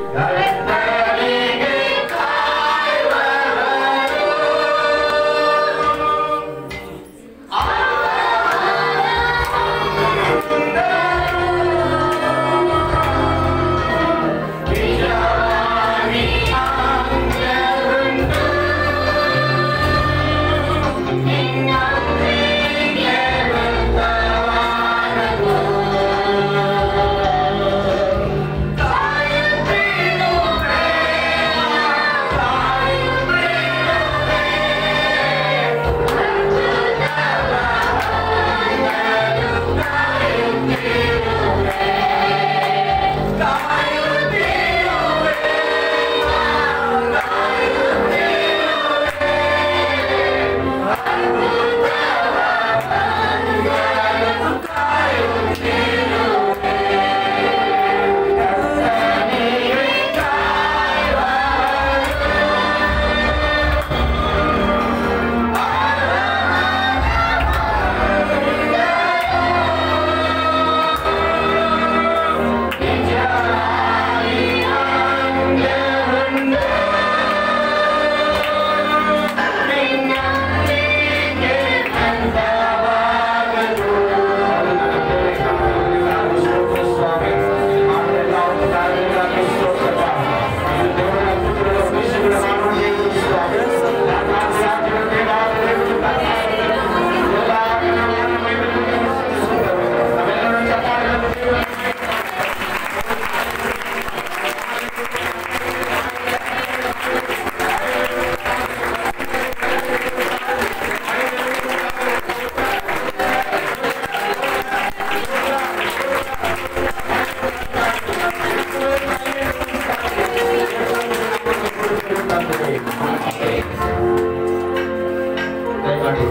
ದಯಮಾಡಿ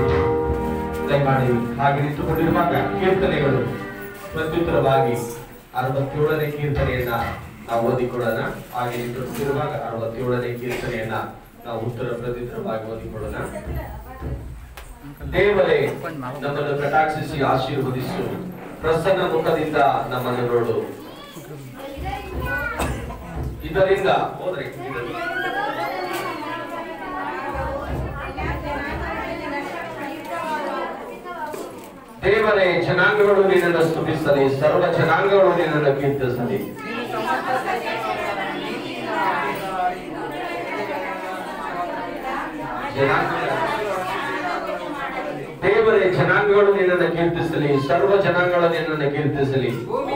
ದಯಮಾಡಿ ಹಾಗೆ ನಿಂತುಕೊಂಡಿರುವಾಗ ಕೀರ್ತನೆಗಳು ಪ್ರತ್ಯುತ್ತರವಾಗಿ ಅರವತ್ತೇಳನೇ ಕೀರ್ತನೆಯನ್ನ ನಾವು ಓದಿಕೊಳ್ಳೋಣ ಹಾಗೆ ನಿಂತುಕೊಂಡಿರುವಾಗ ಅರವತ್ತೇಳನೇ ಕೀರ್ತನೆಯನ್ನ ನಾವು ಉತ್ತರ ಪ್ರತ್ಯುತ್ತರವಾಗಿ ಓದಿಕೊಳ್ಳೋಣ ದೇವರೇ ನಮ್ಮನ್ನು ಕಟಾಕ್ಷಿಸಿ ಆಶೀರ್ವದಿಸು ಪ್ರಸನ್ನ ಮುಖದಿಂದ ನಮ್ಮನ್ನು ನೋಡು ಇದರಿಂದ ಹೋದ್ರೆ ಇದರಿಂದ ದೇವರೇ ಜನಾಂಗಗಳು ನಿನ್ನನ್ನು ಸ್ತುತಿಸಲಿ ಸರ್ವ ಜನಾಂಗಗಳು ನಿನ್ನನ್ನು ಕೀರ್ತಿಸಲಿ ಜನಾಂಗ- ದೇವರೇ ಜನಾಂಗಗಳು ನಿನ್ನನ್ನು ಕೀರ್ತಿಸಲಿ ಸರ್ವ ಜನಾಂಗಗಳು ನಿನ್ನನ್ನು ಕೀರ್ತಿಸಲಿ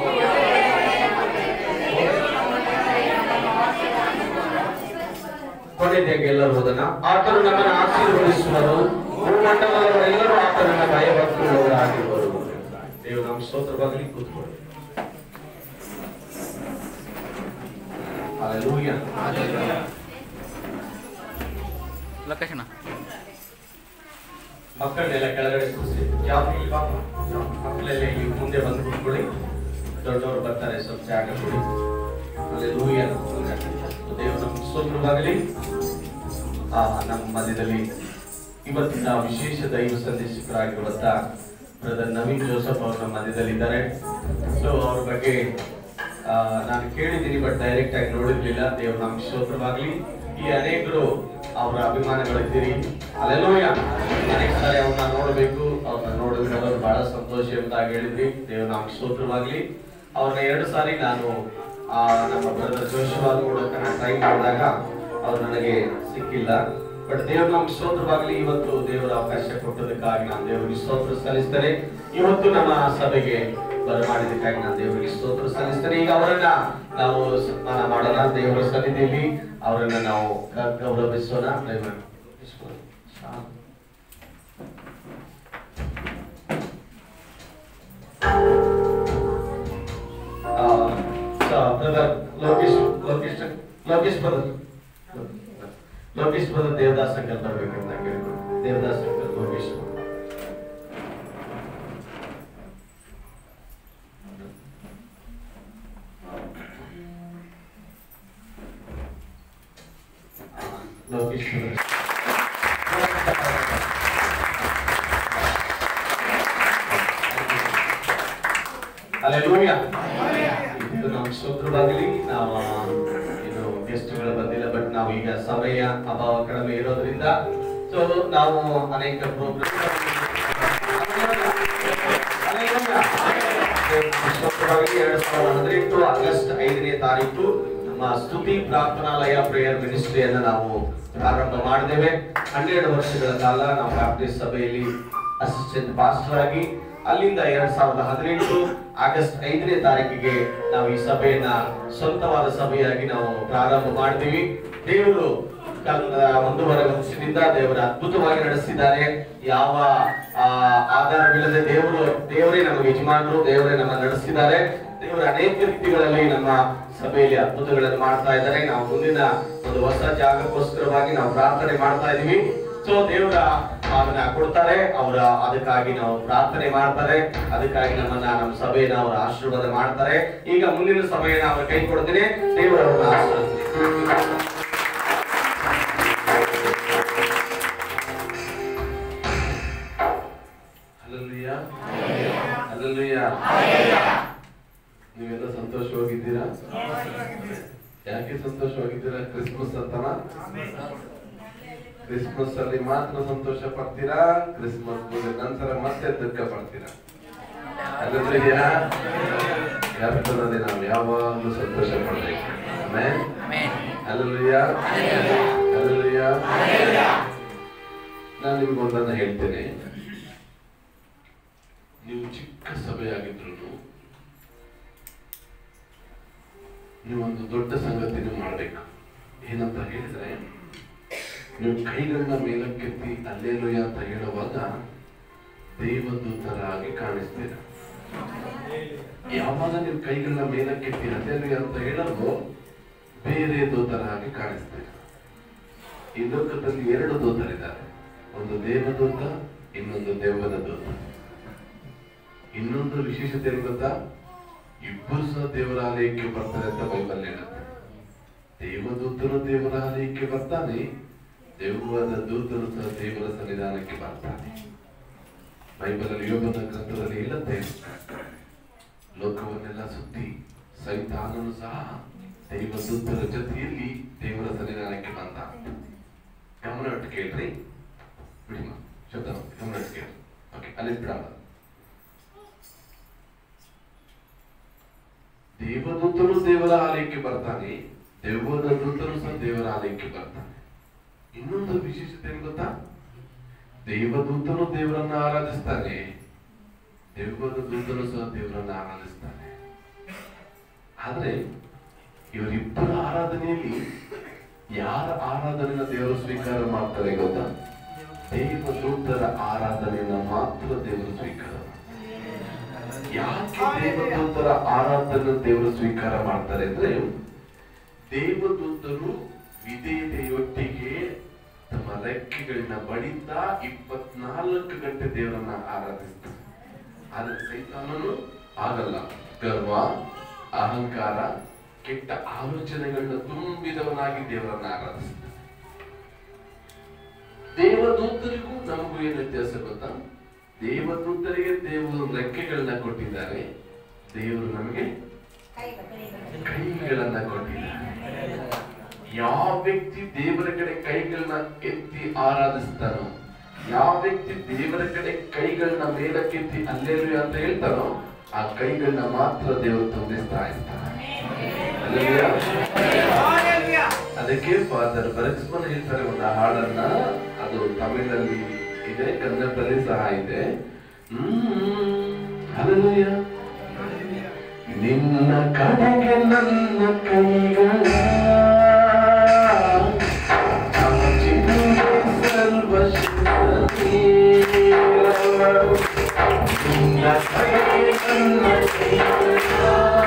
ಕೊನೆಯದಾಗಿ ಎಲ್ಲರೂ ಹೋದನ ಆತನು ನಮ್ಮನ್ನು ಆಶೀರ್ವದಿಸುವರು ಭೂಮಂಡಲದವರೆಲ್ಲರೂ ಆತನನ್ನ ಭಯಭಕ್ತಿಯುಳ್ಳವರಾಗಿರುವರು ದೇವರು ನಮ್ಮ ಸ್ತೋತ್ರವಾಗಲಿ ಕೂತ್ಕೊಳ್ಳಿ Hallelujah. ಲೊಕೇಶನ್ ಮಕ್ಕಳನ್ನೆಲ್ಲ ಕೆಳಗಡೆ ಕೂರಿಸಿ ಯಾವ ಇಲ್ಲಿ ಪಾಪ ಮಕ್ಕಳೆಲ್ಲ ಇಲ್ಲಿ ಮುಂದೆ ಬಂದು ಕೂತ್ಕೊಳ್ಳಿ ದೊಡ್ಡವರು ಬರ್ತಾರೆ ಸ್ವಲ್ಪ ಜಾಗ ಕೊಡಿ Hallelujah. ದೇವರು ನಮ್ಮ ಸ್ತೋತ್ರವಾಗಲಿ ಆ ನಮ್ಮ ಮಧ್ಯದಲ್ಲಿ ಇವತ್ತಿನ ವಿಶೇಷ ದೈವ ಸಂದೇಶಕರಾಗಿರುವಂತ ಬ್ರದರ್ ನವೀನ್ ಜೋಸಫ್ ಅವರು ನಮ್ಮ ಮಧ್ಯದಲ್ಲಿದ್ದಾರೆ ಸೊ ಅವ್ರ ಬಗ್ಗೆ ಆ, ನಾನು ಕೇಳಿದ್ದೀನಿ ಬಟ್ ಡೈರೆಕ್ಟ್ ಆಗಿ ನೋಡಿರ್ಲಿಲ್ಲ ದೇವ್ರ ನಮ್ಗೆ ಸ್ತೋತ್ರವಾಗ್ಲಿ ಈ ಅನೇಕರು ಅವರ ಅಭಿಮಾನಗಳಿದ್ದೀರಿ ಅಲ್ಲೆಲ್ಲೂಯ ಅನೇಕ ಸಾರಿ ಅವ್ರನ್ನ ನೋಡಬೇಕು ಅವ್ರನ್ನ ನೋಡಿದ್ರೆ ಅವರು ಬಹಳ ಸಂತೋಷ ಅಂತ ಹೇಳಿದ್ರಿ ದೇವ್ರ ನಮ್ಗೆ ಸ್ತೋತ್ರವಾಗ್ಲಿ ಅವ್ರನ್ನ ಎರಡು ಸಾರಿ ನಾನು ಆ, ನಮ್ಮ ಬ್ರದರ್ ಜೋಶಿವಾಲ್ ನೋಡೋಕೆ ನಾನು ಟ್ರೈ ಮಾಡಿದಾಗ ಅವ್ರು ನನಗೆ ಸಿಕ್ಕಿಲ್ಲ ಬಟ್ ದೇವ್ರ ನಮ್ಗೆ ಸ್ತೋತ್ರವಾಗಲಿ ಇವತ್ತು ದೇವರ ಅವಕಾಶ ಕೊಟ್ಟದಕ್ಕಾಗಿ ನಾನು ದೇವರಿಗೆ ಸ್ತೋತ್ರ ಸಲ್ಲಿಸ್ತೇನೆ ಇವತ್ತು ನಮ್ಮ ಸಭೆಗೆ ಬರಮಾಡಿದಕ್ಕಾಗಿ ನಾನು ದೇವರಿಗೆ ಸ್ತೋತ್ರ ಸಲ್ಲಿಸ್ತೇನೆ ಈಗ ಅವರನ್ನ ನಾವು ಸನ್ಮಾನ ಮಾಡೋಣ ದೇವರ ಸನ್ನಿಧಿಯಲ್ಲಿ ಅವರನ್ನ ನಾವು ಗ- ಗೌರವಿಸೋಣ ದಯಮಾಡಿ. ಆ, ಸ- brother Lokesh Lokesh Lokesh brother Lokesh brother Devadas uncle ಬರ್ಬೇಕಂತ ಕೇಳಿದ್ರು Devadas uncle Lokesh Lokesh brother hallelujah ಇದು ನಮ್ಮ ಸ್ತೋತ್ರವಾಗಲಿ ನಾವು ಏನು ನಾವು ಈಗ ಸಮಯ ಅಭಾವ ಕಡಿಮೆ ಇರೋದ್ರಿಂದ ಸೊ ನಾವು ಅನೇಕ ಪ್ರೋಗ್ರಾಮ್ ಎರಡ್ ಸಾವಿರದ ಹದಿನೆಂಟು ಆಗಸ್ಟ್ ಐದನೇ ತಾರೀಕು ನಮ್ಮ ಸ್ತುತಿ ಪ್ರಾರ್ಥನಾಲಯ ಪ್ರೇಯರ್ ಮಿನಿಸ್ಟ್ರಿಯನ್ನ ನಾವು ಪ್ರಾರಂಭ ಮಾಡಿದ್ದೇವೆ ಹನ್ನೆರಡು ವರ್ಷಗಳ ಕಾಲ ನಾವು ಬ್ಯಾಪ್ಟಿಸ್ಟ್ ಸಭೆಯಲ್ಲಿ ಅಸಿಸ್ಟೆಂಟ್ ಪಾಸ್ಟರ್ ಆಗಿ ಅಲ್ಲಿಂದ ಎರಡ್ ಸಾವಿರದ ಹದಿನೆಂಟು ಆಗಸ್ಟ್ ಐದನೇ ತಾರೀಕಿಗೆ ನಾವು ಈ ಸಭೆಯನ್ನ ಸ್ವಂತವಾದ ಸಭೆಯಾಗಿ ನಾವು ಪ್ರಾರಂಭ ಮಾಡಿದೀವಿ ದೇವರು ಕಳೆದ ಒಂದೂವರೆ ವರ್ಷದಿಂದ ದೇವರ ಅದ್ಭುತವಾಗಿ ನಡೆಸಿದ್ದಾರೆ ಯಾವ ಆ, ಆಧಾರವಿಲ್ಲದೆ ದೇವರು ದೇವರೇ ನಮಗೆ ಯಜಮಾನರು ದೇವರೇ ನಮ್ಮ ನಡೆಸಿದ್ದಾರೆ ದೇವರ ಅನೇಕ ರೀತಿಗಳಲ್ಲಿ ನಮ್ಮ ಸಭೆಯಲ್ಲಿ ಅದ್ಭುತಗಳನ್ನು ಮಾಡ್ತಾ ಇದ್ದಾರೆ ನಾವು ಮುಂದಿನ ಒಂದು ಹೊಸ ಜಾಗಕ್ಕೋಸ್ಕರವಾಗಿ ನಾವು ಪ್ರಾರ್ಥನೆ ಮಾಡ್ತಾ ಇದೀವಿ ಸೊ ದೇವರ ಅದನ್ನ ಕೊಡ್ತಾರೆ ಅವರ ಅದಕ್ಕಾಗಿ ನಾವು ಪ್ರಾರ್ಥನೆ ಮಾಡ್ತಾರೆ ಅದಕ್ಕಾಗಿ ನಮ್ಮನ್ನ ನಮ್ಮ ಸಭೆಯನ್ನ ಅವರ ಆಶೀರ್ವಾದ ಮಾಡ್ತಾರೆ ಈಗ ಮುಂದಿನ ಸಮಯನ ಅವರ ಕೈ ಕೊಡ್ತೀನಿ ದೇವರವರನ್ನ ಆಶೀರ್ವದಿಸಿ ಹಲ್ಲಲ್ಲೆಯ ಹಲ್ಲಲ್ಲೆಯ ನೀವೆಲ್ಲ ಸಂತೋಷವಾಗಿದ್ದೀರಾ ಯಾಕೆ ಸಂತೋಷವಾಗಿದ್ದೀರಾ ಕ್ರಿಸ್ಮಸ್ ಅಂತನ ಕ್ರಿಸ್ಮಸ್ ಅಲ್ಲಿ ಮಾತ್ರ ಸಂತೋಷ ಪಡ್ತೀರಾ ಕ್ರಿಸ್ಮಸ್ ಮುಗಿದ ನಂತರ ಮತ್ತೆ ದುಃಖ ಪಡ್ತೀರಾ ಹಲ್ಲಲ್ಲೆಯ ಯಾಕಂದ್ರೆ ನಾವು ಯಾವಾಗಲೂ ಸಂತೋಷ ಪಡ್ಬೇಕು ಆಮೇಲೆ ಹಲ್ಲಲ್ಲೆಯ ಹಲ್ಲಲ್ಲೆಯ ನಾನು ನಿಮ್ಗೊಂದನ್ನ ಹೇಳ್ತೇನೆ ನೀವು ಚಿಕ್ಕ ಸಭೆಯಾಗಿದ್ರು ನೀವು ಒಂದು ದೊಡ್ಡ ಸಂಗತಿನ ಮಾಡ್ಬೇಕು ಏನಂತ ಹೇಳಿದ್ರೆ ನೀವು ಕೈಗಳನ್ನ ಮೇಲಕ್ಕೆತ್ತಿ ಅಲ್ಲೇಲುಯ ಅಂತ ಹೇಳುವಾಗ ದೇವದೂತರಾಗಿ ಕಾಣಿಸ್ತೀರ ಯಾವಾಗ ನೀವು ಕೈಗಳನ್ನ ಮೇಲಕ್ಕೆತ್ತಿ ಅಲ್ಲೇಲುಯ ಅಂತ ಹೇಳೋದು ಬೇರೆ ದೂತರಾಗಿ ಕಾಣಿಸ್ತೀರ ಈ ಲೋಕದಲ್ಲಿ ಎರಡು ದೂತರಿದ್ದಾರೆ ಒಂದು ದೇವದೂತ ಇನ್ನೊಂದು ದೆವ್ವದ ದೂತ ಇನ್ನೊಂದು ವಿಶೇಷತೆ ಏನು ಗೊತ್ತಾ ಇಬ್ಬರು ಸಹ ದೇವರ ಆಲಯಕ್ಕೆ ಬರ್ತಾರೆ ಅಂತ ಬೈಬಲ್ ಹೇಳುತ್ತೆ ದೇವದೂತನು ದೇವರ ಆಲಯಕ್ಕೆ ಬರ್ತಾನೆ ದೆವ್ವದ ದೂತನು ಸಹ ದೇವರ ಸನ್ನಿಧಾನಕ್ಕೆ ಬರ್ತಾನೆ ಬೈಬಲ್ ಅಲ್ಲಿ ಯೋಗದ ಗ್ರಂಥದಲ್ಲಿ ಹೇಳುತ್ತೆ ಲೋಕವನ್ನೆಲ್ಲ ಸುತ್ತಿ ಸೈತಾನನು ಸಹ ದೇವದೂತರ ಜೊತೆಯಲ್ಲಿ ದೇವರ ಸನ್ನಿಧಾನಕ್ಕೆ ಬಂದ ಗಮನ ಇಟ್ಟು ಕೇಳ್ರಿ ಬಿಡಿ ಮಾ ಶಬ್ದ ಗಮನ ಇಟ್ಟು ಕೇಳ್ರಿ ಓಕೆ ಅಲ್ಲಿ ಬಿಡಲ್ಲ ದೇವದೂತನು ದೇವರ ಆಲಯಕ್ಕೆ ಬರ್ತಾನೆ ದೆವ್ವದ ದೂತನು ಸಹ ದೇವರ ಆಲಯಕ್ಕೆ ಬರ್ತಾನೆ ಇನ್ನೊಂದು ವಿಶೇಷತೆ ಏನು ಗೊತ್ತಾ ದೇವದೂತನು ದೇವರನ್ನ ಆರಾಧಿಸ್ತಾನೆ ದೆವ್ವದ ದೂತನು ಸಹ ದೇವರನ್ನ ಆರಾಧಿಸ್ತಾನೆ ಆದ್ರೆ ಇವರಿಬ್ಬರ ಆರಾಧನೆಯಲ್ಲಿ ಯಾರ ಆರಾಧನೆನ ದೇವರು ಸ್ವೀಕಾರ ಮಾಡ್ತಾರೆ ಗೊತ್ತಾ ದೇವದೂತರ ಆರಾಧನೆಯನ್ನ ಮಾತ್ರ ದೇವರು ಸ್ವೀಕಾರ ಮಾಡ್ತಾರೆ. ಯಾಕೆ ದೇವದೂತರ ಆರಾಧನೆ ದೇವರು ಸ್ವೀಕಾರ ಮಾಡ್ತಾರೆ ಅಂದ್ರೆ ದೇವದೂತರು ವಿಧೇಯತೆಯೊಟ್ಟಿಗೆ ತಮ್ಮ ರೆಕ್ಕೆಗಳನ್ನ ಬಡಿತಾ ಇಪ್ಪತ್ನಾಲ್ಕು ಗಂಟೆ ದೇವರನ್ನ ಆರಾಧಿಸ್ತಾರೆ ಆದ್ರೆ ಸೈತಾನನು ಆಗಲ್ಲ ಗರ್ವ ಅಹಂಕಾರ ಕೆಟ್ಟ ಆಲೋಚನೆಗಳನ್ನ ತುಂಬಿದವನಾಗಿ ದೇವರನ್ನ ಆರಾಧಿಸ್ತಾನೆ ದೇವದೂತರಿಗೂ ನಮಗೂ ಏನ್ ವ್ಯತ್ಯಾಸ ಗೊತ್ತಾ ದೇವದೂತರಿಗೆ ದೇವರು ರೆಕ್ಕೆಗಳನ್ನ ಕೊಟ್ಟಿದ್ದಾರೆ ದೇವರು ನಮಗೆ ಕೈಗಳನ್ನ ಕೊಟ್ಟಿದ್ದಾರೆ ಯಾವ ವ್ಯಕ್ತಿ ದೇವರ ಕಡೆ ಕೈಗಳನ್ನ ಎತ್ತಿ ಆರಾಧಿಸ್ತಾನೋ ಯಾವ ವ್ಯಕ್ತಿ ದೇವರ ಕಡೆ ಕೈಗಳನ್ನ ಮೇಲಕ್ಕೆತ್ತಿ ಅಲ್ಲೇಲು ಅಂತ ಹೇಳ್ತಾನೋ ಆ ಕೈಗಳನ್ನ ಮಾತ್ರ ದೇವರು ತುಂಬಿಸ್ತಾ ಇರ್ತಾನೆ Hallelujah. ಅದಕ್ಕೆ ಫಾದರ್ ಬರಕ್ಸ್ಮನ್ ಹೇಳ್ತಾರೆ ಒಂದು ಹಾಡನ್ನ ಅದು ತಮಿಳಲ್ಲಿ ಇದೆ ಕನ್ನಡದಲ್ಲಿ ಸಹ ಇದೆ ಹಲಲುಯ ನಿನ್ನ ಕಡೆಗೆ ನನ್ನ ಕೈಗಳ ಚಾಚಿರುವೆ ಸರ್ವಶಕ್ತನೇ. ನಿನ್ನ ಕಡೆಗೆ ನನ್ನ ಕೈಗಳ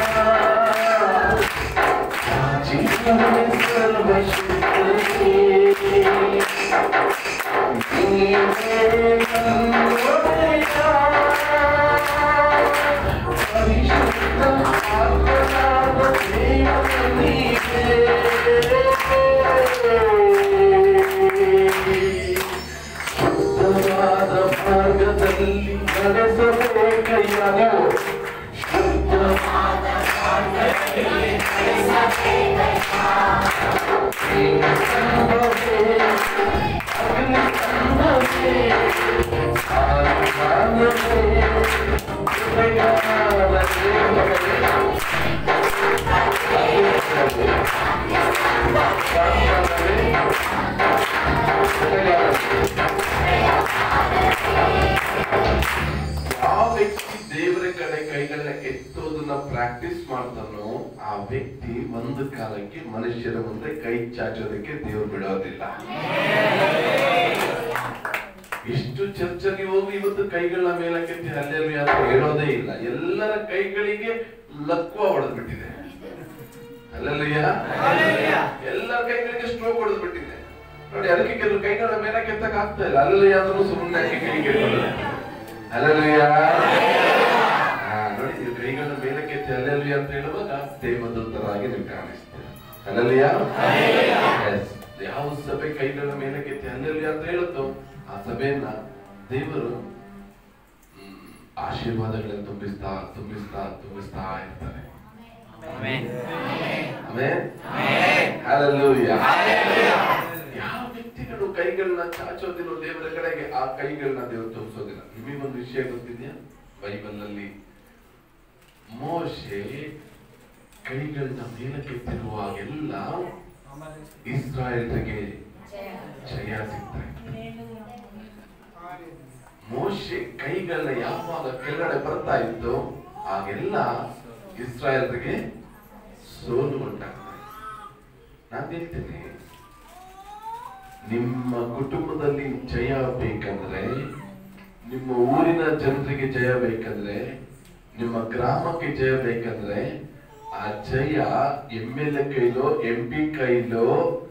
ಮಾರ್ಗದಲ್ಲಿ ನಡೆಸಬೇಕಯ್ಯ ನೀವು ಶುದ್ಧವಾದ ಯಾವ ವ್ಯಕ್ತಿ ದೇವರ ಕಡೆ ಕೈಗಳನ್ನ ಎತ್ತೋದನ್ನ ಪ್ರಾಕ್ಟೀಸ್ ಮಾಡ್ತಾನೋ ಆ ವ್ಯಕ್ತಿ ಒಂದು ಕಾಲಕ್ಕೆ ಮನುಷ್ಯರ ಮುಂದೆ ಕೈ ಚಾಚೋದಕ್ಕೆ ದೇವರು ಬಿಡೋದಿಲ್ಲ ಇಷ್ಟು ಚರ್ಚೆಗೆ ಹೋಗಿ ಇವತ್ತು ಕೈಗಳ ಮೇಲಕ್ಕೆತ್ತಿ ಅಲ್ಲೆಲ್ಲಿ ಅಂತ ಹೇಳೋದೇ ಇಲ್ಲ ಎಲ್ಲರ ಕೈಗಳಿಗೆ ಲಕ್ವ ಹೊಡೆದ್ಬಿಟ್ಟಿದೆ ಅಲ್ಲಲ್ಲಿಯ ಎಲ್ಲರ ಕೈಗಳಿಗೆ ಸ್ಟ್ರೋಕ್ ಹೊಡೆದ್ಬಿಟ್ಟಿದೆ ನೋಡಿ ಅದಕ್ಕೆ ಕೆಲವು ಕೈಗಳ ಮೇಲಕ್ಕೆ ಎತ್ತಕ್ ಆಗ್ತಾ ಇಲ್ಲ ಅಲ್ಲಲ್ಲಿ ಆದ್ರೂ ಸುಮ್ಮನೆ ಕೈ ಕೆಟ್ಟೋದು ಅಲ್ಲಲ್ಲಿಯ ನೋಡಿ ನೀವು ಕೈಗಳ ಮೇಲಕ್ಕೆ ಎತ್ತಿ ಅಲ್ಲಲ್ಲಿ ಅಂತ ಹೇಳುವಾಗ ದೇವದೂತರಾಗಿ ನೀವು ಕಾಣಿಸ್ತೀರ ಅಲ್ಲಲ್ಲಿಯ Yes. ಯಾವ ಸಭೆ ಕೈಗಳ ಮೇಲಕ್ಕೆ ಎತ್ತಿ ಅಲ್ಲಲ್ಲಿ ಅಂತ ಹೇಳುತ್ತೋ ಆ ಸಭೆಯನ್ನ ದೇವರು ಹ್ಮ್, ಆಶೀರ್ವಾದಗಳನ್ನು ತುಂಬಿಸ್ತಾ ತುಂಬಿಸ್ತಾ ತುಂಬಿಸ್ತಾ ಇರ್ತಾರೆ ಆಮೆನ್ ಆಮೇಲೆ Hallelujah. ಯಾವ ವ್ಯಕ್ತಿಗಳು ಕೈಗಳನ್ನ ಚಾಚೋದಿಲ್ಲ ದೇವರ ಕಡೆಗೆ ಆ ಕೈಗಳನ್ನ ದೇವರು ತೋರಿಸೋದಿಲ್ಲ ನಿಮಗೊಂದು ವಿಷಯ ಗೊತ್ತಿದೆಯಾ ಬೈಬಲ್ ನಲ್ಲಿ ಮೋಶೆ ಕೈಗಳನ್ನ ಮೇಲಕ್ಕೆತ್ತಿರುವಾಗೆಲ್ಲ ಇಸ್ರಾಯೇಲ್ರಿಗೆ ಜಯ ಸಿಗ್ತಾ ಇತ್ತು ಮೋಶೆ ಕೈಗಳನ್ನ ಯಾವಾಗ ಕೆಳಗಡೆ ಬರ್ತಾ ಇತ್ತು ಆಗೆಲ್ಲ ಇಸ್ರಾಯೇಲ್ರಿಗೆ ಸೋಲು ಉಂಟಾಗ್ತದೆ ನಾನು ಹೇಳ್ತೇನೆ ನಿಮ್ಮ ಕುಟುಂಬದಲ್ಲಿ ಜಯ ಬೇಕಂದ್ರೆ ನಿಮ್ಮ ಊರಿನ ಜನರಿಗೆ ಜಯ ಬೇಕಂದ್ರೆ ನಿಮ್ಮ ಗ್ರಾಮಕ್ಕೆ ಜಯ ಬೇಕಂದ್ರೆ ಆ ಜಯ ಎಂ ಎಲ್ ಎ ಕೈಲೋ ಎಂ ಪಿ ಕೈಲೋ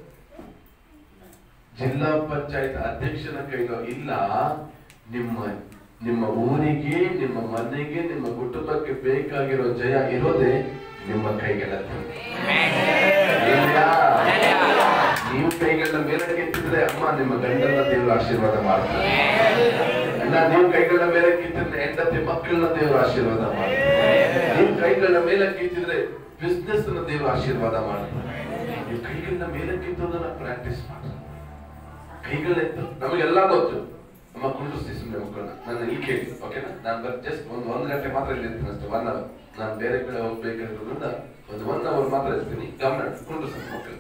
ಜಿಲ್ಲಾ ಪಂಚಾಯತ್ ಅಧ್ಯಕ್ಷನ ಕೈಲೋ ಇಲ್ಲ ನಿಮ್ಮ ನಿಮ್ಮ ಊರಿಗೆ ನಿಮ್ಮ ಮನೆಗೆ ನಿಮ್ಮ ಕುಟುಂಬಕ್ಕೆ ಬೇಕಾಗಿರೋ ಜಯ ಇರೋದೇ ನಿಮ್ಮ ಕೈಗಳಲ್ಲಿ ಇಲ್ವಾ? ನೀವು ಕೈಗಳನ್ನ ಮೇಲಕ್ಕೆ ಎತ್ತಿದ್ರೆ ಅಮ್ಮ ನಿಮ್ಮ ಗಂಡನ ದೇವರು ಆಶೀರ್ವಾದ ಮಾಡ್ತಾರೆ ಅಲ್ಲ ನೀವು ಕೈಗಳನ್ನ ಮೇಲಕ್ಕೆ ಎತ್ತಿದ್ರೆ ಹೆಂಡತಿ ಮಕ್ಕಳನ್ನ ದೇವರು ಆಶೀರ್ವಾದ ಮಾಡ್ತಾರೆ ನೀವು ಕೈಗಳನ್ನ ಮೇಲಕ್ಕೆ ಎತ್ತಿದ್ರೆ ಬಿಸ್ನೆಸ್ ನ ದೇವರು ಆಶೀರ್ವಾದ ಮಾಡ್ತಾರೆ ನೀವು ಕೈಗಳನ್ನ ಮೇಲಕ್ಕೆ ಎತ್ತೋದನ್ನ ಪ್ರಾಕ್ಟೀಸ್ ಮಾಡಿ ಕೈಗಳನ್ನ ಎತ್ತು ನಮಗೆಲ್ಲ ಗೊತ್ತು ನಮ್ಮ ಕುಂಡ್ರಿಸಿ ಸುಮ್ಮನೆ ಮಕ್ಕಳನ್ನ ನನ್ನ ಇಲ್ಲಿ ಕೇಳಿ ಓಕೆನಾ ನಾನು ಬರ್ ಜಸ್ಟ್ ಒಂದು ಒಂದ್ ಗಂಟೆ ಮಾತ್ರ ಇಲ್ಲಿ ಇರ್ತೀನಿ ಅಷ್ಟೇ ಒನ್ ಅವರ್ ನಾನು ಬೇರೆ ಕಡೆ ಹೋಗ್ಬೇಕಾದ್ರಿಂದ ಒಂದು ಒನ್ ಅವರ್ ಮಾತ್ರ ಇರ್ತೀನಿ ಗಮನ ಕುಂಡ್ರಿಸ ಮಕ್ಕಳು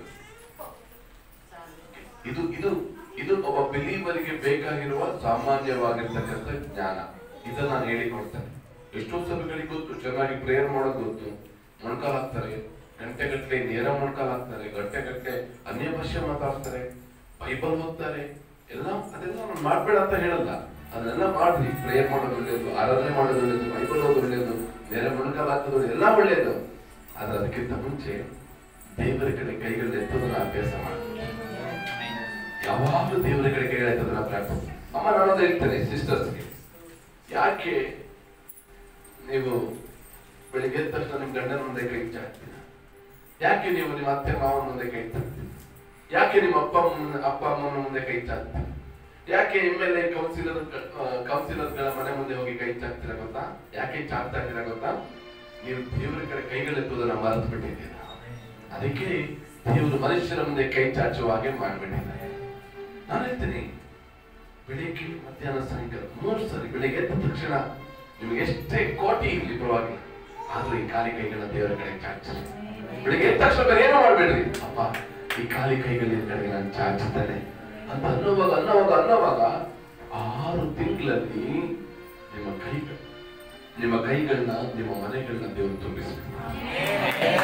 ಇದು ಇದು ಇದು ಒಬ್ಬ ಬಿಲೀವರಿಗೆ ಬೇಕಾಗಿರುವ ಸಾಮಾನ್ಯವಾಗಿರ್ತಕ್ಕಂಥ ಜ್ಞಾನ ಇದನ್ನ ನಾನು ಹೇಳಿಕೊಡ್ತೇನೆ ಎಷ್ಟೋ ಸಭೆಗಳಿಗೆ ಗೊತ್ತು ಚೆನ್ನಾಗಿ ಪ್ರೇಯರ್ ಮಾಡೋದು ಗೊತ್ತು ಮೊಣಕಾಲ್ ಹಾಕ್ತಾರೆ ಗಂಟೆಗಟ್ಟಲೆ ನೇರ ಮೊಣಕಾಲ್ ಹಾಕ್ತಾರೆ ಗಂಟೆಗಟ್ಟಲೆ ಅನ್ಯ ಭಾಷೆ ಮಾತಾಡ್ತಾರೆ ಬೈಬಲ್ ಓದ್ತಾರೆ ಎಲ್ಲ ಅದೆಲ್ಲ ನಾನು ಮಾಡ್ಬೇಡ ಅಂತ ಹೇಳಲ್ಲ ಅದನ್ನೆಲ್ಲ ಮಾಡ್ರಿ ಪ್ರೇಯರ್ ಮಾಡೋದು ಒಳ್ಳೇದು ಆರಾಧನೆ ಮಾಡೋದು ಒಳ್ಳೇದು ಬೈಬಲ್ ಓದೋದು ಒಳ್ಳೇದು ನೇರ ಮೊಣಕಾಲ್ ಹಾಕೋದು ಒಳ್ಳೇದು, ಎಲ್ಲ ಒಳ್ಳೇದು ಆದ್ರೆ ಅದಕ್ಕಿಂತ ಮುಂಚೆ ದೇವರ ಕಡೆ ಕೈಗಳನ್ನ ಎತ್ತೋದನ್ನ ಅಭ್ಯಾಸ ಮಾಡಿ ಯಾವಾಗಲೂ ದೇವರ ಕಡೆ ಕೈ ಎತ್ತೋದನ್ನ ಪ್ರಾಕ್ಟೀಸ್ ಅಮ್ಮ ನಾನು ಅದು ಹೇಳ್ತೇನೆ ಸಿಸ್ಟರ್ಸ್ಗೆ ಯಾಕೆ ನೀವು ಬೆಳಿಗ್ಗೆ ಎದ್ದ ತಕ್ಷಣ ನಿಮ್ ಗಂಡನ ಮುಂದೆ ಕೈ ಚಾಡ್ತೀರ ಯಾಕೆ ನೀವು ನಿಮ್ಮ ಅತ್ತೆ ಮಾವನ ಮುಂದೆ ಕೈ ಚಾಡ್ತೀರ ಯಾಕೆ ನಿಮ್ಮ ಅಪ್ಪ ಅಮ್ಮನ ಅಪ್ಪ ಅಮ್ಮನ ಮುಂದೆ ಕೈ ಚಾಡ್ತೀರ ಯಾಕೆ ಎಮ್ ಎಲ್ ಎ ಕೌನ್ಸಿಲರ್ ಕೌನ್ಸಿಲರ್ಗಳ ಮನೆ ಮುಂದೆ ಹೋಗಿ ಕೈ ಚಾಕ್ತೀರಾ ಗೊತ್ತಾ ಯಾಕೆ ಚಾಕ್ತಾ ಇದ್ದೀರಾ ಗೊತ್ತಾ ನೀವು ದೇವರ ಕಡೆ ಕೈಗಳೆತ್ತುವುದನ್ನ ಮರೆತು ಬಿಟ್ಟಿದ್ದೀರಾ ಅದಕ್ಕೆ ದೇವರು ಮನುಷ್ಯರ ಮುಂದೆ ಕೈ ಚಾಚುವ ಹಾಗೆ ಮಾಡ್ಬಿಟ್ಟಿದ್ದಾರೆ ನಾನು ಹೇಳ್ತೀನಿ ಬೆಳಿಗ್ಗೆ ಮಧ್ಯಾಹ್ನ ಸಾಯಂಕಾಲ ಮೂರು ಸರಿ ಬೆಳಿಗ್ಗೆ ಎದ್ದ ತಕ್ಷಣ ನಿಮಗೆ ಎಷ್ಟೇ ಕೋಟಿ ಇರ್ಲಿ ಪರವಾಗಿಲ್ಲ ಆದ್ರೂ ಈ ಖಾಲಿ ಕೈಗಳನ್ನ ದೇವರ ಕಡೆ ಚಾಚಿ ಬೆಳಿಗ್ಗೆ ಎದ್ದ ತಕ್ಷಣ ಬೇರೆ ಏನೋ ಮಾಡ್ಬೇಡ್ರಿ ಅಪ್ಪ ಈ ಖಾಲಿ ಕೈಗಳ ಕಡೆಗೆ ನಾನು ಚಾಚುತ್ತೇನೆ ಅಂತ ಅನ್ನೋವಾಗ ಅನ್ನೋವಾಗ ಅನ್ನೋವಾಗ ಆರು ತಿಂಗಳಲ್ಲಿ ನಿಮ್ಮ ಕೈಗಳು ನಿಮ್ಮ ಕೈಗಳನ್ನ ನಿಮ್ಮ ಮನೆಗಳನ್ನ ದೇವರು ತುಂಬಿಸ್ಬೇಕು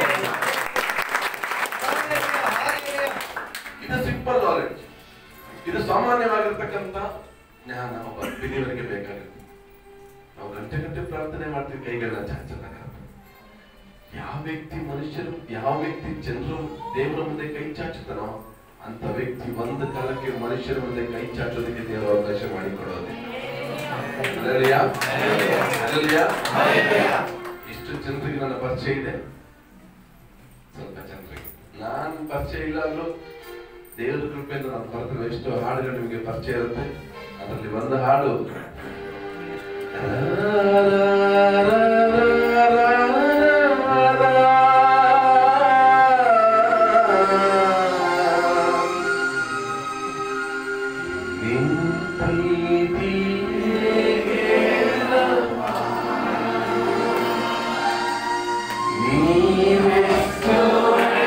ಇದು ಸಿಂಪಲ್ ನಾಲೆಡ್ಜ್ ಇದು ಸಾಮಾನ್ಯವಾಗಿರ್ತಕ್ಕಂಥ ಜ್ಞಾನ ಒಬ್ಬ ಬಿಲಿವರಿಗೆ ಬೇಕಾಗುತ್ತೆ ನಾವು ಗಂಟೆ ಗಂಟೆ ಪ್ರಾರ್ಥನೆ ಮಾಡ್ತೀವಿ ಕೈಗಳನ್ನ ಚಾಚದಾಗ ಯಾವ ವ್ಯಕ್ತಿ ಮನುಷ್ಯರು ಯಾವ ವ್ಯಕ್ತಿ ಜನರು ದೇವರ ಮುಂದೆ ಕೈ ಚಾಚುತ್ತಾನೋ ಅಂತ ವ್ಯಕ್ತಿ ಒಂದು ಕಾಲಕ್ಕೆ ಮನುಷ್ಯರ ಮುಂದೆ ಕೈ ಚಾಚೋದಕ್ಕೆ ದೇವರು ಅವಕಾಶ ಮಾಡಿಕೊಡೋದಿಲ್ಲ Hallelujah. Hallelujah. ಇಷ್ಟು ಜನರಿಗೆ ನನ್ನ ಪರಿಚಯ ಇದೆ ಸ್ವಲ್ಪ ಜನರಿಗೆ ನಾನು ಪರಿಚಯ ಇಲ್ಲ ಅಂದ್ರೂ ದೇವರ ಕೃಪೆಯಿಂದ ನಾನು ಬರೆದಿರುವ ಎಷ್ಟು ಹಾಡುಗಳು ನಿಮಗೆ ಪರಿಚಯ ಇರುತ್ತೆ ಅದರಲ್ಲಿ ಒಂದು ಹಾಡು ನಿನ್ ಪ್ರೀತಿಗೆ ನೀವೆಷ್ಟು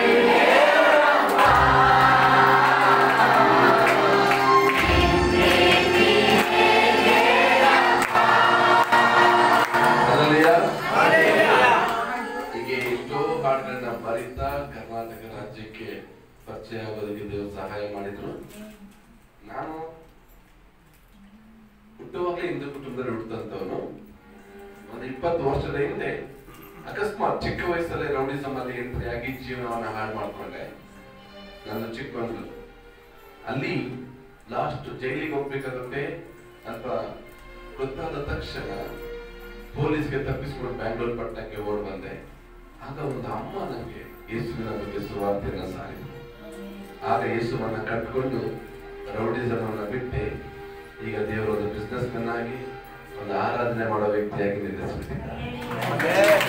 ರಾಜ್ಯಕ್ಕೆ ಪರಿಚಯ ಆಗೋದಕ್ಕೆ ದೇವರು ಸಹಾಯ ಮಾಡಿದ್ರು ನಾನು ಹುಟ್ಟುವಾಗಲೇ ಹಿಂದೂ ಕುಟುಂಬದಲ್ಲಿ ಹುಟ್ಟಂತವನು ಒಂದು ಇಪ್ಪತ್ತು ವರ್ಷದ ಹಿಂದೆ ಅಕಸ್ಮಾತ್ ಚಿಕ್ಕ ವಯಸ್ಸಲ್ಲೇ ರೌಡಿಸಮ್ ಅಲ್ಲಿ ಎಂಟ್ರಿ ಆಗಿ ಜೀವನವನ್ನ ಹಾಳು ಮಾಡ್ಕೊಂಡೆ ನಂದು ಚಿಕ್ಕಮಂಗ್ಳೂರು ಅಲ್ಲಿ ಲಾಸ್ಟ್ ಜೈಲಿಗೆ ಹೋಗ್ಬೇಕಾಗುತ್ತೆ ಅಂತ ಗೊತ್ತಾದ ತಕ್ಷಣ ಪೊಲೀಸ್ಗೆ ತಪ್ಪಿಸ್ಕೊಂಡು ಬ್ಯಾಂಗ್ಳೂರ್ ಪಟ್ಟಣಕ್ಕೆ ಓಡ್ ಬಂದೆ ಆಗ ಒಂದು ಅಮ್ಮ ನನಗೆ ಯೇಸುವಿನ ಬಗ್ಗೆ ಸುವಾರ್ತೆಯನ್ನ ಸಾರಿದ್ರು ಆಗ ಯೇಸುವನ್ನ ಕಟ್ಕೊಂಡು ರೌಡಿಸಮ್ ಅನ್ನ ಬಿಟ್ಟೆ ಈಗ ದೇವರು ಒಂದು ಬಿಸ್ನೆಸ್ ಮೆನ್ ಆಗಿ ಒಂದು ಆರಾಧನೆ ಮಾಡೋ ವ್ಯಕ್ತಿಯಾಗಿ ನಿರ್ಧರಿಸಿಬಿಟ್ಟಿದ್ದಾರೆ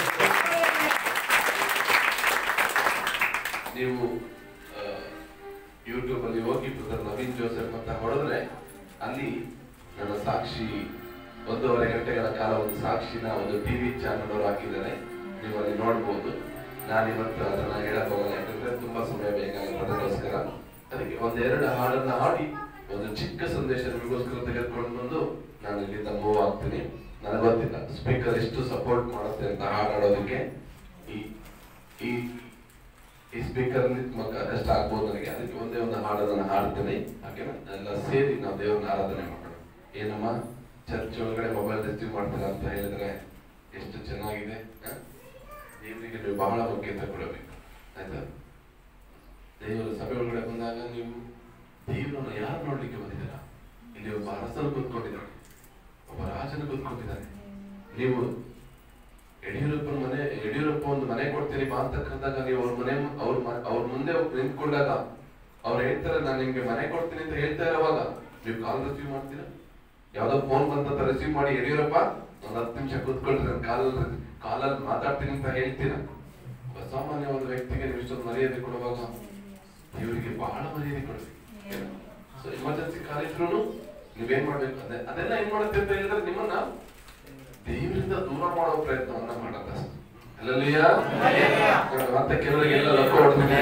ನೀವು ಯೂಟ್ಯೂಬ್ ಅಲ್ಲಿ ಹೋಗಿ ಬ್ರದರ್ ನವೀನ್ ಜೋಸೆಫ್ ಅಂತ ಹೊಡೆದ್ರೆ ಅಲ್ಲಿ ನನ್ನ ಸಾಕ್ಷಿ ಒಂದೂವರೆ ಗಂಟೆಗಳ ಕಾಲ ಒಂದು ಸಾಕ್ಷಿನ ಒಂದು ಟಿವಿ ಚಾನಲ್ ಅವರು ಹಾಕಿದ್ದಾರೆ ನೀವು ಅಲ್ಲಿ ನೋಡ್ಬೋದು ನಾನು ಇವತ್ತು ಅದನ್ನ ಹೇಳಕ್ ಹೋಗಲ್ಲ ಯಾಕಂದ್ರೆ ತುಂಬಾ ಸಮಯ ಬೇಕಾಗುತ್ತೆ ಅದಕ್ಕೋಸ್ಕರ ಅದಕ್ಕೆ ಒಂದೆರಡು ಹಾಡನ್ನ ಹಾಡಿ ಒಂದು ಚಿಕ್ಕ ಸಂದೇಶ ನಿಮಗೋಸ್ಕರ ತೆಗೆದುಕೊಂಡು ಬಂದು ನಾನು ಇಲ್ಲಿಂದ ಮೂವ್ ಆಗ್ತೀನಿ ನನಗೆ ಗೊತ್ತಿಲ್ಲ ಸ್ಪೀಕರ್ ಎಷ್ಟು ಸಪೋರ್ಟ್ ಮಾಡುತ್ತೆ ಅಂತ ಹಾಡಾಡೋದಕ್ಕೆ ಈ ಈ ಈ ಸ್ಪೀಕರ್ ತುಂಬಾ ಕಷ್ಟ ಆಗ್ಬೋದು ನನಗೆ ಅದಕ್ಕೆ ಒಂದೇ ಒಂದು ಹಾಡನ್ನ ಹಾಡ್ತೇನೆ ಓಕೆನಾ ಎಲ್ಲ ಸೇರಿ ನಾವು ದೇವ್ರನ್ನ ಆರಾಧನೆ ಮಾಡೋಣ ಏನಮ್ಮ ಚರ್ಚ್ ಒಳಗಡೆ ಮೊಬೈಲ್ ರಿಸೀವ್ ಮಾಡ್ತೀರಾ ಅಂತ ಹೇಳಿದ್ರೆ ಎಷ್ಟು ಚೆನ್ನಾಗಿದೆ ಹ? ದೇವರಿಗೆ ನೀವು ಬಹಳ ಮುಖ್ಯತೆ ಕೊಡಬೇಕು ಆಯ್ತಾ ದೇವರ ಸಭೆ ಒಳಗಡೆ ಬಂದಾಗ ನೀವು ದೇವರನ್ನ ಯಾರು ನೋಡ್ಲಿಕ್ಕೆ ಬಂದಿದ್ದೀರಾ ಇಲ್ಲಿ ಒಬ್ಬ ಅರಸನು ಕೂತ್ಕೊಂಡಿದ್ದಾನೆ ಒಬ್ಬ ರಾಜನು ಕೂತ್ಕೊಂಡಿದ್ದಾನೆ ನೀವು ಯಡಿಯೂರಪ್ಪನ ಮನೆ ಯಡಿಯೂರಪ್ಪ ಒಂದು ಮನೆ ಕೊಡ್ತೀನಿ ಬಾ ಅಂತ ಕರೆದಾಗ ನೀವು ಅವ್ರ ಮನೆ ಅವ್ರ ಮ- ಅವ್ರ ಮುಂದೆ ಹೋಗಿ ನಿಂತ್ಕೊಂಡಾಗ ಅವ್ರು ಹೇಳ್ತಾರೆ ನಾನು ನಿಮ್ಗೆ ಮನೆ ಕೊಡ್ತೀನಿ ಅಂತ ಹೇಳ್ತಾ ಇರೋವಾಗ ನೀವು ಕಾಲ್ ರಿಸೀವ್ ಮಾಡ್ತೀರಾ ಯಾವ್ದೋ ಫೋನ್ ಬಂತ ರಿಸೀವ್ ಮಾಡಿ ಯಡಿಯೂರಪ್ಪ ಒಂದ್ ಹತ್ತು ನಿಮಿಷ ಕೂತ್ಕೊಳ್ರಿ ನಾನು ಕಾಲಲ್ಲಿ ಕಾಲಲ್ಲಿ ಮಾತಾಡ್ತೀನಿ ಅಂತ ಹೇಳ್ತೀರಾ ಒಬ್ಬ ಸಾಮಾನ್ಯ ಒಂದು ವ್ಯಕ್ತಿಗೆ ನೀವು ಇಷ್ಟೊಂದು ಮರ್ಯಾದೆ ಕೊಡುವಾಗ ಇವರಿಗೆ ಬಹಳ ಮರ್ಯಾದೆ ಕೊಡ್ಬೇಕು ಸೊ ಎಮರ್ಜೆನ್ಸಿ ಕಾಲ್ ಇದ್ರು ನೀವೇನ್ ಮಾಡ್ಬೇಕು ಅದೇ ಅದೆಲ್ಲ ಏನ್ ಮಾಡುತ್ತೆ ಅಂತ ಹೇಳಿದ್ರೆ ನಿಮ್ಮನ್ನ ದೇವರಿಂದ ದೂರ ಮಾಡೋ ಪ್ರಯತ್ನವನ್ನ ಮಾಡತ್ತ ಅಲ್ಲಲ್ಲಿಯ ಮತ್ತೆ ಕೆಲವರಿಗೆ ಎಲ್ಲ ಲಕ್ಕ ಹೊಡ್ತೀನಿ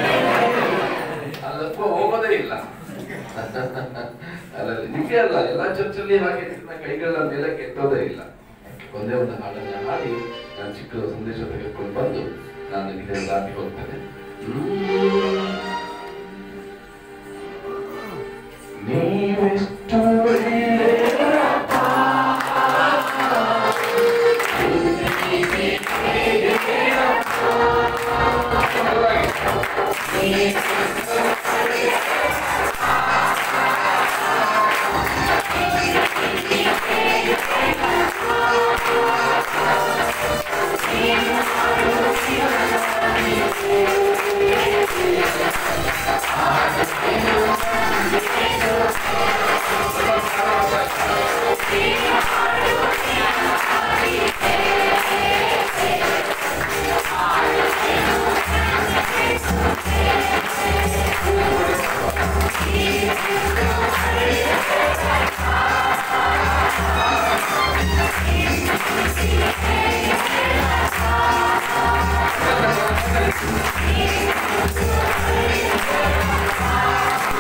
ಆ ಲಕ್ಕ ಹೋಗೋದೇ ಇಲ್ಲ ಅಲ್ಲ ನಿಮ್ಗೆ ಅಲ್ಲ ಎಲ್ಲಾ ಚರ್ಚಲ್ಲಿ ಹಾಗೆ ನನ್ನ ಕೈಗಳ ಮೇಲೆ ಕೆಟ್ಟೋದೇ ಇಲ್ಲ ಒಂದೇ ಒಂದು ಹಾಡನ್ನ ಹಾಡಿ ನಾನು ಚಿಕ್ಕ ಸಂದೇಶ ತೆಗೆದುಕೊಂಡು ಬಂದು ನಾನು ಇದನ್ನು ದಾಟಿ ಹೋಗ್ತೇನೆ ನೀವೆಷ್ಟು Thank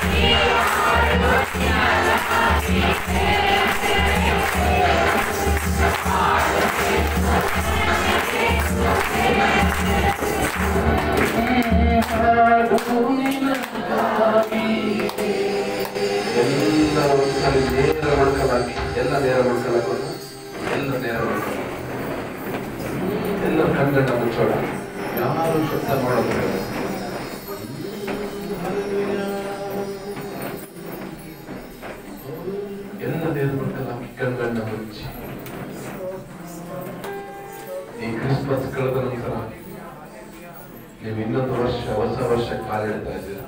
ಎಲ್ಲ ಒಂದ್ಸಲಿ ನೇರ ಮಡ್ಕಲಾಗಿ ಎಲ್ಲ ನೇರ ಮಡ್ಕಲಾಕೋಣ ಎಲ್ಲ ನೇರ ಮಡ್ಕಲ ಎಲ್ಲ ಕಣ್ಣನ್ನ ಮುಚ್ಚೋಣ ಯಾರು ಶಬ್ದ ಮಾಡೋದು ಬೇಡ. ಎಲ್ಲ ನೇರ ಮಡ್ಕಲಾಗಿ ಕಣ್ಣನ್ನ ಮುಚ್ಚಿ ಈ ಕ್ರಿಸ್ಮಸ್ ಕಳೆದ ನಂತರ ನೀವು ಇನ್ನೊಂದು ವರ್ಷ ಹೊಸ ವರ್ಷ ಕಾಲಿಡ್ತಾ ಇದ್ದೀರಾ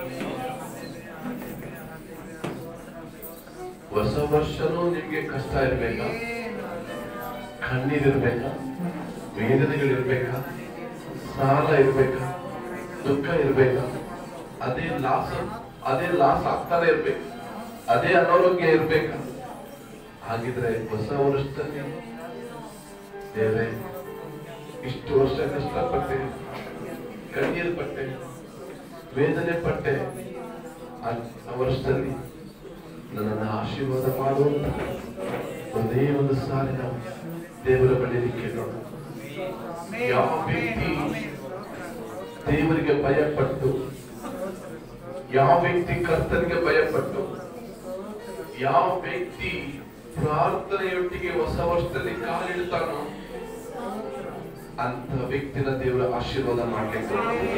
ಹೊಸ ವರ್ಷನೂ ನಿಮ್ಗೆ ಕಷ್ಟ ಇರ್ಬೇಕಾ ಕಣ್ಣೀರಿರ್ಬೇಕಾ ವೇದನೆಗಳಿರ್ಬೇಕಾ ಸಾಲ ಇರ್ಬೇಕಾ ದುಃಖ ಇರ್ಬೇಕಾ ಅದೇ ಲಾಸ್ ಅದೇ ಲಾಸ್ ಆಗ್ತಾನೆ ಇರ್ಬೇಕು ಅದೇ ಅನಾರೋಗ್ಯ ಇರ್ಬೇಕಾ ಹಾಗಿದ್ರೆ ಹೊಸ ವರ್ಷದಲ್ಲಿ ದೇವ್ರೆ ಇಷ್ಟು ವರ್ಷ ಕಷ್ಟಪಟ್ಟೆ ಕಣ್ಣೀರು ಪಟ್ಟೆ ವೇದನೆ ಪಟ್ಟೆ ಆ ಆ ವರ್ಷದಲ್ಲಿ ನನ್ನನ್ನು ಆಶೀರ್ವಾದ ಮಾಡುವಂತ ಒಂದೇ ಒಂದು ಸಾರಿ ನಾವು ದೇವರ ಬಳಿಯಲ್ಲಿ ಕೇಳೋಣ ಯಾವ ವ್ಯಕ್ತಿ ದೇವರಿಗೆ ಭಯಪಟ್ಟು ಯಾವ ವ್ಯಕ್ತಿ ಕರ್ತನಿಗೆ ಭಯಪಟ್ಟು ಯಾವ ವ್ಯಕ್ತಿ ಪ್ರಾರ್ಥನೆಯೊಟ್ಟಿಗೆ ಹೊಸ ವರ್ಷದಲ್ಲಿ ಕಾಲಿಡ್ತಾನೋ ಅಂತ ವ್ಯಕ್ತಿನ ದೇವರ ಆಶೀರ್ವಾದ ಮಾಡ್ಲಿಕ್ಕೆ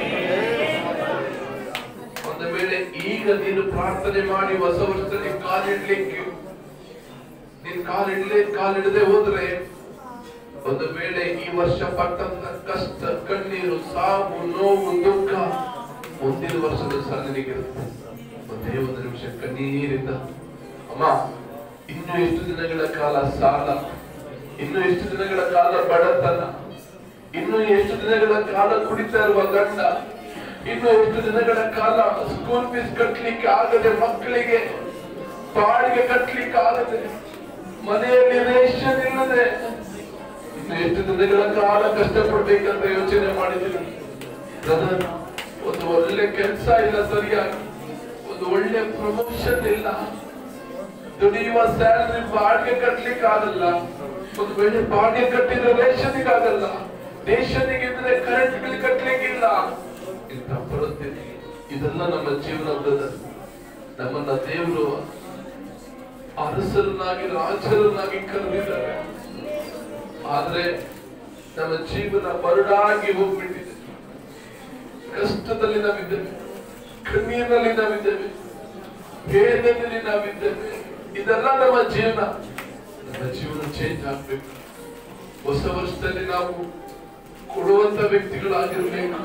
ಒಂದು ವೇಳೆ ಈಗ ನೀನು ಪ್ರಾರ್ಥನೆ ಮಾಡಿ ಹೊಸ ವರ್ಷದಲ್ಲಿ ಕಾಲಿಡ್ಲಿಕ್ಕೆ ನೀನ್ ಕಾಲಿಡ್ಲೇ ಕಾಲಿಡದೆ ಹೋದ್ರೆ ಒಂದು ವೇಳೆ ಈ ವರ್ಷ ಪಟ್ಟಂತ ಕಷ್ಟ ಕಣ್ಣೀರು ಸಾವು ನೋವು ದುಃಖ ಮುಂದಿನ ವರ್ಷದ ಸಹ ನಿನಗಿರುತ್ತೆ ಒಂದೇ ಒಂದು ನಿಮಿಷ ಕಣ್ಣೀರಿಂದ ಅಮ್ಮ ಇನ್ನು ಎಷ್ಟು ದಿನಗಳ ಕಾಲ ಸಾಲ ಇನ್ನು ಎಷ್ಟು ದಿನಗಳ ಕಾಲ ಬಡತನ ಇನ್ನು ಎಷ್ಟು ದಿನಗಳ ಕಾಲ ಕುಡಿತಾ ಇರುವ ಗಂಡ ಇನ್ನು ಎಷ್ಟು ದಿನಗಳ ಕಾಲ ಸ್ಕೂಲ್ ಫೀಸ್ ಕಟ್ಲಿಕ್ಕೆ ಆಗದೆ ಮಕ್ಕಳಿಗೆ ಬಾಡಿಗೆ ಕಟ್ಲಿಕ್ಕೆ ಆಗದೆ ಮನೆಯಲ್ಲಿ ರೇಷನ್ ಇಲ್ಲದೆ ಇನ್ನು ಎಷ್ಟು ದಿನಗಳ ಕಾಲ ಕಷ್ಟಪಡ್ಬೇಕಂತ ಯೋಚನೆ ಮಾಡಿದ್ದೀನಿ ಬ್ರದರ್ ಒಂದು ಒಳ್ಳೆ ಕೆಲಸ ಇಲ್ಲ ಸರಿಯಾಗಿ ಒಂದು ಒಳ್ಳೆ ಪ್ರಮೋಷನ್ ಇಲ್ಲ ದುಡಿಯುವ ಸ್ಯಾಲರಿ ಬಾಡಿಗೆ ಕಟ್ಲಿಕ್ಕೆ ಆಗಲ್ಲ ಒಂದು ವೇಳೆ ಬಾಡಿಗೆ ಕಟ್ಟಿದ್ರೆ ರೇಷನ್ಗೆ ಆಗಲ್ಲ ರೇಷನ್ಗೆ ಇದ್ರೆ ಕರೆಂಟ್ ಬಿಲ್ ಕಟ್ಲಿಕ್ಕಿಲ್ಲ ಇಂಥ ಪರಿಸ್ಥಿತಿ ಇದೆಲ್ಲ ನಮ್ಮ ಜೀವನ ಬ್ರದರ್ ನಮ್ಮನ್ನ ದೇವರು ಅರಸರನ್ನಾಗಿ ರಾಜರನ್ನಾಗಿ ಕರೆದಿದ್ದಾರೆ ಆದ್ರೆ ನಮ್ಮ ಜೀವನ ಬರಡಾಗಿ ಹೋಗ್ಬಿಟ್ಟಿದೆ ಕಷ್ಟದಲ್ಲಿ ನಾವಿದ್ದೇವೆ ಕಣ್ಣೀರಿನಲ್ಲಿ ನಾವಿದ್ದೇವೆ ವೇದನೆಯಲ್ಲಿ ನಾವಿದ್ದೇವೆ ಇದೆಲ್ಲ ನಮ್ಮ ಜೀವನ ನಮ್ಮ ಜೀವನ ಚೇಂಜ್ ಆಗ್ಬೇಕು ಹೊಸ ವರ್ಷದಲ್ಲಿ ನಾವು ಕೊಡುವಂತ ವ್ಯಕ್ತಿಗಳಾಗಿರ್ಬೇಕು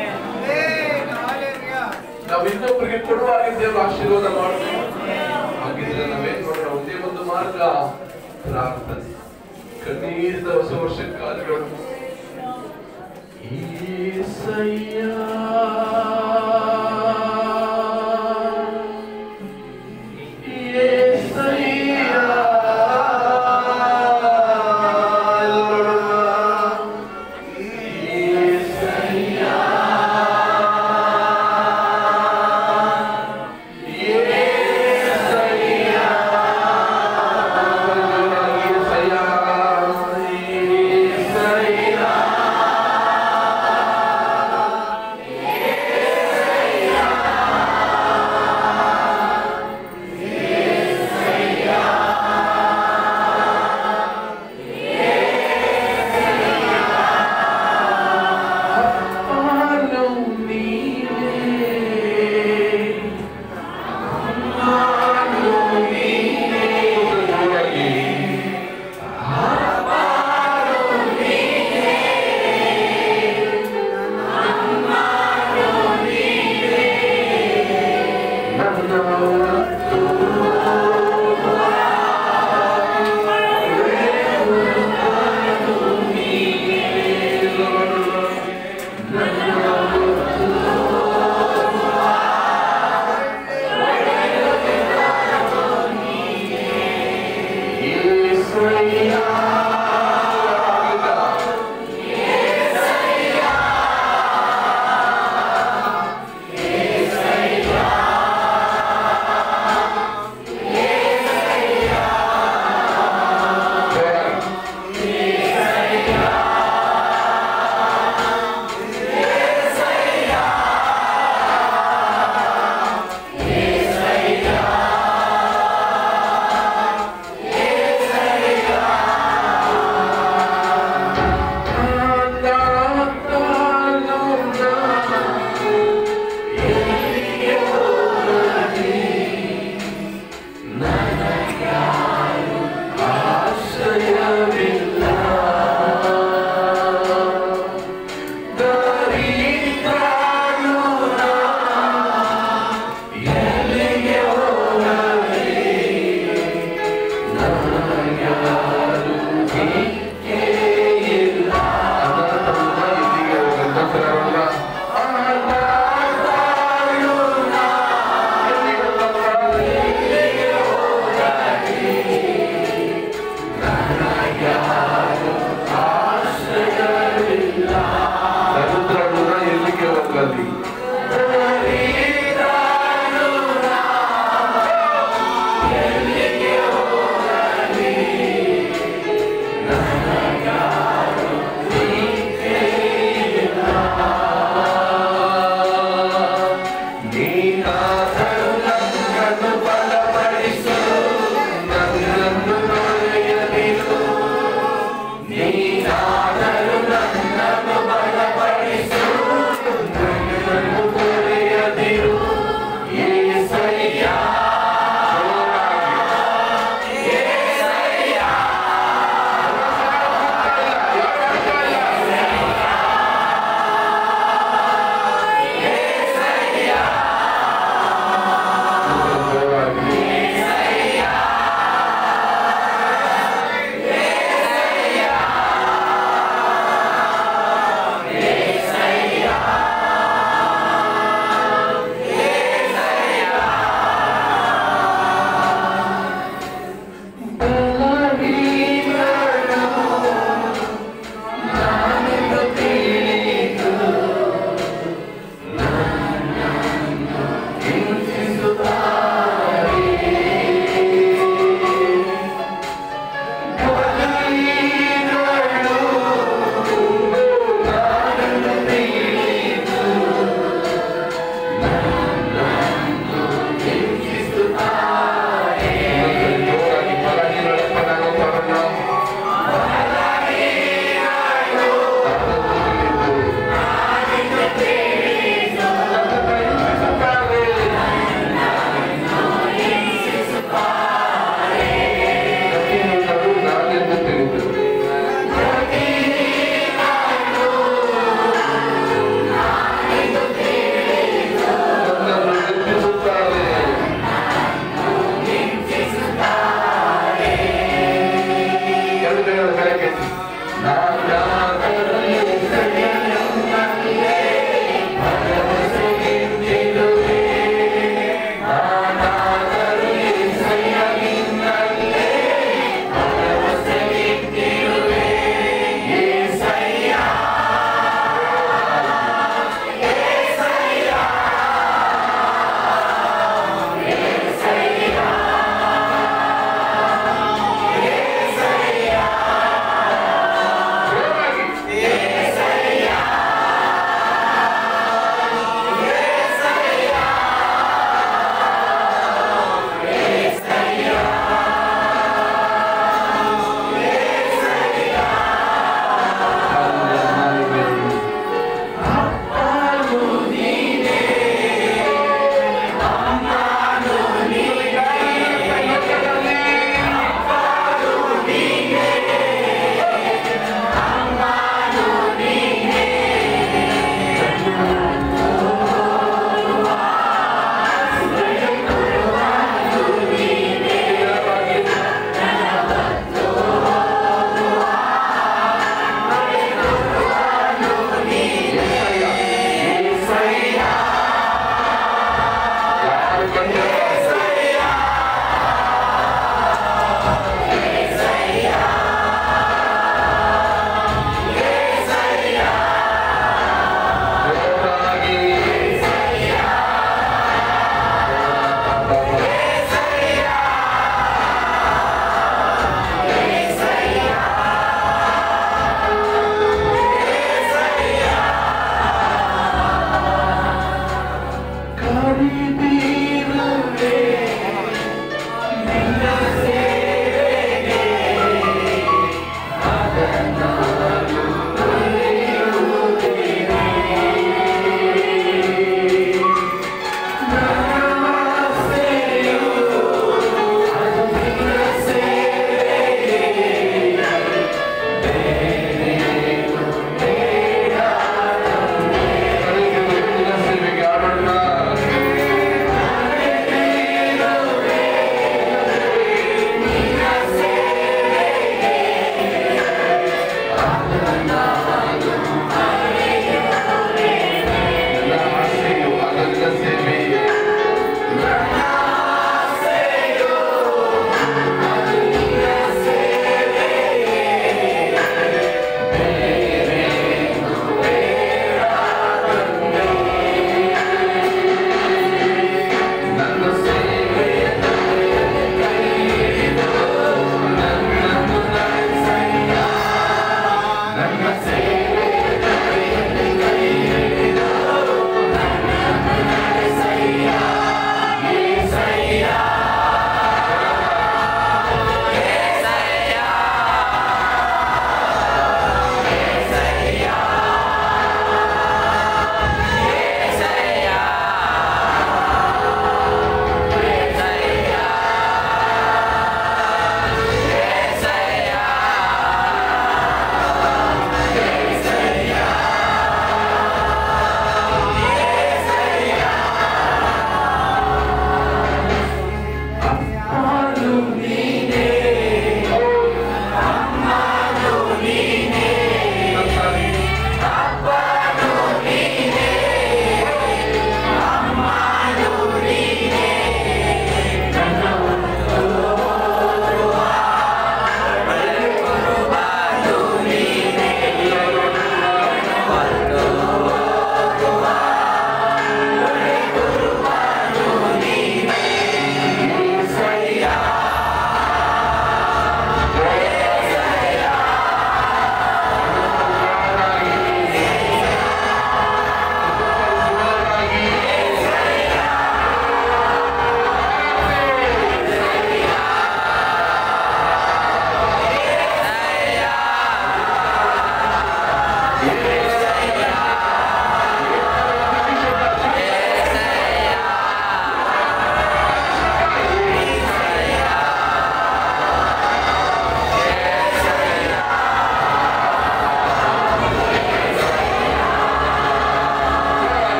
ನಾವು ಇನ್ನೊಬ್ಬರಿಗೆ ಕೊಡುವಾಗ ದೇವರು ಆಶೀರ್ವಾದ ಮಾಡಬೇಕು ಹಾಗಿದ್ರೆ ನಾವೇನ್ ಮಾಡೋಣ ಒಂದೇ ಒಂದು ಮಾರ್ಗ ಪ್ರಾರ್ಥನೆ ಕಣ್ಣೀರಿದ ಹೊಸ ವರ್ಷ ಕಾಲಗಳು ಏಸಯ್ಯ ಏಸಯ್ಯ ಏಸಯ್ಯ ಏಸಯ್ಯ ಏಸಯ್ಯ ಹೆಸರಲ್ಲ ಸಮುದ್ರ ಎಲ್ಲಿಗೆ ಹೋಗಲಿ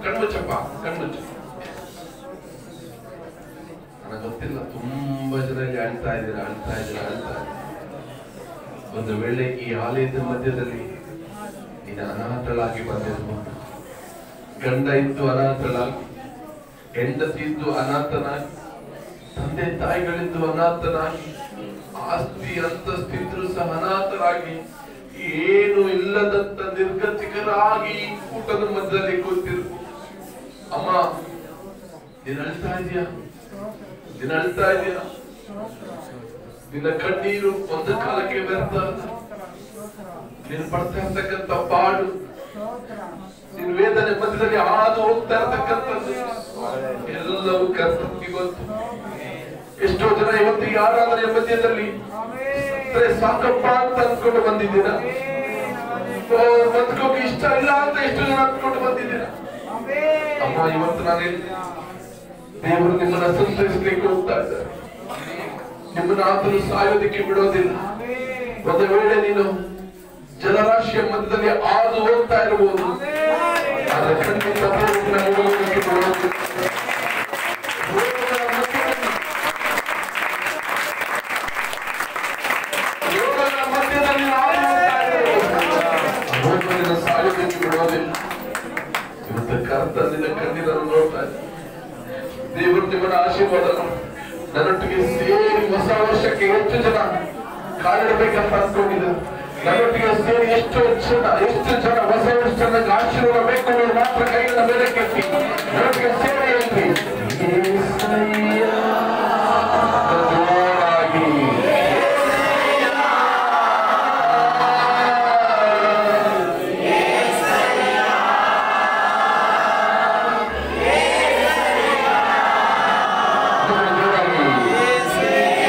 ಕಣ್ಮುಚ್ಚಪ್ಪ ಕಣ್ಮುಚ್ಚ ನನಗೆ ಗೊತ್ತಿಲ್ಲ ತುಂಬಾ ಜನ ಇಲ್ಲಿ ಅಳ್ತಾ ಇದ್ದೀರಾ ಅಳ್ತಾ ಇದ್ದೀರಾ ಅಳ್ತಾ ಇದ್ದೀರಾ ಒಂದು ವೇಳೆ ಈ ಆಲಯದ ಮಧ್ಯದಲ್ಲಿ ನೀನು ಅನಾಥಳಾಗಿ ಬಂದಿರಬಹುದು ಗಂಡ ಇದ್ದು ಅನಾಥಳಾಗಿ ಹೆಂಡತಿ ಇದ್ದು ಅನಾಥನಾಗಿ ತಂದೆ ತಾಯಿಗಳಿದ್ದು ಅನಾಥನಾಗಿ ಆಸ್ತಿ ಅಂತಸ್ತಿದ್ರು ಸಹ ಅನಾಥರಾಗಿ ಏನು ಇಲ್ಲದಂತ ನಿರ್ಗತಿಕರಾಗಿ ಈ ಕೂಟದ ಮಧ್ಯದಲ್ಲಿ ಕೂತಿರು ಅಮ್ಮ ನೀನ್ ಅಳ್ತಾ ಇದೀಯಾ ನೀನ್ ಅಳ್ತಾ ಇದೀಯಾ ನಿನ್ನ ಕಣ್ಣೀರು ಒಂದು ಕಾಲಕ್ಕೆ ವ್ಯರ್ಥ ಅಲ್ಲ. ನೀನು ಪಡ್ತಾ ಇರ್ತಕ್ಕಂಥ ಪಾಡು ನಿನ್ನ ವೇದನೆ ಮಧ್ಯದಲ್ಲಿ ಹಾದು ಹೋಗ್ತಾ ಇರ್ತಕ್ಕಂಥದ್ದು ಎಲ್ಲವೂ ಕರ್ತನಿಗೆ ಗೊತ್ತು ಎಷ್ಟೋ ಜನ ಇವತ್ತು ಈ ಆರಾಧನೆಯ ಮಧ್ಯದಲ್ಲಿ ಸತ್ತರೆ ಸಾಕಪ್ಪ ಅಂತ ಅಂದ್ಕೊಂಡು ಬಂದಿದ್ದೀರಾ ಓ, ಬದುಕೋಕೆ ಇಷ್ಟ ಇಲ್ಲ ಅಂತ ಎಷ್ಟು ಜನ ಅಂದ್ಕೊಂಡು ಬಂದಿದ್ದೀರಾ ಅಮ್ಮ ಇವತ್ತು ನಾನು ಇಲ್ಲಿ ದೇವರು ನಿಮ್ಮನ್ನ ಸಂತೈಸ್ಲಿಕ್ಕೆ ಹೋಗ್ತಾ ಇದ್ದಾರೆ ನಿಮ್ಮನ್ನ ಆತನು ಸಾಯೋದಕ್ಕೆ ಬಿಡೋದಿಲ್ಲ ಒಂದು ವೇಳೆ ನೀನು ಜಲರಾಶಿಯ ಮಧ್ಯದಲ್ಲಿ ಹಾದು ಹೋಗ್ತಾ ಇರಬಹುದು ಆದ್ರೆ ಖಂಡಿತ ದೇವರು ನಿನ್ನ ಹೋಗೋದಕ್ಕೆ ಬಿಡೋದಿಲ್ಲ. ರೋಗಗಳ ಮಧ್ಯದಲ್ಲಿ ರೋಗಗಳ ಮಧ್ಯದಲ್ಲಿ ಹಾದು ಹೋಗ್ತಾ ಇರಬಹುದು. ರೋಗದಿಂದ ಸಾಯೋದಕ್ಕೆ ಬಿಡೋದಿಲ್ಲ ಇವತ್ತು ಕರ್ತ ನಿನ್ನ ಕಣ್ಣೀರನ್ನು ನೋಡ್ತಾ ಇದ್ದಾರೆ ದೇವರು ನಿಮ್ಮನ್ನ ಆಶೀರ್ವಾದ ಮಾಡಿ ನನ್ನೊಟ್ಟಿಗೆ ಸೇರಿ ಹೊಸ ವರ್ಷಕ್ಕೆ ಹೆಚ್ಚು ಜನ ಕಾಲಿಡಬೇಕಂತ ಅನ್ಕೊಂಡಿದ್ದಾರೆ ನನ್ನೊಟ್ಟಿಗೆ ಸೇರಿ ಎಷ್ಟು ಜನ ಎಷ್ಟು ಜನ ಹೊಸ ವರ್ಷದ ಆಶೀರ್ವಾದ ಬೇಕು ಅನ್ನೋರು ಮಾತ್ರ ಕೈಯಿಂದ ಮೇಲೆ ಕೆತ್ತಿ ನನ್ನೊಟ್ಟಿಗೆ ಸೇರಿ ಹೇಳ್ರಿ ಏಸಯ್ಯ. ಜೋರಾಗಿ. ಜೋರಾಗಿ.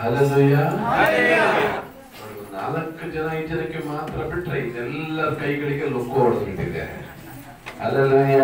ಹಲಲುಯ್ಯ ಒಂದು ನಾಲ್ಕು ಜನ ಐದು ಜನಕ್ಕೆ ಮಾತ್ರ ಬಿಟ್ರೆ ಇದೆಲ್ಲರ ಕೈಗಳಿಗೆ ಲೊಕ್ಕು ಹೊಡೆದ್ಬಿಟ್ಟಿದೆ ಹಲಲುಯ್ಯ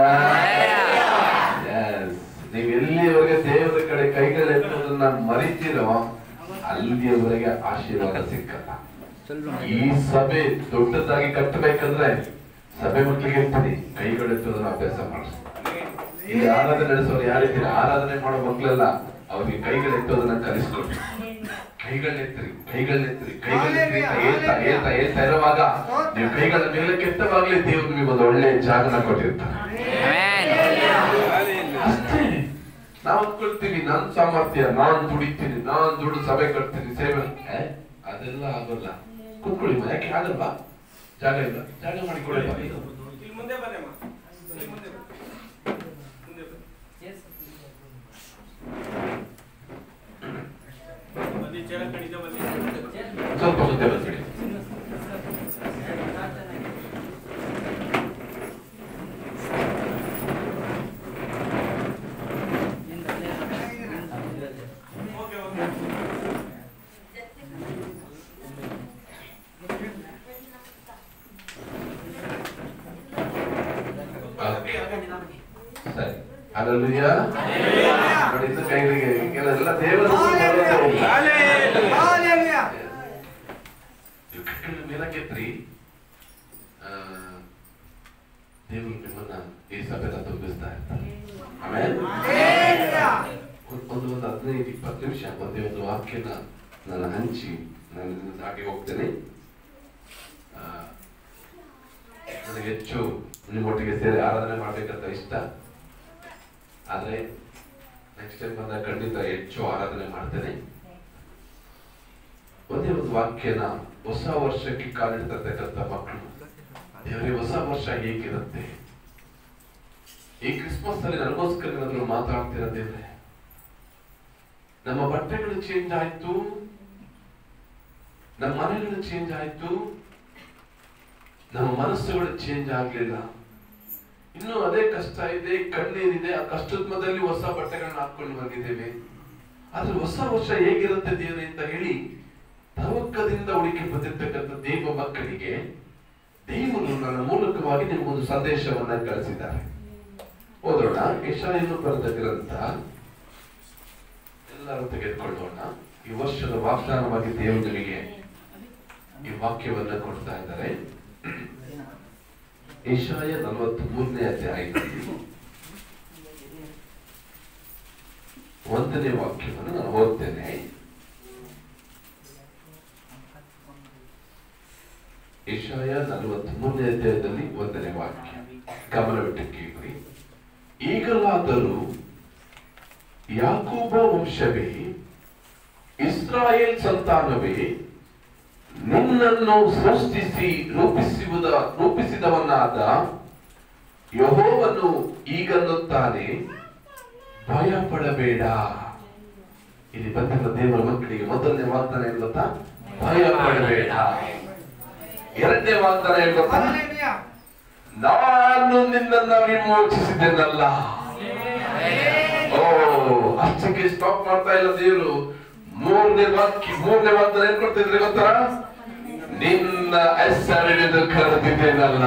Yes. ನೀವು ಎಲ್ಲಿಯವರೆಗೆ ದೇವರ ಕಡೆ ಕೈಗಳೆತ್ತುವುದನ್ನ ಮರಿತೀರೋ ಅಲ್ಲಿಯವರೆಗೆ ಆಶೀರ್ವಾದ ಸಿಕ್ಕಲ್ಲ ಈ ಸಭೆ ದೊಡ್ಡದಾಗಿ ಕಟ್ಟಬೇಕಂದ್ರೆ ಸಭೆ ಮಕ್ಕಳಿಗೆ ಹೇಳ್ತೀನಿ ಕೈಗಳೆತ್ತುವುದನ್ನ ಅಭ್ಯಾಸ ಮಾಡಿಸಿ ಇಲ್ಲಿ ಆರಾಧನೆ ನಡೆಸೋರು ಯಾರಿದ್ದೀರಾ ಆರಾಧನೆ ಮಾಡೋ ಮಕ್ಕಳೆಲ್ಲ ಅವ್ರಿಗೆ ಕೈಗಳೆತ್ತೋದನ್ನ ಕಲಿಸ್ಕೊಡಿ ಕೈಗಳನ್ನೆತ್ತಿರಿ ಕೈಗಳನ್ನೆತ್ತಿರಿ ಕೈಗಳನ್ನೆತ್ತಿರಿ ಅಂತ ಹೇಳ್ತಾ ಹೇಳ್ತಾ ಹೇಳ್ತಾ ಇರುವಾಗ ನೀವು ಕೈಗಳ ಮೇಲೆ ಕೆತ್ತವಾಗ್ಲೇ ದೇವ್ರು ನಿಮಗೆ ಒಂದು ಒಳ್ಳೆ ಜಾಗನ ಕೊಟ್ಟಿರ್ತಾರೆ ಅಷ್ಟೇ ನಾವು ಅಂದ್ಕೊಳ್ತೀವಿ ನನ್ ಸಾಮರ್ಥ್ಯ ನಾನ್ ದುಡಿತೀನಿ ನಾನ್ ದುಡ್ಡು ಸಭೆ ಕಟ್ತೀನಿ ಸೇವೆ ಏ, ಅದೆಲ್ಲ ಆಗೋಲ್ಲ ಕುತ್ಕೊಳ್ಳಿ ಮ, ಯಾಕೆ ಆಗಲ್ವಾ ಜಾಗ ಇಲ್ಲ ಜಾಗ ಮಾಡಿ ಕೊಡಿ ಬಾ. ಇಲ್ಲಿ ಮುಂದೆ ಬನ್ನಿ ಅಮ್ಮ ಇಲ್ಲಿ ಮುಂದೆ ಬನ್ನಿ ಮುಂದೆ ಬನ್ನಿ ಬನ್ನಿ ಚೇರ ಕಡಿತ ಬನ್ನಿ ಸ್ವಲ್ಪ ಮುಂದೆ ಬಂದ್ಬಿಡಿ ಓಕೆ ಓಕೆ ಓಕೆ. ಸರಿ ಅಲ್ಲೂಯ್ಯ ನೋಡಿ ಇನ್ನು ಕೈಗಳಿಗೆ ಕೆಲವೆಲ್ಲ ದೇವರು ಮೇಲಕ್ಕೆತ್ರಿ ಆ, ದೇವರು ನಿಮ್ಮನ್ನ ಈ ಸಭೆನ ತುಂಬಿಸ್ತಾ ಇರ್ತಾರೆ ಆಮೇಲೆ ಒಂದು ಒಂದು ಹದಿನೈದು ಇಪ್ಪತ್ತು ನಿಮಿಷ ಒಂದೇ ಒಂದು ವಾಕ್ಯನ ನಾನು ಹಂಚಿ ನಾನು ಇದನ್ನ ದಾಟಿ ಹೋಗ್ತೇನೆ ಆ, ನನಗೆ ಹೆಚ್ಚು ನಿಮ್ಮೊಟ್ಟಿಗೆ ಸೇರಿ ಆರಾಧನೆ ಮಾಡ್ಬೇಕಂತ ಇಷ್ಟ ಆದ್ರೆ ನೆಕ್ಸ್ಟ್ ಟೈಮ್ ಬಂದಾಗ ಖಂಡಿತ ಹೆಚ್ಚು ಆರಾಧನೆ ಮಾಡ್ತೇನೆ ಒಂದೇ ಒಂದು ವಾಕ್ಯನ ಹೊಸ ವರ್ಷಕ್ಕೆ ಕಾಲಿಡ್ತಿರ್ತಕ್ಕಂಥ ಮಕ್ಕಳು ದೇವರೇ ಹೊಸ ವರ್ಷ ಹೇಗಿರುತ್ತೆ ಈ ಕ್ರಿಸ್ಮಸ್ ಅಲ್ಲಿ ನನಗೋಸ್ಕರ ಏನಾದ್ರು ಮಾತಾಡ್ತೀರ ದೇವ್ರೆ ನಮ್ಮ ಬಟ್ಟೆಗಳು ಚೇಂಜ್ ಆಯ್ತು ನಮ್ಮ ಮನೆಗಳು ಚೇಂಜ್ ಆಯ್ತು ನಮ್ಮ ಮನಸ್ಸುಗಳು ಚೇಂಜ್ ಆಗ್ಲಿಲ್ಲ ಇನ್ನು ಅದೇ ಕಷ್ಟ ಇದೆ ಕಣ್ಣೀರಿದೆ ಆ ಕಷ್ಟದ ಮಧ್ಯದಲ್ಲಿ ಹೊಸ ಬಟ್ಟೆಗಳನ್ನ ಹಾಕೊಂಡು ಬಂದಿದ್ದೇವೆ ಆದ್ರೆ ಹೊಸ ವರ್ಷ ಹೇಗಿರುತ್ತೆ ದೇವ್ರೆ ಅಂತ ಹೇಳಿ ತವಕ್ಕದಿಂದ ಹುಡುಕಿ ಬಂದಿರ್ತಕ್ಕಂಥ ದೇವ ಮಕ್ಕಳಿಗೆ ದೇವರು ನನ್ನ ಮೂಲಕವಾಗಿ ನಿಮಗೊಂದು ಸಂದೇಶವನ್ನ ಕಳಿಸಿದ್ದಾರೆ ಓದೋಣ ಯಶಾಯನ್ನು ಬರೆದ ಗ್ರಂಥ ಎಲ್ಲರೂ ತೆಗೆದುಕೊಳ್ಳೋಣ ಈ ವರ್ಷದ ವಾಗ್ದಾನವಾಗಿ ದೇವರು ನಿಮಗೆ ಈ ವಾಕ್ಯವನ್ನ ಕೊಡ್ತಾ ಇದ್ದಾರೆ ಯಶಾಯ ನಲವತ್ತ್ ಮೂರನೇ ಅಧ್ಯಾಯದಲ್ಲಿ ಒಂದನೇ ವಾಕ್ಯವನ್ನು ನಾನು ಓದ್ತೇನೆ ಯಶಾಯ ನಲವತ್ತ್ ಮೂರನೇ ಅಧ್ಯಾಯದಲ್ಲಿ ಒಂದನೇ ವಾಕ್ಯ ಗಮನವಿಟ್ಟು ಕೇಳಿ ಈಗಲಾದರೂ ಯಾಕೂಬ ವಂಶವೇ ಇಸ್ರಾಯೇಲ್ ಸಂತಾನವೇ ನಿನ್ನನ್ನು ಸೃಷ್ಟಿಸಿ ರೂಪಿಸುವುದ ರೂಪಿಸಿದವನಾದ ಯಹೋವನು ಈಗನ್ನುತ್ತಾನೆ ಭಯ ಪಡಬೇಡ ಇಲ್ಲಿ ಬಂದಿರುವ ದೇವರ ಮಕ್ಕಳಿಗೆ ಮೊದಲನೇ ವಾಗ್ದಾನ ಏನ್ ಗೊತ್ತಾ ಭಯ ಪಡಬೇಡ ಎರಡನೇ ವಾಗ್ದಾನ ಏನ್ ಗೊತ್ತಾ ನಾನು ನಿನ್ನನ್ನ ವಿಮೋಚಿಸಿದೆನಲ್ಲ ಓ ಅಷ್ಟಕ್ಕೆ ಸ್ಟಾಪ್ ಮಾಡ್ತಾ ಇಲ್ಲ ದೇವರು ಮೂರನೇ ವಾಕ್ಯ ಮೂರನೇ ವಾಗ್ದಾನ ಏನ್ ಕೊಡ್ತಿದ್ರೆ ಗೊತ್ತಾ ನಿನ್ನ ಹೆಸರಿಡಿದು ಕರೆದಿದ್ದೇನಲ್ಲ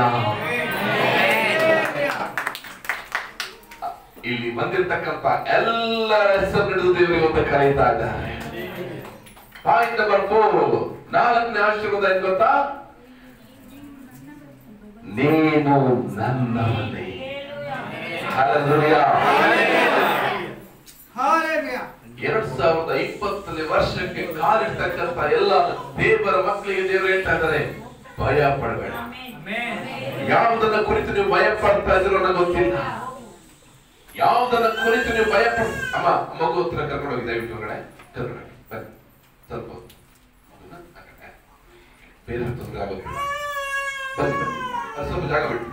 ಇಲ್ಲಿ ಬಂದಿರ್ತಕ್ಕಂಥ ಎಲ್ಲರ ಹೆಸರು ಹಿಡಿದು ದೇವರು ಇವತ್ತು ಕರೀತಾ ಇದ್ದಾರೆ ಪಾಯಿಂಟ್ ನಂಬರ್ ಫೋರ್ ನಾಲ್ಕನೇ ಆಶೀರ್ವಾದ ಏನ್ ಗೊತ್ತಾ ನೀನು ನನ್ನವನೇ Hallelujah. ಎರಡ್ ಸಾವಿರದ ಇಪ್ಪತ್ತನೇ ವರ್ಷಕ್ಕೆ ಕಾಲಿರ್ತಕ್ಕಂಥ ಎಲ್ಲ ದೇವರ ಮಕ್ಕಳಿಗೆ ದೇವರು ಹೇಳ್ತಾ ಇದ್ದಾರೆ ಭಯ ಪಡಬೇಡ ಯಾವುದನ್ನ ಕುರಿತು ನೀವು ಭಯ ಪಡ್ತಾ ಇದ್ರು ನನಗೆ ಗೊತ್ತಿಲ್ಲ ಯಾವುದನ್ನ ಕುರಿತು ನೀವು ಭಯ ಪಡ್ ಅಮ್ಮ ಮಗು ಹತ್ರ ಕರ್ಕೊಂಡು ಹೋಗಿ ದಯವಿಟ್ಟು ಹೊರಗಡೆ ಕರ್ಕೊಂಡು ಹೋಗಿ ಬನ್ನಿ ಸ್ವಲ್ಪ ಹೊತ್ತು. ಮಗುನ ಆ ಕಡೆ. ಬೇರೆ ತೊಂದರೆ ಆಗೋದಿಲ್ಲ ಬನ್ನಿ ಬನ್ನಿ ಅದು ಸ್ವಲ್ಪ ಜಾಗ ಬಿಟ್ಟು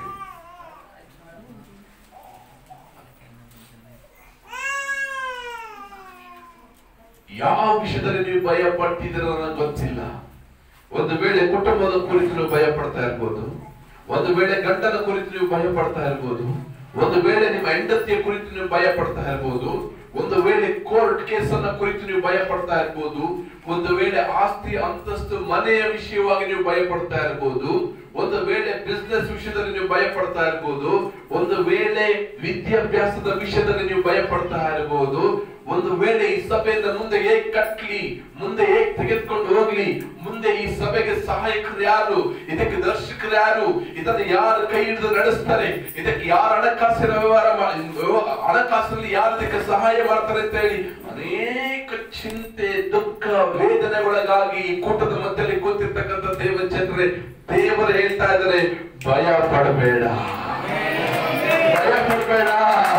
ಯಾವ ವಿಷಯದಲ್ಲಿ ನೀವು ಭಯ ಪಟ್ಟಿದ್ದೀರ ನನಗೆ ಗೊತ್ತಿಲ್ಲ ಒಂದು ವೇಳೆ ಕುಟುಂಬದ ಕುರಿತು ನೀವು ಭಯ ಪಡ್ತಾ ಇರ್ಬೋದು ಒಂದು ವೇಳೆ ಗಂಡನ ಕುರಿತು ನೀವು ಭಯ ಪಡ್ತಾ ಇರ್ಬೋದು ಒಂದು ವೇಳೆ ನಿಮ್ಮ ಹೆಂಡತಿಯ ಕುರಿತು ನೀವು ನೀವು ಭಯ ಪಡ್ತಾ ಇರ್ಬೋದು ಒಂದು ವೇಳೆ ಕೋರ್ಟ್ ಕೇಸನ್ನ ಕುರಿತು ನೀವು ಭಯ ಪಡ್ತಾ ಇರ್ಬೋದು ಒಂದು ವೇಳೆ ಆಸ್ತಿ ಅಂತಸ್ತು ಮನೆಯ ವಿಷಯವಾಗಿ ನೀವು ಭಯ ಪಡ್ತಾ ಇರ್ಬೋದು ಒಂದು ವೇಳೆ ಬಿಸ್ನೆಸ್ ವಿಷಯದಲ್ಲಿ ನೀವು ಭಯ ಪಡ್ತಾ ಇರ್ಬೋದು ಒಂದು ವೇಳೆ ವಿದ್ಯಾಭ್ಯಾಸದ ವಿಷಯದಲ್ಲಿ ನೀವು ಭಯ ಪಡ್ತಾ ಇರಬಹುದು ಒಂದು ವೇಳೆ ಈ ಸಭೆಯಿಂದ ಮುಂದೆ ಹೇಗ್ ಕಟ್ಲಿ ಮುಂದೆ ಹೇಗ್ ತೆಗೆದುಕೊಂಡು ಹೋಗ್ಲಿ ಮುಂದೆ ಈ ಸಭೆಗೆ ಸಹಾಯಕರು ಯಾರು ಇದಕ್ಕೆ ದರ್ಶಕರು ಯಾರು ಇದನ್ನು ಯಾರು ಕೈ ಹಿಡಿದು ನಡೆಸ್ತಾರೆ ಇದಕ್ಕೆ ಯಾರು ಹಣಕಾಸಿನ ವ್ಯವಹಾರ ಮಾ- ಹಣಕಾಸಲ್ಲಿ ಯಾರು ಇದಕ್ಕೆ ಸಹಾಯ ಮಾಡ್ತಾರೆ ಅಂತ ಹೇಳಿ ಅನೇಕ ಚಿಂತೆ ದುಃಖ ವೇದನೆಗೊಳಗಾಗಿ ಈ ಕೂಟದ ಮಧ್ಯದಲ್ಲಿ ಕೂತಿರ್ತಕ್ಕಂಥ ದೇವ ಜನರೇ ದೇವರು ಹೇಳ್ತಾ ಇದ್ದಾರೆ ಭಯ ಪಡಬೇಡ ಭಯ ಪಡಬೇಡ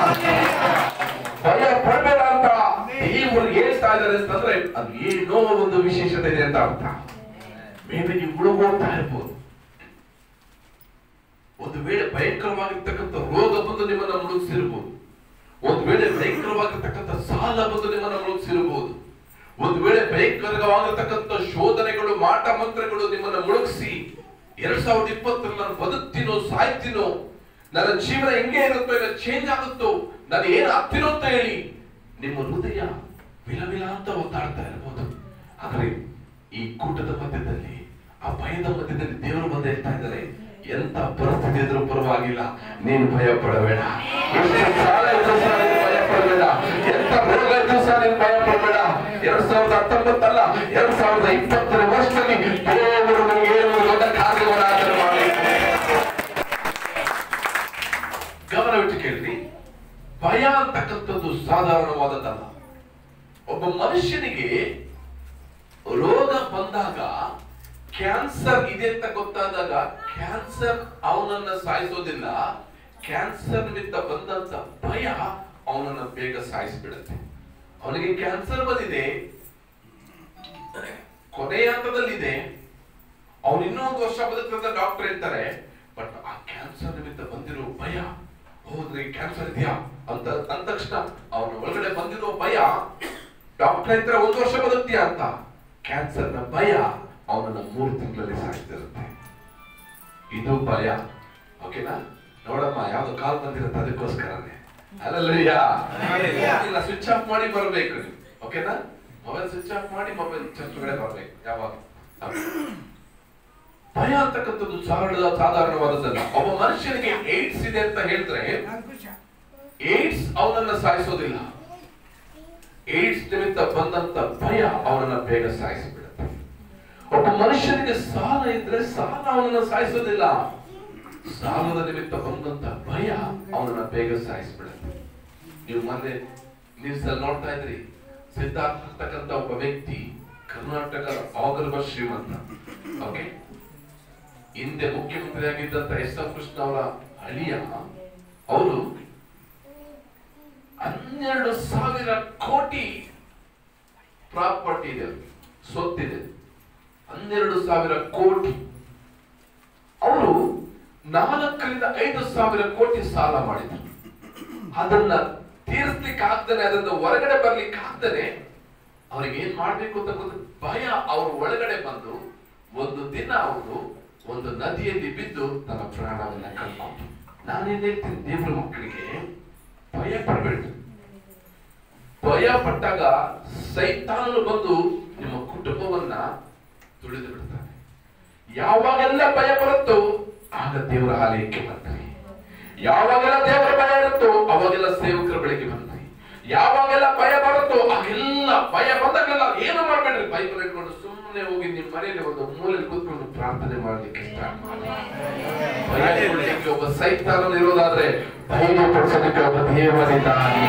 ಭಯ ಪಡಬೇಡ ಅಂತ ದೇವರು ಹೇಳ್ತಾ ಇದ್ದಾರೆ ಅಂತಂದ್ರೆ ಅದು ಏನೋ ಒಂದು ವಿಶೇಷತೆ ಇದೆ ಅಂತ ಅರ್ಥ ಮೇಬಿ ನೀವು ಮುಳುಗೋಗ್ತಾ ಇರ್ಬೋದು ಒಂದು ವೇಳೆ ಭಯಂಕರವಾಗಿರ್ತಕ್ಕಂಥ ರೋಗ ಬಂದು ನಿಮ್ಮನ್ನ ಮುಳುಗಿಸಿರ್ಬೋದು ಒಂದು ವೇಳೆ ಭಯಂಕರವಾಗಿರ್ತಕ್ಕಂಥ ಸಾಲ ಬಂದು ನಿಮ್ಮನ್ನ ಮುಳುಗಿಸಿರ್ಬೋದು ಒಂದು ವೇಳೆ ಭಯಂಕರವಾಗಿರ್ತಕ್ಕಂಥ ಶೋಧನೆಗಳು ಮಾಟ ಮಂತ್ರಗಳು ನಿಮ್ಮನ್ನ ಮುಳುಗಿಸಿ ಎರಡ್ ಸಾವಿರದ ಇಪ್ಪತ್ತರಲ್ಲಿ ನಾನು ಬದುಕ್ತೀನೋ ಸಾಯ್ತೀನೋ ನನ್ನ ಜೀವನ ಹೆಂಗೆ ಇರುತ್ತೋ ಇಲ್ಲ ಚೇಂಜ್ ಆಗುತ್ತೋ ನಾನು ಏನ್ ಆಗ್ತೀನೋ ಅಂತ ಹೇಳಿ ನಿಮ್ಮ ಹೃದಯ ವಿಲ ವಿಲ ಅಂತ ಒತ್ತಾಡ್ತಾ ಇರ್ಬೋದು ಆದ್ರೆ ಈ ಕೂಟದ ಮಧ್ಯದಲ್ಲಿ ಆ ಭಯದ ಮಧ್ಯದಲ್ಲಿ ದೇವರು ಬಂದು ಹೇಳ್ತಾ ಇದ್ದಾರೆ ಎಂತ ಪರಿಸ್ಥಿತಿ ಇದ್ರೂ ಪರವಾಗಿಲ್ಲ ನೀನು ಭಯ ಪಡಬೇಡ ಎಷ್ಟೇ ಸಾಲ ಇದ್ರೂ ಸಹ ನೀನು ಭಯ ಪಡಬೇಡ ಎಂತ ರೋಗ ಇದ್ರೂ ಸಹ ನೀನು ಭಯ ಪಡಬೇಡ ಎರಡ್ ಸಾವಿರದ ಹತ್ತೊಂಬತ್ತಲ್ಲ ಎರಡ್ ಸಾವಿರದ ಇಪ್ಪತ್ತರ ವರ್ಷದಲ್ಲಿ ದೇವರು ನಿಮಗೆ ಏನು ದೊಡ್ಡ ಕಾರ್ಯವನ್ನು ಮಾಡಿ ಗಮನವಿಟ್ಟು ಕೇಳಿರಿ ಭಯ ಅಂತಕ್ಕಂಥದ್ದು ಸಾಧಾರಣವಾದದ್ದಲ್ಲ ಒಬ್ಬ ಮನುಷ್ಯನಿಗೆ ರೋಗ ಬಂದಾಗ ಕ್ಯಾನ್ಸರ್ ಇದೆ ಅಂತ ಗೊತ್ತಾದಾಗ ಕ್ಯಾನ್ಸರ್ ಅವನನ್ನ ಸಾಯಿಸೋದಿಲ್ಲ ಕ್ಯಾನ್ಸರ್ ನಿಮಿತ್ತ ಬಂದಂತ ಭಯ ಅವನನ್ನ ಬೇಗ ಸಾಯಿಸ್ಬಿಡುತ್ತೆ ಅವನಿಗೆ ಕ್ಯಾನ್ಸರ್ ಬಂದಿದೆ ಕೊನೆಯ ಹಂತದಲ್ಲಿದೆ ಅವನು ಇನ್ನೂ ಒಂದು ವರ್ಷ ಬದುಕ್ತಂತ ಡಾಕ್ಟರ್ ಹೇಳ್ತಾರೆ ಬಟ್ ಆ ಕ್ಯಾನ್ಸರ್ ನಿಮಿತ್ತ ಬಂದಿರೋ ಭಯ ಹೋದ್ರೆ ಕ್ಯಾನ್ಸರ್ ಇದೆಯಾ ಅಂತ ಅಂದ ತಕ್ಷಣ ಅವನ ಒಳಗಡೆ ಬಂದಿರೋ ಭಯ ಡಾಕ್ಟರ್ ಹೇಳ್ತಾರೆ ಒಂದು ವರ್ಷ ಬದುಕ್ತೀಯಾ ಅಂತ ಕ್ಯಾನ್ಸರ್ ನ ಭಯ ಅವನನ್ನ ಮೂರು ತಿಂಗಳಲ್ಲಿ ಸಾಯ್ತಿರುತ್ತೆ ಇದು ಭಯ ಓಕೆನಾ ನೋಡಮ್ಮ ಯಾವ್ದು ಕಾಲ್ ಬಂದಿರುತ್ತೆ ಅದಕ್ಕೋಸ್ಕರನೇ ಅಲ್ಲಲ್ಲಯ್ಯ ಇಲ್ಲ ಸ್ವಿಚ್ ಆಫ್ ಮಾಡಿ ಬರ್ಬೇಕು ನೀವು ಓಕೆನಾ ಮೊಬೈಲ್ ಸ್ವಿಚ್ ಆಫ್ ಮಾಡಿ ಮೊಬೈಲ್ ಚರ್ಚ್ ಕಡೆ ಬರ್ಬೇಕು ಯಾವಾಗ ಭಯ ಅಂತಕ್ಕಂಥದ್ದು ಸಾಧಾರಣ ಸಾಧಾರಣವಾದದ್ದಲ್ಲ ಒಬ್ಬ ಮನುಷ್ಯನಿಗೆ ಏಡ್ಸ್ ಇದೆ ಅಂತ ಹೇಳಿದ್ರೆ ಏಡ್ಸ್ ಅವನನ್ನ ಸಾಯಿಸೋದಿಲ್ಲ ಏಡ್ಸ್ ನಿಮಿತ್ತ ಬಂದಂತ ಭಯ ಅವನನ್ನ ಬೇಗ ಸಾಯಿಸಿಬಿಡುತ್ತೆ ಒಬ್ಬ ಮನುಷ್ಯನಿಗೆ ಸಾಲ ಇದ್ರೆ ಸಾಲ ಅವನನ್ನ ಸಾಯಿಸೋದಿಲ್ಲ ಸಾಲದ ನಿಮಿತ್ತ ಬಂದಂತ ಭಯ ಅವನನ್ನ ಬೇಗ ಸಾಯಿಸಿಬಿಡುತ್ತೆ ನೀವು ಮೊನ್ನೆ ನ್ಯೂಸ್ ಅಲ್ಲಿ ನೋಡ್ತಾ ಇದ್ರಿ ಸಿದ್ಧಾರ್ಥ ಅಂತಕ್ಕಂಥ ಒಬ್ಬ ವ್ಯಕ್ತಿ ಕರ್ನಾಟಕದ ಆಗರ್ಭ ಶ್ರೀಮಂತ ಓಕೆ ಹಿಂದೆ ಮುಖ್ಯಮಂತ್ರಿಯಾಗಿದ್ದಂತ ಎಸ್ ಎಂ ಕೃಷ್ಣ ಅವರ ಅಳಿಯ ಅವರು ಹನ್ನೆರಡು ಸಾವಿರ ಕೋಟಿ ಪ್ರಾಪರ್ಟಿ ಇದೆ ಅವ್ರಿಗೆ. ಸ್ವತ್ತಿದೆ ಹನ್ನೆರಡು ಸಾವಿರ ಕೋಟಿ ಅವರು ನಾಲ್ಕರಿಂದ ಐದು ಸಾವಿರ ಕೋಟಿ ಸಾಲ ಮಾಡಿದ್ರು ಅದನ್ನ ತೀರಿಸ್ಲಿಕ್ಕೆ ಆಗ್ತಾನೆ ಅದನ್ನ ಹೊರಗಡೆ ಬರ್ಲಿಕ್ಕೆ ಆಗ್ತಾನೆ ಅವ್ರಿಗೆ ಏನ್ ಮಾಡ್ಬೇಕು ಅಂತ ಗೊತ್ತ ಭಯ ಅವ್ರ ಒಳಗಡೆ ಬಂದು ಒಂದು ದಿನ ಅವರು ಒಂದು ನದಿಯಲ್ಲಿ ಬಿದ್ದು ತನ್ನ ಪ್ರಾಣವನ್ನ ಕಳ್ಕೊಂಡು ನಾನೇನ್ ಹೇಳ್ತೀನಿ ದೇವರ ಮಕ್ಕಳಿಗೆ ಭಯ ಪಡಬೇಡಿ ಭಯ ಪಟ್ಟಾಗ ಸೈತಾನನು ಬಂದು ನಿಮ್ಮ ಕುಟುಂಬವನ್ನ ತುಳಿದು ಬಿಡ್ತಾನೆ ಯಾವಾಗೆಲ್ಲ ಭಯ ಬರುತ್ತೋ ಆಗ ದೇವರ ಆಲಯಕ್ಕೆ ಬರ್ತಾರೆ ಯಾವಾಗೆಲ್ಲ ದೇವರ ಭಯ ಇರುತ್ತೋ ಅವಾಗೆಲ್ಲ ಸೇವಕರ ಬಳಿಗೆ ಬರ್ತಾರೆ ಯಾವಾಗೆಲ್ಲ ಭಯ ಬರುತ್ತೋ ಆಗೆಲ್ಲ ಭಯ ಬಂದಾಗೆಲ್ಲ ಏನು ಮಾಡ್ಬೇಡ್ರಿ ಬೈಬಲ್ ಇಟ್ಕೊಂಡು ಸುಮ್ಮನೆ ಹೋಗಿ ನಿಮ್ಮ ಮನೆಯಲ್ಲಿ ಒಂದು ಮೂಲೆಯಲ್ಲಿ ಕೂತ್ಕೊಂಡು ಪ್ರಾರ್ಥನೆ ಮಾಡ್ಲಿಕ್ಕೆ ಸ್ಟಾರ್ಟ್ ಮಾಡಿ ಭಯ ಕೊಡ್ಲಿಕ್ಕೆ ಒಬ್ಬ ಸೈತಾನನು ಇರೋದಾದ್ರೆ ಧೈರ್ಯ ಪಡಿಸೋದಕ್ಕೆ ಒಬ್ಬ ದೇವರಿದ್ದಾನೆ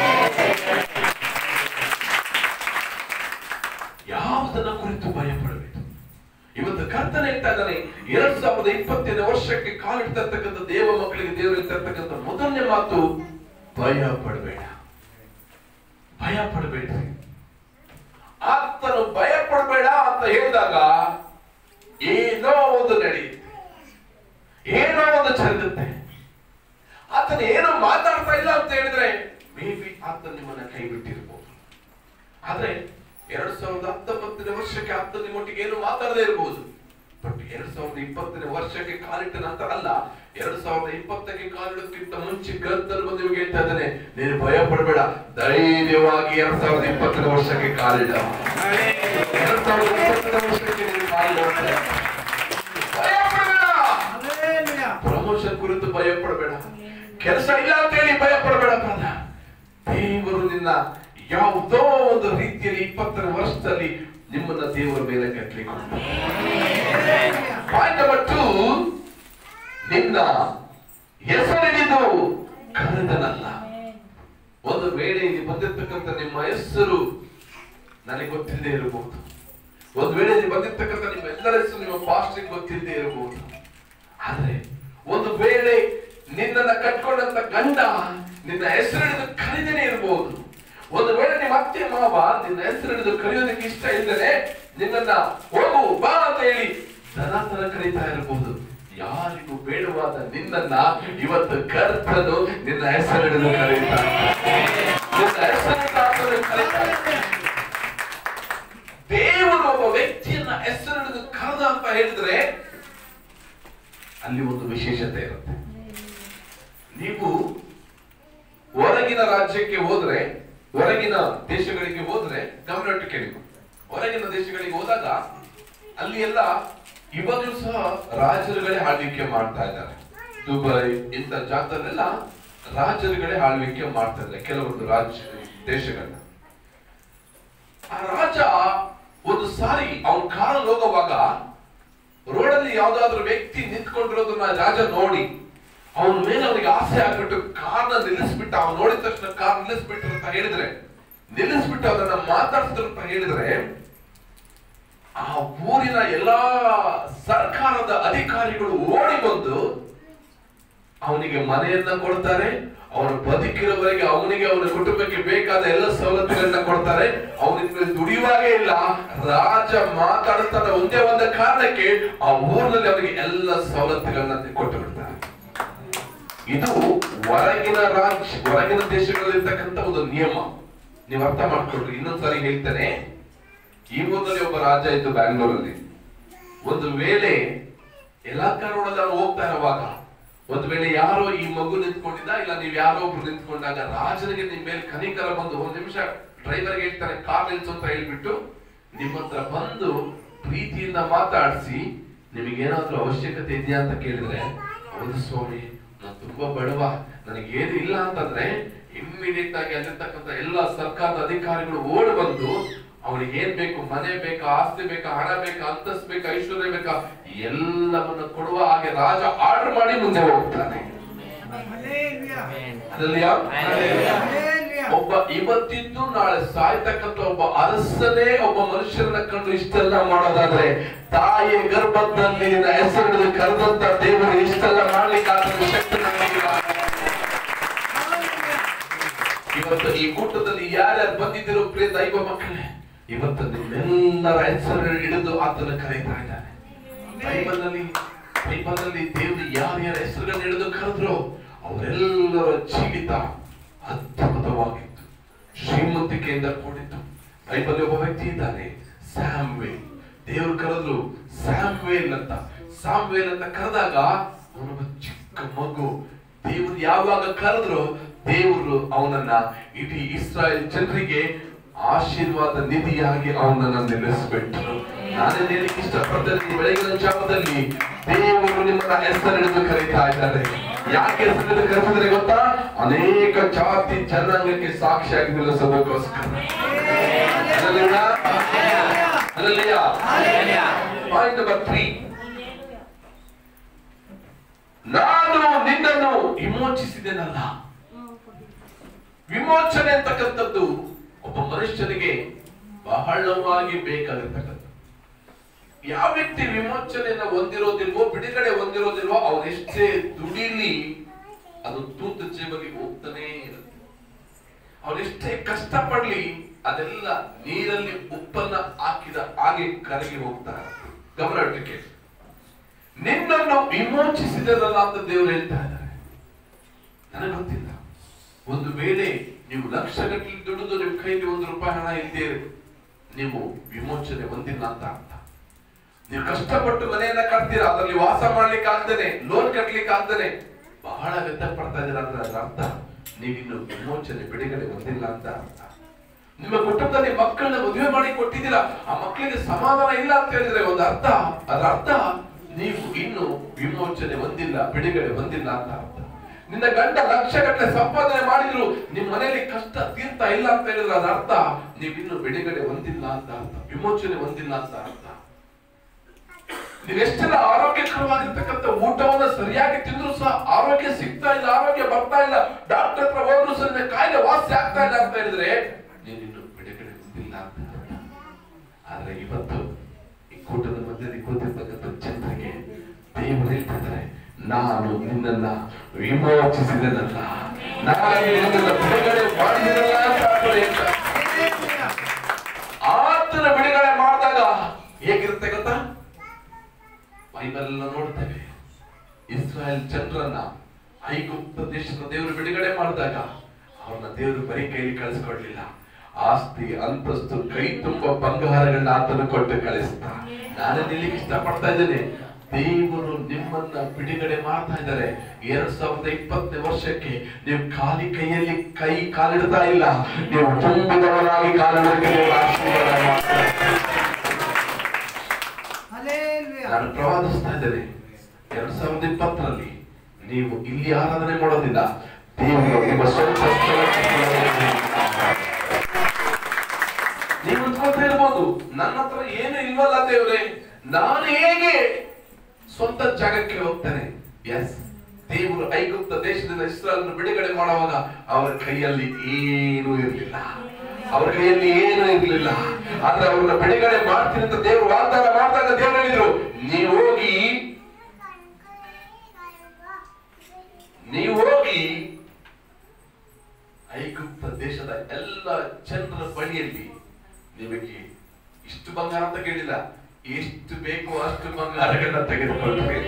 ಯಾವುದನ್ನ ಕುರಿತು ಭಯ ಪಡಬೇಕು ಇವತ್ತು ಕರ್ತನ ಹೇಳ್ತಾ ಇದ್ದಾನೆ ಎರಡ್ ಸಾವಿರದ ಇಪ್ಪತ್ತನೇ ವರ್ಷಕ್ಕೆ ಕಾಲಿಡ್ತಾ ಇರ್ತಕ್ಕಂಥ ದೇವ ಮಕ್ಕಳಿಗೆ ದೇವರು ಹೇಳ್ತಾ ಇರ್ತಕ್ಕಂಥ ಮೊದಲನೇ ಮಾತು ಭಯ ಪಡಬೇಡ ಭಯ ಪಡಬೇಡ್ರಿ ಆತನು ಭಯ ಪಡಬೇಡ ಅಂತ ಹೇಳಿದಾಗ ಏನೋ ಒಂದು ನಡೆಯುತ್ತೆ ಏನೋ ಒಂದು ಜರುಗುತ್ತೆ ಆತನ ಏನೋ ಮಾತಾಡ್ತಾ ಇಲ್ಲ ಅಂತ ಹೇಳಿದ್ರೆ ಮೇ ಬಿ ಆತ ನಿಮ್ಮನ್ನ ಕೈ ಬಿಟ್ಟಿರ್ಬೋದು ಆದ್ರೆ ಎರಡ್ ಸಾವಿರದ ಹತ್ತೊಂಬತ್ತನೇ ವರ್ಷಕ್ಕೆ ಆತ ನಿಮ್ಮೊಟ್ಟಿಗೆ ಏನು ಮಾತಾಡದೇ ಇರಬಹುದು ಬಟ್ ಎರಡ್ ಸಾವಿರದ ಇಪ್ಪತ್ತನೇ ವರ್ಷಕ್ಕೆ ಕಾಲಿಟ್ಟ ನಂತರ ಅಲ್ಲ ಎರಡ್ ಸಾವಿರದ ಇಪ್ಪತ್ತಕ್ಕೆ ಕಾಲಿಡೋಕ್ಕಿಂತ ಮುಂಚೆ ಕರ್ತರು ಬಂದು ನಿಮ್ಗೆ ಹೇಳ್ತಾ ಇದ್ದಾನೆ ನೀನು ಭಯ ಪಡಬೇಡ ಧೈರ್ಯವಾಗಿ ಎರಡ್ ಸಾವಿರದ ಇಪ್ಪತ್ತನೇ ವರ್ಷಕ್ಕೆ ಕಾಲಿಡ ಎರಡ್ ಸಾವಿರದ ಇಪ್ಪತ್ತನೇ ವರ್ಷಕ್ಕೆ ನೀನು ಕಾಲಿಡ ಭಯ ಪಡಬೇಡ ಪ್ರಮೋಷನ್ ಕುರಿತು ಭಯ ಪಡಬೇಡ ಕೆಲಸ ಇಲ್ಲ ಅಂತ ಹೇಳಿ ಭಯ ಪಡಬೇಡ ಬ್ರದ ದೇವರು ನಿನ್ನ ಯಾವುದೋ ಒಂದು ರೀತಿಯಲ್ಲಿ ಇಪ್ಪತ್ತರ ವರ್ಷದಲ್ಲಿ ನಿಮ್ಮನ್ನ ದೇವರ ಮೇಲೆ ಕಟ್ಟಲಿಕ್ಕೆ ಪಾಯಿಂಟ್ ನಂಬರ್ ಟೂ ನಿನ್ನ ಹೆಸರಿಡಿದು ಕರೆದನಲ್ಲ ಒಂದು ವೇಳೆ ಇಲ್ಲಿ ಬಂದಿರ್ತಕ್ಕಂಥ ನಿಮ್ಮ ಹೆಸರು ನನಗೆ ಗೊತ್ತಿಲ್ಲದೆ ಇರಬಹುದು ಒಂದು ವೇಳೆ ಇಲ್ಲಿ ಬಂದಿರ್ತಕ್ಕಂಥ ನಿಮ್ಮ ಎಲ್ಲರ ಹೆಸರು ನಿಮ್ಮ ಪಾಸ್ಟಿಗೆ ಗೊತ್ತಿಲ್ಲದೆ ಇರಬಹುದು ಆದ್ರೆ ಒಂದು ವೇಳೆ ನಿನ್ನನ್ನ ಕಟ್ಕೊಂಡಂತ ಗಂಡ ನಿನ್ನ ಹೆಸರಿಡಿದು ಕರೆದೇನೆ ಇರಬಹುದು ಒಂದು ವೇಳೆ ನಿಮ್ಮ ಅತ್ತೆ ಮಾವ ನಿನ್ನ ಹೆಸರಿಡಿದು ಕರೆಯೋದಕ್ಕೆ ಇಷ್ಟ ಇಲ್ಲದೆ ನಿನ್ನನ್ನ ಹೋಗು ಬಾ ಅಂತ ಹೇಳಿ ದನ ತರ ಕರೀತಾ ಇರಬಹುದು ಯಾರಿಗೂ ಬೇಡವಾದ ನಿನ್ನನ್ನ ಇವತ್ತು ಕರ್ತನು ನಿನ್ನ ಹೆಸರಿಡಿದು ಕರೀತಾನೆ ನಿನ್ನ ಹೆಸರಿಡಿದು ಆತನು ಕರೀತಾನೆ ದೇವರು ಒಬ್ಬ ವ್ಯಕ್ತಿಯನ್ನ ಹೆಸರಿಡಿದು ಕರೆದ ಅಂತ ಹೇಳಿದ್ರೆ ಅಲ್ಲಿ ಒಂದು ವಿಶೇಷತೆ ಇರುತ್ತೆ ನೀವು ಹೊರಗಿನ ರಾಜ್ಯಕ್ಕೆ ಹೋದ್ರೆ ಹೊರಗಿನ ದೇಶಗಳಿಗೆ ಹೋದ್ರೆ ಗಮನ ಕೇಳಿ ಹೊರಗಿನ ದೇಶಗಳಿಗೆ ಹೋದಾಗ ಅಲ್ಲಿ ಎಲ್ಲ ಇವಾಗಲೂ ಸಹ ರಾಜರುಗಳೇ ಆಳ್ವಿಕೆ ಮಾಡ್ತಾ ಇದ್ದಾರೆ ದುಬೈ ಇಂಥ ಜಾಗದಲ್ಲೆಲ್ಲ ರಾಜರುಗಳೇ ಆಳ್ವಿಕೆ ಮಾಡ್ತಾ ಇದ್ದಾರೆ ಕೆಲವೊಂದು ರಾಜ್ಯ ದೇಶಗಳನ್ನ ಆ ರಾಜ ಒಂದು ಸಾರಿ ಅವನ ಕಾರಲ್ಲಿ ಹೋಗುವಾಗ ರೋಡಲ್ಲಿ ಯಾವ್ದಾದ್ರು ವ್ಯಕ್ತಿ ನಿಂತ್ಕೊಂಡಿರೋದನ್ನ ರಾಜ ನೋಡಿ ಅವನ ಮೇಲೆ ಅವನಿಗೆ ಆಸೆ ಆಗ್ಬಿಟ್ಟು ಕಾರ್ನ ನಿಲ್ಲಿಸ್ಬಿಟ್ಟು ಅವನು ನೋಡಿದ ತಕ್ಷಣ ಕಾರ್ ನಿಲ್ಲಿಸ್ಬಿಟ್ರು ಅಂತ ಹೇಳಿದ್ರೆ ನಿಲ್ಲಿಸ್ಬಿಟ್ಟು ಅದನ್ನ ಮಾತಾಡ್ಸಿದ್ರು ಅಂತ ಹೇಳಿದ್ರೆ ಆ ಊರಿನ ಎಲ್ಲಾ ಸರ್ಕಾರದ ಅಧಿಕಾರಿಗಳು ಓಡಿ ಬಂದು ಅವನಿಗೆ ಮನೆಯನ್ನ ಕೊಡ್ತಾರೆ ಅವನು ಬದುಕಿರೋವರೆಗೆ ಅವನಿಗೆ ಅವನ ಕುಟುಂಬಕ್ಕೆ ಬೇಕಾದ ಎಲ್ಲ ಸವಲತ್ತುಗಳನ್ನ ಕೊಡ್ತಾರೆ ಅವನಿಗೆ ದುಡಿಯುವಾಗೇ ಇಲ್ಲ ರಾಜ ಮಾತಾಡ್ತಾನೆ ಒಂದೇ ಒಂದೇ ಕಾರಣಕ್ಕೆ ಆ ಊರಿನಲ್ಲಿ ಅವನಿಗೆ ಎಲ್ಲ ಸವಲತ್ತುಗಳನ್ನ ಕೊಟ್ಟು ಬಿಡ್ತಾರೆ ಇದು ಹೊರಗಿನ ರಾಜ್ಯ ಹೊರಗಿನ ದೇಶಗಳಲ್ಲಿರ್ತಕ್ಕಂಥ ಒಂದು ನಿಯಮ ನೀವು ಅರ್ಥ ಮಾಡ್ಕೊಳ್ರಿ ಇನ್ನೊಂದ್ಸರಿ ಹೇಳ್ತೇನೆ ಈ ಊರಿನಲ್ಲಿ ಒಬ್ಬ ರಾಜ ಇದ್ದು ಬ್ಯಾಂಗ್ಳೂರಲ್ಲಿ ಒಂದು ವೇಳೆ ಯಲಹಂಕ ರೋಡಲ್ಲಿ ಅವ್ನು ಹೋಗ್ತಾ ಇರುವಾಗ ಒಂದು ವೇಳೆ ಯಾರೋ ಈ ಮಗು ನಿಂತ್ಕೊಂಡಿದ್ದ ಇಲ್ಲ ನೀವು ಯಾರೋ ಒಬ್ರು ನಿಂತ್ಕೊಂಡಾಗ ರಾಜನಿಗೆ ನಿಮ್ ಮೇಲೆ ಕನಿಕರ ಬಂದು ಒಂದ್ ನಿಮಿಷ ಡ್ರೈವರ್ಗೆ ಹೇಳ್ತಾರೆ ಕಾರ್ ನಿಲ್ಸು ಅಂತ ಹೇಳ್ಬಿಟ್ಟು ನಿಮ್ಮ ಹತ್ರ ಬಂದು ಪ್ರೀತಿಯಿಂದ ಮಾತಾಡಿಸಿ ನಿಮಗೇನಾದ್ರೂ ಅವಶ್ಯಕತೆ ಇದೆಯಾ ಅಂತ ಕೇಳಿದ್ರೆ ಹೌದು ಸ್ವಾಮಿ ನಾನು ತುಂಬಾ ಬಡವ ನನಗೆ ಏನು ಇಲ್ಲ ಅಂತಂದ್ರೆ ಇಮ್ಮಿಡಿಯೇಟ್ ಆಗಿ ಅಲ್ಲಿರ್ತಕ್ಕಂಥ ಎಲ್ಲ ಸರ್ಕಾರದ ಅಧಿಕಾರಿಗಳು ಓಡ್ ಬಂದು ಅವನಿಗೆ ಏನ್ ಬೇಕು ಮನೆ ಬೇಕಾ ಆಸ್ತಿ ಬೇಕಾ ಹಣ ಬೇಕಾ ಅಂತಸ್ ಬೇಕಾ ಐಶ್ವರ್ಯ ಬೇಕಾ ಎಲ್ಲವನ್ನ ಕೊಡುವ ಹಾಗೆ ರಾಜ ಆರ್ಡರ್ ಮಾಡಿ ಮುಂದೆ ಹೋಗ್ತಾನೆ ಅದರಲ್ಲಿ ಒಬ್ಬ ಇವತ್ತಿದ್ದು ನಾಳೆ ಸಾಯ್ತಕ್ಕಂಥ ಒಬ್ಬ ಅರಸನೇ ಒಬ್ಬ ಮನುಷ್ಯರನ್ನ ಕಂಡು ಇಷ್ಟೆಲ್ಲ ಮಾಡೋದಾದ್ರೆ ತಾಯಿಯ ಗರ್ಭದಲ್ಲಿ ನಿನ್ನ ಹೆಸರಿಡಿದು ಕರೆದಂತ ದೇವರು ಇಷ್ಟೆಲ್ಲ ಮಾಡ್ಲಿಕ್ಕೆ ಆತನ ಶಕ್ತಿ ನಮಗಿಲ್ಲ. ಇವತ್ತು ಈ ಕೂಟದಲ್ಲಿ ಯಾರ್ಯಾರು ಬಂದಿದ್ದೀರೋ ಪ್ರಿಯ ದೈವ ಮಕ್ಕಳೇ ಇವತ್ತು ನಿಮ್ಮೆಲ್ಲರ ಹೆಸರು ಹಿಡಿದು ಆತನ ಕರೀತಾ ಇದ್ದಾನೆ ಬೈಬಲ್ ನಲ್ಲಿ ಬೈಬಲ್ ನಲ್ಲಿ ದೇವರು ಯಾರ್ಯಾರ ಹೆಸರುಗಳನ್ನ ಹಿಡಿದು ಕರೆದ್ರು ಅವರೆಲ್ಲರ ಜೀವಿತ ಅದ್ಭುತವಾಗಿತ್ತು ಶ್ರೀಮಂತಿಕೆಯಿಂದ ಕೂಡಿತ್ತು ಬೈಬಲ್ ಒಬ್ಬ ವ್ಯಕ್ತಿ ಇದ್ದಾನೆ ಸ್ಯಾಮ್ವೇಲ್ ದೇವರು ಕರೆದ್ರು ಸ್ಯಾಮ್ವೇಲ್ ಅಂತ ಸಾಮ್ವೇಲ್ ಅಂತ ಕರೆದಾಗ ಅವನೊಬ್ಬ ಚಿಕ್ಕ ಮಗು ದೇವರು ಯಾವಾಗ ಕರೆದ್ರು ದೇವರು ಅವನನ್ನ ಇಡೀ ಇಸ್ರಾಯೇಲ್ ಜನರಿಗೆ ಆಶೀರ್ವಾದ ನಿಧಿಯಾಗಿ ಅವನನ್ನ ನಿಲ್ಲಿಸ್ಬಿಟ್ರು ನಾನೇ ಹೇಳಲಿಕ್ಕೆ ಇಷ್ಟಪಡ್ತೇನೆ ಈ ಬೆಳಗಿನ ಜಾವದಲ್ಲಿ ದೇವರು ನಿಮ್ಮನ್ನ ಹೆಸರಿಡಿದು ಕರೀತಾ ಇದ್ದಾರೆ ಯಾಕೆ ಹೆಸರಿಡಿದು ಕರೆಸಿದ್ರೆ ಗೊತ್ತಾ ಅನೇಕ ಜಾತಿ ಜನಾಂಗಕ್ಕೆ ಸಾಕ್ಷಿಯಾಗಿ ನಿಲ್ಲಿಸೋದಕ್ಕೋಸ್ಕರ ಪಾಯಿಂಟ್ ನಂಬರ್ ತ್ರೀ ನಾನು ನಿನ್ನನ್ನು ವಿಮೋಚಿಸಿದೆನಲ್ಲ ವಿಮೋಚನೆ ಅಂತಕ್ಕಂಥದ್ದು ಒಬ್ಬ ಮನುಷ್ಯನಿಗೆ ಬಹಳವಾಗಿ ಬೇಕಾಗಿರ್ತಕ್ಕಂಥ ಯಾವ ವ್ಯಕ್ತಿ ವಿಮೋಚನೆಯನ್ನ ಹೊಂದಿರೋದಿಲ್ವೋ ಬಿಡುಗಡೆ ಹೊಂದಿರೋದಿಲ್ವೋ ಅವನೆಷ್ಟೇ ದುಡಿಲಿ ಅದು ತೂತು ಜೇಬಲ್ಲಿ ಹೋಗ್ತಾನೆ ಇರುತ್ತೆ ಅವನೆಷ್ಟೇ ಕಷ್ಟ ಪಡ್ಲಿ ಅದೆಲ್ಲ ನೀರಲ್ಲಿ ಉಪ್ಪನ್ನ ಹಾಕಿದ ಹಾಗೆ ಕರಗಿ ಹೋಗ್ತಾರೆ ಗಮನ ಇಟ್ಟಕ್ಕೆ ನಿನ್ನನ್ನು ವಿಮೋಚಿಸಿದರಲ್ಲ ಅಂತ ದೇವರು ಹೇಳ್ತಾ ಇದ್ದಾರೆ ನನಗೆ ಗೊತ್ತಿಲ್ಲ ಒಂದು ವೇಳೆ ನೀವು ಲಕ್ಷಗಟ್ಟಲೆ ದುಡಿದು ನಿಮ್ಮ ಕೈಲಿ ಒಂದು ರೂಪಾಯಿ ಹಣ ಇಲ್ಲದೆ ನೀವು ವಿಮೋಚನೆ ಹೊಂದಿಲ್ಲ ಅಂತ ಅರ್ಥ ನೀವು ಕಷ್ಟಪಟ್ಟು ಮನೆಯನ್ನ ಕಟ್ತೀರಾ ಅದರಲ್ಲಿ ವಾಸ ಮಾಡ್ಲಿಕ್ಕೆ ಆಗ್ದೇನೆ ಲೋನ್ ಕಟ್ಲಿಕ್ಕೆ ಆಗ್ದೇನೆ ಬಹಳ ವ್ಯತ್ಯ ಪಡ್ತಾ ಇದೀರ ಅಂದ್ರೆ ಅದರ ಅರ್ಥ ನೀವಿನ್ನು ವಿಮೋಚನೆ ಬಿಡುಗಡೆ ಹೊಂದಿಲ್ಲ ಅಂತ ಅರ್ಥ ನಿಮ್ಮ ಕುಟುಂಬದಲ್ಲಿ ಮಕ್ಕಳನ್ನ ಮದುವೆ ಮಾಡಿ ಕೊಟ್ಟಿದ್ದೀರಾ ಆ ಮಕ್ಕಳಿಗೆ ಸಮಾಧಾನ ಇಲ್ಲ ಅಂತ ಹೇಳಿದ್ರೆ ಒಂದು ಅರ್ಥ ಅದರ ಅರ್ಥ ನೀವು ಇನ್ನು ವಿಮೋಚನೆ ಹೊಂದಿಲ್ಲ ಬಿಡುಗಡೆ ಹೊಂದಿಲ್ಲ ಅಂತ ಅರ್ಥ ನಿನ್ನ ಗಂಡ ಲಕ್ಷ ಗಟ್ಟಲೆ ಸಂಪಾದನೆ ಮಾಡಿದ್ರು ನಿಮ್ ಮನೆಯಲ್ಲಿ ಕಷ್ಟ ತೀರ್ತಾ ಇಲ್ಲ ಅಂತ ಹೇಳಿದ್ರೆ ಅದರ ಅರ್ಥ ನೀವಿನ್ನು ಬಿಡುಗಡೆ ಹೊಂದಿಲ್ಲ ಅಂತ ಅರ್ಥ ವಿಮೋಚನೆ ಹೊಂದಿಲ್ಲ ಅಂತ ಅರ್ಥ ನೀವೆಷ್ಟೆಲ್ಲ ಆರೋಗ್ಯಕರವಾಗಿರ್ತಕ್ಕಂಥ ಊಟವನ್ನ ಸರಿಯಾಗಿ ತಿಂದ್ರು ಸಹ ಆರೋಗ್ಯ ಸಿಗ್ತಾ ಇಲ್ಲ ಆರೋಗ್ಯ ಬರ್ತಾ ಇಲ್ಲ ಡಾಕ್ಟರ್ ಹತ್ರ ಹೋದ್ರು ಸಹ ನಿನ್ನ ಕಾಯಿಲೆ ವಾಸಿ ಆಗ್ತಾ ಇಲ್ಲ ಅಂತ ಹೇಳಿದ್ರೆ ನೀನಿನ್ನು ಬಿಡುಗಡೆ ಹೊಂದಿಲ್ಲ ಅಂತ ಅರ್ಥ. ಆದ್ರೆ ಇವತ್ತು ಈ ಕೂಟದ ಮಧ್ಯದಲ್ಲಿ ಕೂತಿರ್ತಕ್ಕಂಥ ಜನರಿಗೆ ದೇವರು ಹೇಳ್ತಿದ್ದಾರೆ ನಾನು ನಿನ್ನನ್ನ ವಿಮೋಚಿಸಿದನಲ್ಲ ನಾನು ನಿನ್ನನ್ನ ಬಿಡುಗಡೆ ಮಾಡಿದನಲ್ಲ ಅಂತ ಆತನು ಹೇಳ್ತಾರೆ. ಆತನ ಬಿಡುಗಡೆ ಮಾಡಿದಾಗ ಹೇಗಿರುತ್ತೆ ಗೊತ್ತಾ ಬೈಬಲ್ ಎಲ್ಲ ನೋಡ್ತೇವೆ ಇಸ್ರಾಯೇಲ್ ಜನರನ್ನ ಐಗುಪ್ತ ದೇಶದ ದೇವರು ಬಿಡುಗಡೆ ಮಾಡಿದಾಗ ಅವ್ರನ್ನ ದೇವರು ಬರೀ ಕೈಲಿ ಕಳಿಸ್ಕೊಡ್ಲಿಲ್ಲ ಆಸ್ತಿ ಅಂತಸ್ತು ಕೈ ತುಂಬ ಬಂಗಾರಗಳನ್ನ ಆತನು ಕೊಟ್ಟು ಕಳಿಸ್ತ ನಾನು ನಿಲ್ಲಿಗೆ ಇಷ್ಟಪಡ್ತಾ ಇದ್ದೇನೆ ದೇವರು ನಿಮ್ಮನ್ನ ಬಿಡುಗಡೆ ಮಾಡ್ತಾ ಇದ್ದಾರೆ ಎರಡ್ ಸಾವಿರದ ಇಪ್ಪತ್ತನೇ ವರ್ಷಕ್ಕೆ ನೀವು ಖಾಲಿ ಕೈಯಲ್ಲಿ ಕೈ ಕಾಲಿಡ್ತಾ ಇಲ್ಲ ನೀವು ತುಂಬಿದವರಾಗಿ ಕಾಲಿಡಕ್ಕೆ ದೇವರು ಆಶೀರ್ವಾದ ಮಾಡ್ತಾರೆ ನಾನು ಪ್ರವಾದಿಸ್ತಾ ಇದ್ದೇನೆ ಎರಡ್ ಸಾವಿರದ ಇಪ್ಪತ್ತರಲ್ಲಿ ನೀವು ಇಲ್ಲಿ ಆರಾಧನೆ ಮಾಡೋದಿಲ್ಲ ದೇವರು ನಿಮ್ಮ ಸ್ವಂತ ಸ್ಥಳಕ್ಕೆ ನೀವು ಅಂದ್ಕೊಳ್ತಾ ಇರ್ಬೋದು ನನ್ನ ಹತ್ರ ಏನು ಇಲ್ವಲ್ಲ ದೇವ್ರೆ ನಾನು ಹೇಗೆ ಸ್ವಂತ ಜಾಗಕ್ಕೆ ಹೋಗ್ತೇನೆ ಎಸ್ ದೇವರು ಐಗುಪ್ತ ದೇಶದಿಂದ ಇಸ್ರಾಯಲ್ ಬಿಡುಗಡೆ ಮಾಡುವಾಗ ಅವರ ಕೈಯಲ್ಲಿ ಏನೂ ಇರಲಿಲ್ಲ ಅವರ ಕೈಯಲ್ಲಿ ಏನೂ ಇರಲಿಲ್ಲ ಆದ್ರೆ ಅವ್ರನ್ನ ಬಿಡುಗಡೆ ಮಾಡ್ತೀನಿ ಅಂತ ದೇವರು ವಾಗ್ದಾನ ಮಾಡಿದಾಗ ದೇವರು ಹೇಳಿದ್ರು ನೀವು ಹೋಗಿ ನೀವು ಹೋಗಿ ಐಗುಪ್ತ ದೇಶದ ಎಲ್ಲ ಜನರ ಬಳಿಯಲ್ಲಿ ನಿಮಗೆ ಇಷ್ಟು ಬಂಗಾರ ಅಂತ ಕೇಳಿಲ್ಲ ಎಷ್ಟು ಬೇಕು ಅಷ್ಟು ಬಂಗಾರಗಳನ್ನ ತೆಗೆದುಕೊಳ್ಬೇಕು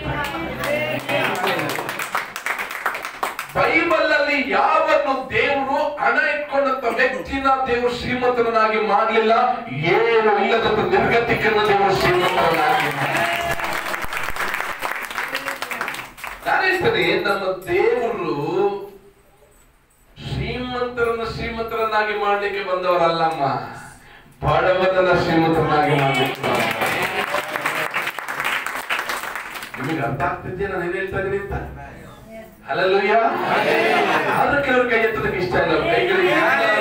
ಬೈಬಲ್ ಅಲ್ಲಿ ಯಾವನ್ನು ದೇವರು ಹಣ ಇಟ್ಕೊಂಡಂತ ವ್ಯಕ್ತಿನ ದೇವರು ಶ್ರೀಮಂತನಾಗಿ ಮಾಡಲಿಲ್ಲ ಏನು ಇಲ್ಲದಂತ ನಿರ್ಗತಿಕನ್ನ ದೇವರು ಶ್ರೀಮಂತನಾಗಿ ನಾನೇಳ್ತೇನೆ ನಮ್ಮ ದೇವರು ಶ್ರೀಮಂತರನ್ನ ಶ್ರೀಮಂತರನ್ನಾಗಿ ಮಾಡ್ಲಿಕ್ಕೆ ಬಂದವರಲ್ಲಮ್ಮ ಬಡವರನ್ನ ಶ್ರೀಮಂತರನ್ನಾಗಿ ಮಾಡ್ಲಿಕ್ಕೆ ಬಂದವರು. ನಿಮಗೆ ಅರ್ಥ ಆಗ್ತಿದ್ಯಾ ನಾನು ಏನ್ ಹೇಳ್ತಾ ಇದೀನಿ ಅಂತ ಅಲ್ಲಲ್ಲೂಯ್ಯ ಆದ್ರೆ ಕೆಲವರು ಕೈ ಎತ್ತದಕ್ಕೆ ಇಷ್ಟ ಇಲ್ಲ ಕೈಗಳಿಗೆ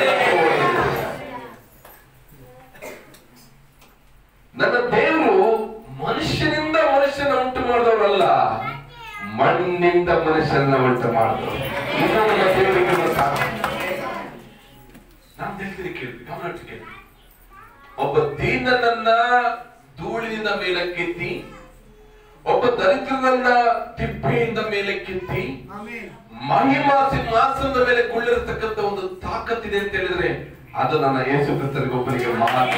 ನನ್ನ ದೇವರು ಮನುಷ್ಯನಿಂದ ಮನುಷ್ಯನ ಉಂಟು ಮಾಡಿದವರಲ್ಲ ಮಣ್ಣಿಂದ ಮನುಷ್ಯನ ಉಂಟು ಮಾಡಿದವರು ಇದು ನಮ್ಮ ದೇವರಿಗೆ ಗೊತ್ತಾಗ ನಾನು ಹೇಳ್ತೀನಿ ಕೇಳಿ ಗಮನ ಕೇಳಿ ಒಬ್ಬ ದೀನನನ್ನ ಧೂಳಿನಿಂದ ಮೇಲಕ್ಕೆತ್ತಿ ಒಬ್ಬ ದರಿದ್ರನನ್ನ ತಿಪ್ಪೆಯಿಂದ ಮೇಲಕ್ಕೆತ್ತಿ ಮಹಿಮಾ ಸಿಂಹಾಸನದ ಮೇಲೆ ಕುಳ್ಳಿರತಕ್ಕಂತ ಒಂದು ತಾಕತ್ತಿದೆ ಅಂತ ಹೇಳಿದ್ರೆ ಅದು ನನ್ನ ಯೇಸು ಕ್ರಿಸ್ತರಿಗೊಬ್ಬರಿಗೆ ಮಾತ್ರ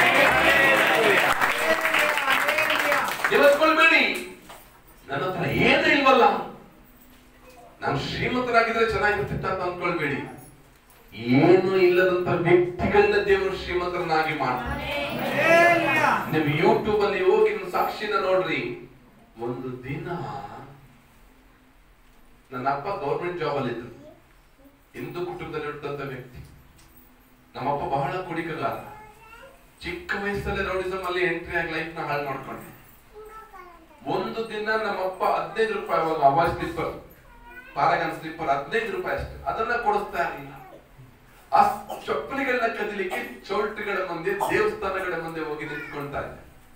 ಇವತ್ಕೊಳ್ಬೇಡಿ ನನ್ನ ಹತ್ರ ಏನು ಇಲ್ವಲ್ಲ ನಾನು ಶ್ರೀಮಂತರಾಗಿದ್ರೆ ಚೆನ್ನಾಗಿರ್ತಿತ್ತ ಅಂತ ಅನ್ಕೊಳ್ಬೇಡಿ ಏನು ಇಲ್ಲದಂತ ವ್ಯಕ್ತಿಗಳನ್ನ ದೇವರು ಶ್ರೀಮಂತರನ್ನಾಗಿ ಮಾಡ್ತಾರೆ ನೀವು ಯೂಟ್ಯೂಬ್ ಅಲ್ಲಿ ಹೋಗಿ ನನ್ನ ಸಾಕ್ಷಿನ ನೋಡ್ರಿ ಒಂದು ದಿನ ನನ್ನ ಅಪ್ಪ ಗೌರ್ಮೆಂಟ್ ಜಾಬ್ ಅಲ್ಲಿ ಇದ್ರು ಹಿಂದೂ ಕುಟುಂಬದಲ್ಲಿ ಹುಟ್ಟಂತ ವ್ಯಕ್ತಿ ನಮ್ಮಪ್ಪ ಬಹಳ ಕುಡಿಕಗಾರ ಚಿಕ್ಕ ವಯಸ್ಸಲ್ಲೇ ರೌಡಿಸಮ್ ಅಲ್ಲಿ ಎಂಟ್ರಿ ಆಗಿ ಲೈಫ್ ನ ಹಾಳು ಮಾಡ್ಕೊಂಡೆ ಒಂದು ದಿನ ನಮ್ಮಪ್ಪ ಹದಿನೈದು ರೂಪಾಯಿ ಅವಾಗ ಅವಾಜ್ ಸ್ಲಿಪ್ಪರ್ ಪಾರಗನ್ ಸ್ಲಿಪ್ಪರ್ ಹದಿನೈದು ರೂಪಾಯಿ ಅಷ್ಟೇ ಅದನ್ನ ಕೊಡಿಸ್ತಾ ಇರಲಿಲ್ಲ ಆ ಚಪ್ಪಲಿಗಳನ್ನ ಕದಿಲಿಕ್ಕೆ ಚೌಲ್ಟ್ರಿಗಳ ಮುಂದೆ ದೇವಸ್ಥಾನಗಳ ಮುಂದೆ ಹೋಗಿ ನಿಂತ್ಕೊಳ್ತಾ ಇದ್ದೆ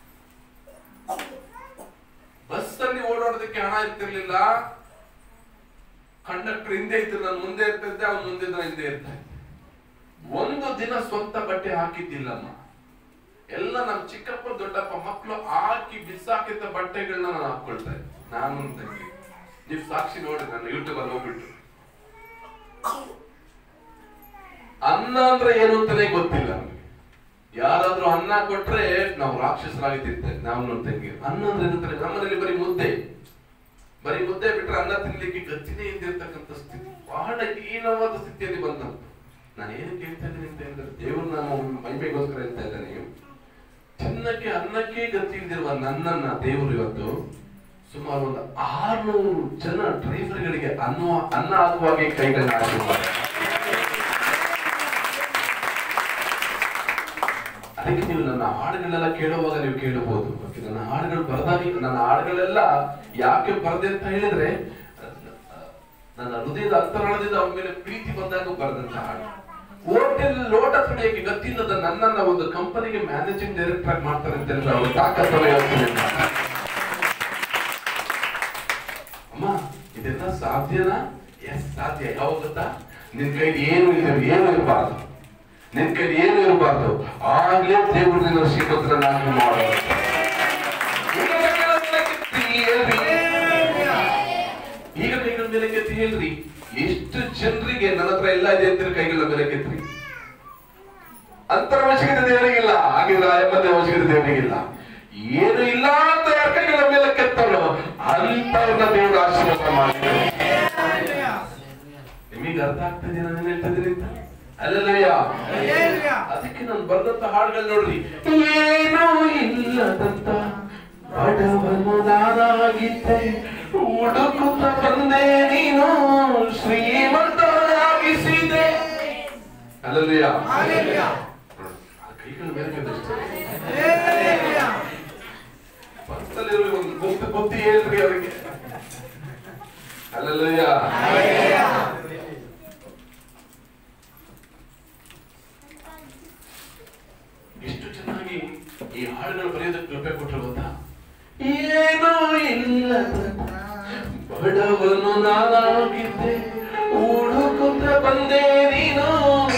ಬಸ್ ಅಲ್ಲಿ ಓಡಾಡೋದಕ್ಕೆ ಹಣ ಇರ್ತಿರ್ಲಿಲ್ಲ ಕಂಡಕ್ಟರ್ ಹಿಂದೆ ಇದ್ದು ನಾನು ಮುಂದೆ ಇರ್ತಿದ್ದೆ ಅವ್ನು ಮುಂದೆ ಇದ್ದ ಹಿಂದೆ ಇರ್ತಾ ಇದ್ದೆ ಒಂದು ದಿನ ಸ್ವಂತ ಬಟ್ಟೆ ಹಾಕಿದ್ದಿಲ್ಲಮ್ಮ ಎಲ್ಲ ನಮ್ ಚಿಕ್ಕಪ್ಪ ದೊಡ್ಡಪ್ಪ ಮಕ್ಕಳು ಹಾಕಿ ಬಿಸಾಕಿದ್ದ ಬಟ್ಟೆಗಳನ್ನ ನಾನು ಹಾಕೊಳ್ತಾ ಇದ್ದೆ ನಾನು ನನ್ ತಂಗಿ ನೀವು ಸಾಕ್ಷಿ ನೋಡಿ ನಾನು ಯೂಟ್ಯೂಬ್ ಅಲ್ಲಿ ಹೋಗ್ಬಿಟ್ಟು ಅನ್ನ ಅಂದ್ರೆ ಏನು ಅಂತಾನೆ ಗೊತ್ತಿಲ್ಲ ನಮ್ಗೆ ಯಾರಾದ್ರೂ ಅನ್ನ ಕೊಟ್ರೆ ನಾವು ರಾಕ್ಷಸರಾಗಿ ತಿಂತೇವೆ ನಾವು ನನ್ನ ತಂಗಿ ಅನ್ನ ಅಂದ್ರೆ ಏನಂತಾರೆ ನಮ್ಮನೇಲಿ ಬರೀ ಮುದ್ದೆ ಬರೀ ಮುದ್ದೆ ಬಿಟ್ರೆ ಅನ್ನ ತಿನ್ಲಿಕ್ಕೆ ಗತಿನೇ ಇದ್ದಿರ್ತಕ್ಕಂಥ ಸ್ಥಿತಿ ಬಹಳ ಹೀನವಾದ ಸ್ಥಿತಿಯಲ್ಲಿ ಬಂದಂತ ನಾನು ಏನು ಕೇಳ್ತಾ ಇದ್ದೀನಿ ಅಂತ ಹೇಳಿದ್ರೆ ದೇವ್ರು ನಾನು ಮೈಮೆಗೋಸ್ಕರ ಹೇಳ್ತಾ ಇದ್ದೇನೆ ಚಿನ್ನ ಅನ್ನಕ್ಕೆ ಅನ್ನಕ್ಕೆ ಗತಿ ಇಲ್ದಿರುವ ನನ್ನನ್ನ ದೇವರು ಇವತ್ತು ಸುಮಾರು ಒಂದು ಆರ್ನೂರು ಜನ ಡ್ರೈವರ್ಗಳಿಗೆ ಅನ್ನುವ ಅನ್ನ ಆಗುವಾಗೆ ಕೈಗಳನ್ನ ಹಾಕಿದ್ದಾರೆ ಅದಕ್ಕೆ ನೀವು ನನ್ನ ಹಾಡುಗಳೆಲ್ಲ ಕೇಳುವಾಗ ನೀವು ಕೇಳಬಹುದು ಓಕೆ, ನನ್ನ ಹಾಡುಗಳು ಬರದಾಗ ನನ್ನ ಹಾಡುಗಳೆಲ್ಲ ಯಾಕೆ ಬರದೆ ಅಂತ ಹೇಳಿದ್ರೆ ನನ್ನ ಹೃದಯದ ಅಂತರಾಳದಿಂದ ಅವನ ಮೇಲೆ ಪ್ರೀತಿ ಬಂದಾಗ ಬರೆದಂತ ಹಾಡು ಹೋಟೆಲ್ ಲೋಟ ತೊಳೆಯಕ್ಕೆ ಗತ್ತಿಲ್ಲದ ನನ್ನನ್ನ ಒಂದು ಕಂಪನಿಗೆ ಮ್ಯಾನೇಜಿಂಗ್ ಡೈರೆಕ್ಟರ್ ಆಗಿ ಮಾಡ್ತಾರೆ ಅಂತ ಹೇಳಿದ್ರೆ ಅವ್ರ ತಾಕತ್ತನ್ನು ಯೋಚನೆ ಮಾಡಿ. ಅಮ್ಮ ಇದೆಲ್ಲ ಸಾಧ್ಯನಾ ಎಸ್ ಸಾಧ್ಯ ಯಾವಾಗ ಗೊತ್ತಾ ನಿನ್ ಕೈಲಿ ಏನು ಇಲ್ಲ ಏನು ಇರಬಾರ್ದು ನಿನ್ ಕೈಲಿ ಏನು ಇರಬಾರ್ದು ಆಗ್ಲೇ ದೇವರು ನಿನ್ನ ಶ್ರೀಮಂತರನ್ನಾಗಿ ಮಾಡೋದು ಈಗ ಕೈಗಳ ಮೇಲೆ ಕೆತ್ತಿ ಹೇಳ್ರಿ. ಈಗ ಕೈಗಳ ಮೇಲೆ ಕೆತ್ತಿ ಹೇಳ್ರಿ ಎಷ್ಟು ಜನರಿಗೆ ನನ್ನ ಹತ್ರ ಎಲ್ಲ ಇದೆ ಅಂತೀರಿ ಕೈಗಳ ಮೇಲೆ ಕೆತ್ತಿ ಅಂತರ ಅವಶ್ಯಕತೆ ದೇವರಿಗಿಲ್ಲ ಹಾಗಿದ್ರೆ ಆಯಮ್ಮನ ಅವಶ್ಯಕತೆ ದೇವರಿಗಿಲ್ಲ ಏನು ಇಲ್ಲ ಅಂತ ಯಾರ ಕೈಗಳ ಮೇಲೆ ಕೆತ್ತಲು ಅಂತವ್ರನ್ನ ದೇವರು ಆಶೀರ್ವಾದ ಮಾಡ್ತಾರೆ ನಿಮಗೆ ಅರ್ಥ ಆಗ್ತದೆ ನಾನು ಏನ್ ಹೇಳ್ತಿದ್ದೀನಿ ಅಂತ ಅಲ್ಲಲ್ಲಯ್ಯ ಅದಕ್ಕೆ ನಾನು ಬರೆದಂತ ಹಾಡುಗಳು ನೋಡ್ರಿ ಏನೂ ಇಲ್ಲದಂತ ಬಡವನು ನಾನಾಗಿದ್ದೆ ಹುಡುಕುತ್ತ ಬಂದೆ ನೀನು ಶ್ರೀಮಂತನಾಗಿಸಿದೆ ಅಲ್ಲಲ್ಲಯ್ಯ ಕೈಗಳ ಮೇಲೆ ಕೆತ್ತಿಸ್ತಾರೆ. ಪಕ್ಕದಲ್ಲಿರೋ ಒಂದು ಗುಂಪು ಬುದ್ಧಿ ಹೇಳ್ರಿ ಅವರಿಗೆ ಅಲ್ಲಲ್ಲಯ್ಯ ಎಷ್ಟು ಚೆನ್ನಾಗಿ ಈ ಹಾಡುಗಳು ಬರೆಯೋದಕ್ಕೆ ಕೃಪೆ ಕೊಟ್ಟರು ಗೊತ್ತಾ ಏನೂ ಇಲ್ಲ ಬಡವನು ನಾನಾಗಿದ್ದೆ ಹುಡುಕುತ್ತ ಬಂದೆ ನೀನು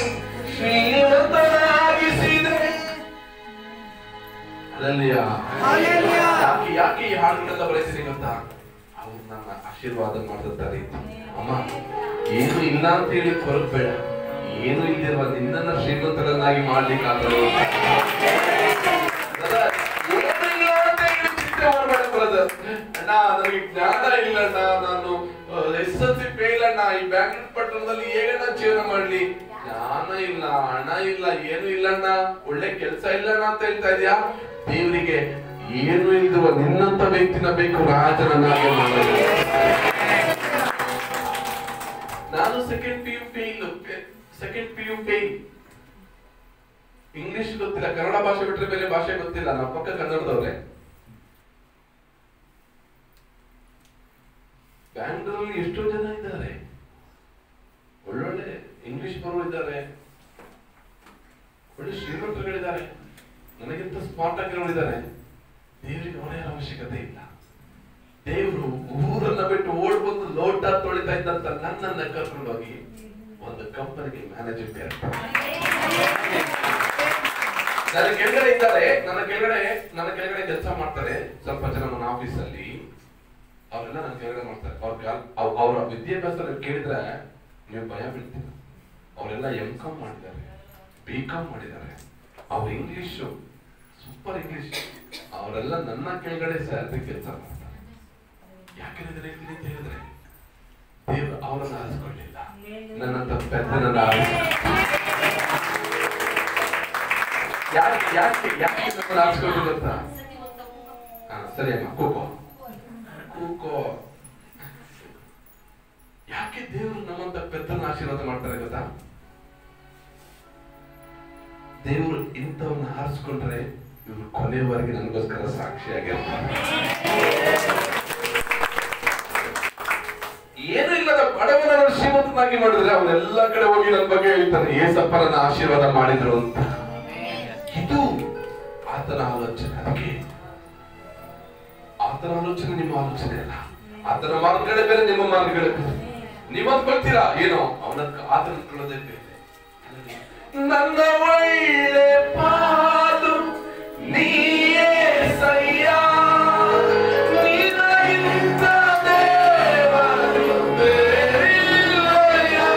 ಶ್ರೀಮಂತನಾಗಿಸಿದೆ ಅಲ್ಲಲ್ಲಿಯ ಯಾಕೆ ಯಾಕೆ ಈ ಹಾಡುಗಳೆಲ್ಲ ಬರೆಸಿದೆ ಗೊತ್ತಾ ಅವ್ರು ನನ್ನ ಆಶೀರ್ವಾದ ಮಾಡ್ತಿದ್ದಾರೆ ಅಮ್ಮ ಏನು ಇಲ್ಲ ಅಂತ ಹೇಳಿ ಕೊರಗಬೇಡ ಏನು ಇಲ್ದಿರುವ ನಿನ್ನನ್ನ ಶ್ರೀಮಂತರನ್ನಾಗಿ ಮಾಡ್ಲಿಕ್ಕಾಗಲ್ಲ Brother, ಏನು ಇಲ್ಲ ಅಂತ ಹೇಳಿ ಚಿಂತೆ ಮಾಡ್ಬೇಡ brother. ಅಣ್ಣ ನನಗೆ ಜ್ಞಾನ ಇಲ್ಲಣ್ಣ ನಾನು ಎಸ್ ಎಲ್ ಸಿ ಫೇಲ್ ಅಣ್ಣ ಈ ಬ್ಯಾಂಗ್ಳೂರ್ ಪಟ್ಟಣದಲ್ಲಿ ಹೇಗಣ್ಣ ಜೀವನ ಮಾಡ್ಲಿ ಜ್ಞಾನ ಇಲ್ಲ ಹಣ ಇಲ್ಲ ಏನು ಇಲ್ಲಣ್ಣ ಒಳ್ಳೆ ಕೆಲಸ ಇಲ್ಲಣ್ಣ ಅಂತ ಹೇಳ್ತಾ ಇದೀಯಾ ದೇವರಿಗೆ ಏನು ಇಲ್ದಿರುವ ನಿನ್ನಂತ ವ್ಯಕ್ತಿನ ಬೇಕು ರಾಜನನ್ನಾಗಿ ಮಾಡಲು ನಾನು second P U fail second P U fail English ಗೊತ್ತಿಲ್ಲ ಕನ್ನಡ ಭಾಷೆ ಬಿಟ್ರೆ ಬೇರೆ ಭಾಷೆ ಗೊತ್ತಿಲ್ಲ ನಮ್ಮ ಪಕ್ಕ ಕನ್ನಡದವ್ರೆ ಬ್ಯಾಂಗ್ಳೂರಲ್ಲಿ ಎಷ್ಟೋ ಜನ ಇದ್ದಾರೆ ಒಳ್ಳೊಳ್ಳೆ ಇಂಗ್ಲಿಷ್ ಬರೋ ಇದ್ದಾರೆ ಒಳ್ಳೆ ಶ್ರೀಮಂತರುಗಳಿದ್ದಾರೆ ನನಗಿಂತ ಸ್ಮಾರ್ಟ್ ಆಗಿರೋರಿದ್ದಾರೆ ದೇವರಿಗೆ ಅವನೇ ಅವಶ್ಯಕತೆ ಇಲ್ಲ ದೇವರು ಊರನ್ನ ಬಿಟ್ಟು ಓಡ್ ಬಂದು ಲೋಟ ತೊಳಿತಾ ಇದ್ದಂತ ನನ್ನನ್ನ ಕರ್ಕೊಂಡು ಹೋಗಿ ಒಂದು ಕಂಪನಿಗೆ ಮ್ಯಾನೇಜರ್ ನನ್ನ ಕೆಳಗಡೆ ಇದ್ದಾರೆ ನನ್ನ ಕೆಳಗಡೆ ನನ್ನ ಕೆಳಗಡೆ ಕೆಲಸ ಮಾಡ್ತಾರೆ ಸ್ವಲ್ಪ ಜನ ನನ್ನ ಆಫೀಸ್ ಅಲ್ಲಿ ಅವರೆಲ್ಲ ನನ್ನ ಕೆಳಗಡೆ ಮಾಡ್ತಾರೆ ಅವ್ರ ಕಾಲ್- ಅವ್- ಅವ್ರ ವಿದ್ಯಾಭ್ಯಾಸ ನೀವು ಕೇಳಿದ್ರೆ ನೀವು ಭಯ ಬೀಳ್ತೀರ ಅವರೆಲ್ಲ ಎಂ ಕಾಮ್ ಮಾಡಿದ್ದಾರೆ ಬಿ ಕಾಮ್ ಮಾಡಿದ್ದಾರೆ ಅವ್ರ ಇಂಗ್ಲಿಷ್ ಸೂಪರ್ ಇಂಗ್ಲಿಷ್ ಅವರೆಲ್ಲ ನನ್ನ ಕೆಳಗಡೆ ಸ್ಯಾಲ್ರಿ ಕೆಲಸ ಮಾಡ್ತಾರೆ ಯಾಕೆ ನಾನು ಇದನ್ನ ಹೇಳ್ತೀನಿ ಅಂತ ಹೇಳಿದ್ರೆ ದೇವರು ಅವರನ್ನ ಆರಿಸ್ಕೊಳ್ಳಿಲ್ಲ ನನ್ನಂತ ಪೆದ್ದನನ್ನ ಆರಿಸ್ಕೊಳ್ಳಿಲ್ಲ. ಯಾಕೆ ಯಾಕೆ ಯಾಕೆ ನಮ್ಮನ್ನ ಆರಿಸ್ಕೊಳ್ಳಿ ಗೊತ್ತಾ ಹಾ ಸರಿ ಅಮ್ಮ ಕೂಕೋ ಕೂಕೋ ಯಾಕೆ ದೇವರು ನಮ್ಮಂತ ಪೆದ್ದನ ಆಶೀರ್ವಾದ ಮಾಡ್ತಾರೆ ಗೊತ್ತಾ ದೇವರು ಇಂಥವನ್ನ ಆರಿಸ್ಕೊಂಡ್ರೆ ಇವರು ಕೊನೆಯವರೆಗೆ ನನಗೋಸ್ಕರ ಸಾಕ್ಷಿಯಾಗಿರ್ತಾರೆ ಏನು ಇಲ್ಲದ ಬಡವನನ್ನು ಶ್ರೀಮಂತನಾಗಿ ಮಾಡಿದ್ರೆ ಅವನೆಲ್ಲ ಕಡೆ ಹೋಗಿ ನನ್ನ ಬಗ್ಗೆ ಹೇಳ್ತಾನೆ ಏಸಪ್ಪ ನನ್ನ ಆಶೀರ್ವಾದ ಮಾಡಿದ್ರು ಅಂತ ಇದು ಆತನ ಆಲೋಚನೆ ಅದಕ್ಕೆ ಆತನ ಆಲೋಚನೆ ನಿಮ್ಮ ಆಲೋಚನೆ ಅಲ್ಲ ಆತನ ಮಾರ್ಗಗಳೇ ಬೇರೆ ನಿಮ್ಮ ಮಾರ್ಗಗಳೇ ಬೇರೆ ನೀವು ಅಂದ್ಕೊಳ್ತೀರಾ ಏನೋ ಅವನ ಆತನ ಅಂದ್ಕೊಳ್ಳೋದೇ ಬೇರೆ ನನ್ನ ಒಳ್ಳೆ ಪಾಲು ನೀಯೇ ಸಯ್ಯ ನಿನ್ನ ಇಂಥ ದೇವರು ಬೇರಿಲ್ಲಯ್ಯ.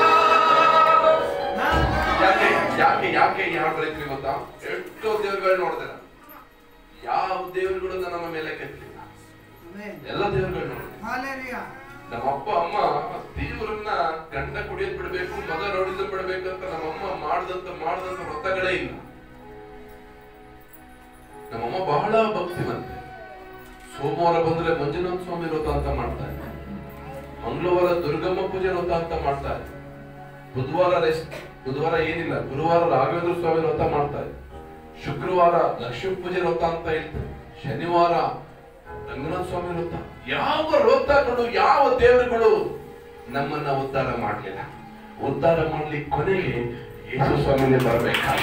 ಯಾಕೆ ಯಾಕೆ ಯಾಕೆ ಈ ಹಾಡು ಬರೀತೀವಿ ಗೊತ್ತಾ ಎಷ್ಟೋ ದೇವರುಗಳು ನೋಡಿದೆ ನಾನು. ಯಾವ ದೇವರುಗಳು ನಮ್ಮ ಮೇಲೆ ಕೆತ್ತಿಲ್ಲ ಎಲ್ಲ ದೇವರುಗಳು ನೋಡಿದೆ ನಮ್ಮ ಅಪ್ಪ ಅಮ್ಮ ದೇವರನ್ನ ಗಂಡ ಕುಡಿಯೋದ್ ಬಿಡ್ಬೇಕು ಮಗ ನೋಡಿದ ಬಿಡ್ಬೇಕು ಅಂತ ನಮ್ಮ ಅಮ್ಮ ಮಾಡ್ದಂತ ಮಾಡ್ದಂತ ವ್ರತಗಳೇ ಇಲ್ಲ ನಮ್ಮಮ್ಮ ಬಹಳ ಭಕ್ತಿವಂತೆ ಸೋಮವಾರ ಬಂದ್ರೆ ಮಂಜುನಾಥ ಸ್ವಾಮಿ ವ್ರತ ಅಂತ ಮಾಡ್ತಾರೆ ಮಂಗಳವಾರ ದುರ್ಗಮ್ಮ ಪೂಜೆ ವ್ರತ ಅಂತ ಮಾಡ್ತಾರೆ ಬುಧವಾರ ರೆಸ್ಟ್ ಬುಧವಾರ ಏನಿಲ್ಲ ಗುರುವಾರ ರಾಘವೇಂದ್ರ ಸ್ವಾಮಿ ವ್ರತ ಮಾಡ್ತಾರೆ ಶುಕ್ರವಾರ ಲಕ್ಷ್ಮೀ ಪೂಜೆ ವ್ರತ ಅಂತ ಹೇಳ್ತಾರೆ ಶನಿವಾರ ರಂಗನಾಥ ಸ್ವಾಮಿ ವ್ರತ ಯಾವ ವ್ರತಗಳು ಯಾವ ದೇವರುಗಳು ನಮ್ಮನ್ನ ಉದ್ಧಾರ ಮಾಡಲಿಲ್ಲ ಉದ್ಧಾರ ಮಾಡ್ಲಿಕ್ಕೆ ಕೊನೆಗೆ ಯೇಸು ಸ್ವಾಮಿನೇ ಬರಬೇಕಾಗ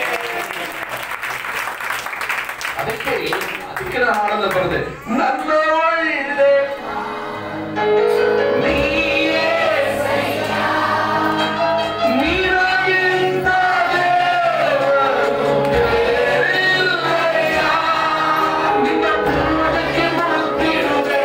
ಅದಕ್ಕೆ ಅದಕ್ಕೆ ನಾನು ಹಾಡನ್ನ ಬರದೆ ನನ್ನ ಒಳ್ಳೆ ನೀಯೇ ನಿನಗಿಂತ ದೇವರು ಬೇರಿಲ್ಲಯ್ಯ. ನಿನ್ನ ಪಾದಕ್ಕೆ ಮುಳುಗಿರುವೆ.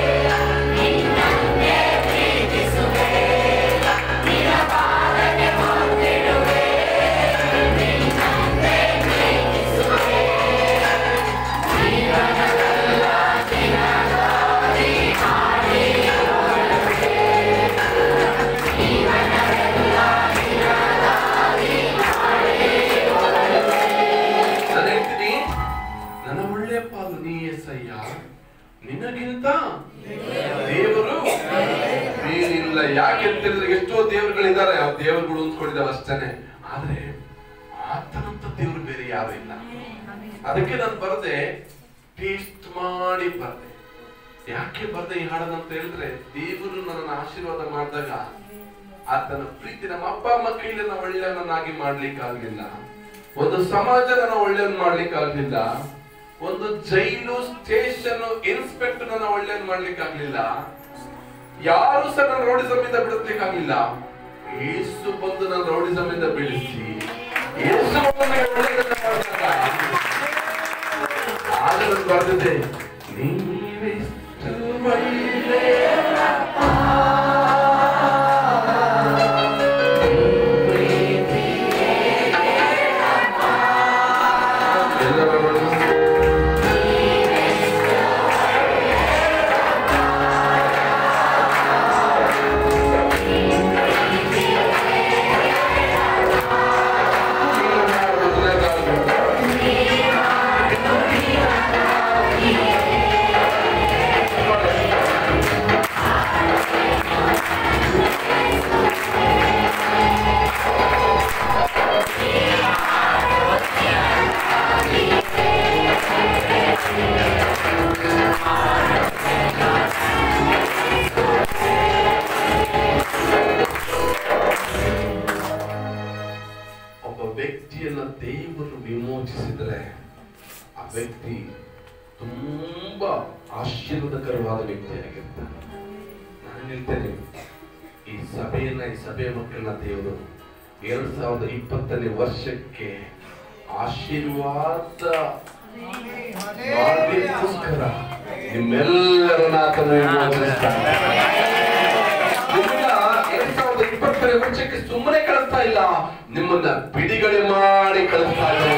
ನಾನು ಹೇಳ್ತೀನಿ ನನ್ನ ಒಳ್ಳೆ ಪಾಲು ನೀ ಎಸಯ್ಯ ನಿನಗಿಂತ ದೇವರು ಬೇರಿಲ್ಲ ಯಾಕೆ ಅಂತ ಹೇಳಿದ್ರೆ ಎಷ್ಟೋ ದೇವರುಗಳಿದ್ದಾರೆ ಆ ದೇವರುಗಳು ಉಂತ್ಕೊಂಡಿದ್ದಾವೆ ಅಷ್ಟೇನೆ ಆದ್ರೆ ಆತನಂತ ದೇವರು ಬೇರೆ ಯಾರು ಇಲ್ಲ ಅದಕ್ಕೆ ನಾನು ಬರದೆ ಟೇಸ್ಟ್ ಮಾಡಿ ಬರ್ದೆ ಯಾಕೆ ಬರ್ದೆ ಈ ಹಾಡನ್ನ ಅಂತ ಹೇಳಿದ್ರೆ ದೇವರು ನನ್ನನ್ನು ಆಶೀರ್ವಾದ ಮಾಡಿದಾಗ ಆತನ ಪ್ರೀತಿ ನಮ್ಮ ಅಪ್ಪ ಅಮ್ಮ ಕೈಲಿ ನಾವು ಒಳ್ಳೆಯವನನ್ನಾಗಿ ಮಾಡ್ಲಿಕ್ಕಾಗ್ಲಿಲ್ಲ ಒಂದು ಸಮಾಜ ನನ್ನ ಒಳ್ಳೆಯವನ್ ಮಾಡ್ಲಿಕ್ಕಾಗ್ಲಿಲ್ಲ ಒಂದು ಜೈಲು ಸ್ಟೇಷನ್ ಇನ್ಸ್ಪೆಕ್ಟರ್ ನನ್ನ ಒಳ್ಳೆಯವನ್ ಮಾಡ್ಲಿಕ್ಕಾಗ್ಲಿಲ್ಲ ಯಾರು ಸಹ ನನ್ನ ರೌಡಿಸಮ್ ಇಂದ ಬಿಡಿಸ್ಲಿಕ್ಕಾಗ್ಲಿಲ್ಲ ಏಸು ಬಂದು ನನ್ನ ರೌಡಿಸಮ್ ಇಂದ ಬಿಡಿಸಿ ಏಸು ಬಂದು ನನಗೆ ಒಳ್ಳೆಯದನ್ನ ಮಾಡಿದಾಗ ಆಗ ನಾನು ಬರ್ದಿದ್ದೆ ನೀವೆಷ್ಟು ಒಳ್ಳೆಯವರಪ್ಪ. ಎಲ್ಲರ ಮನಸ್ಸು ಒಬ್ಬ ವ್ಯಕ್ತಿಯನ್ನ ದೇವರು ವಿಮೋಚಿಸಿದರೆ ಆ ವ್ಯಕ್ತಿ ತುಂಬಾ ಆಶೀರ್ವಾದಕರವಾದ ವ್ಯಕ್ತಿಯಾಗಿರ್ತಾನೆ ನಾನು ಹೇಳ್ತೇನೆ ಈ ಸಭೆಯನ್ನ ಈ ಸಭೆಯ ಮಕ್ಕಳನ್ನ ದೇವರು ಎರಡ್ ಸಾವಿರದ ಇಪ್ಪತ್ತನೇ ವರ್ಷಕ್ಕೆ ಆಶೀರ್ವಾದ ಮಾಡ್ಲಿಕ್ಕೋಸ್ಕರ ನಿಮ್ಮೆಲ್ಲರನ್ನ ಆತನು ವಿಮೋಚಿಸ್ತಾನೆ ನಿಮ್ಮನ್ನ ಎರಡ್ ಸಾವಿರದ ಇಪ್ಪತ್ತನೇ ವರ್ಷಕ್ಕೆ ಸುಮ್ಮನೆ ಕಳಿಸ್ತಾ ಇಲ್ಲ ನಿಮ್ಮನ್ನ ಬಿಡುಗಡೆ ಮಾಡಿ ಕಳಿಸ್ತಾ ಇದ್ದಾರೆ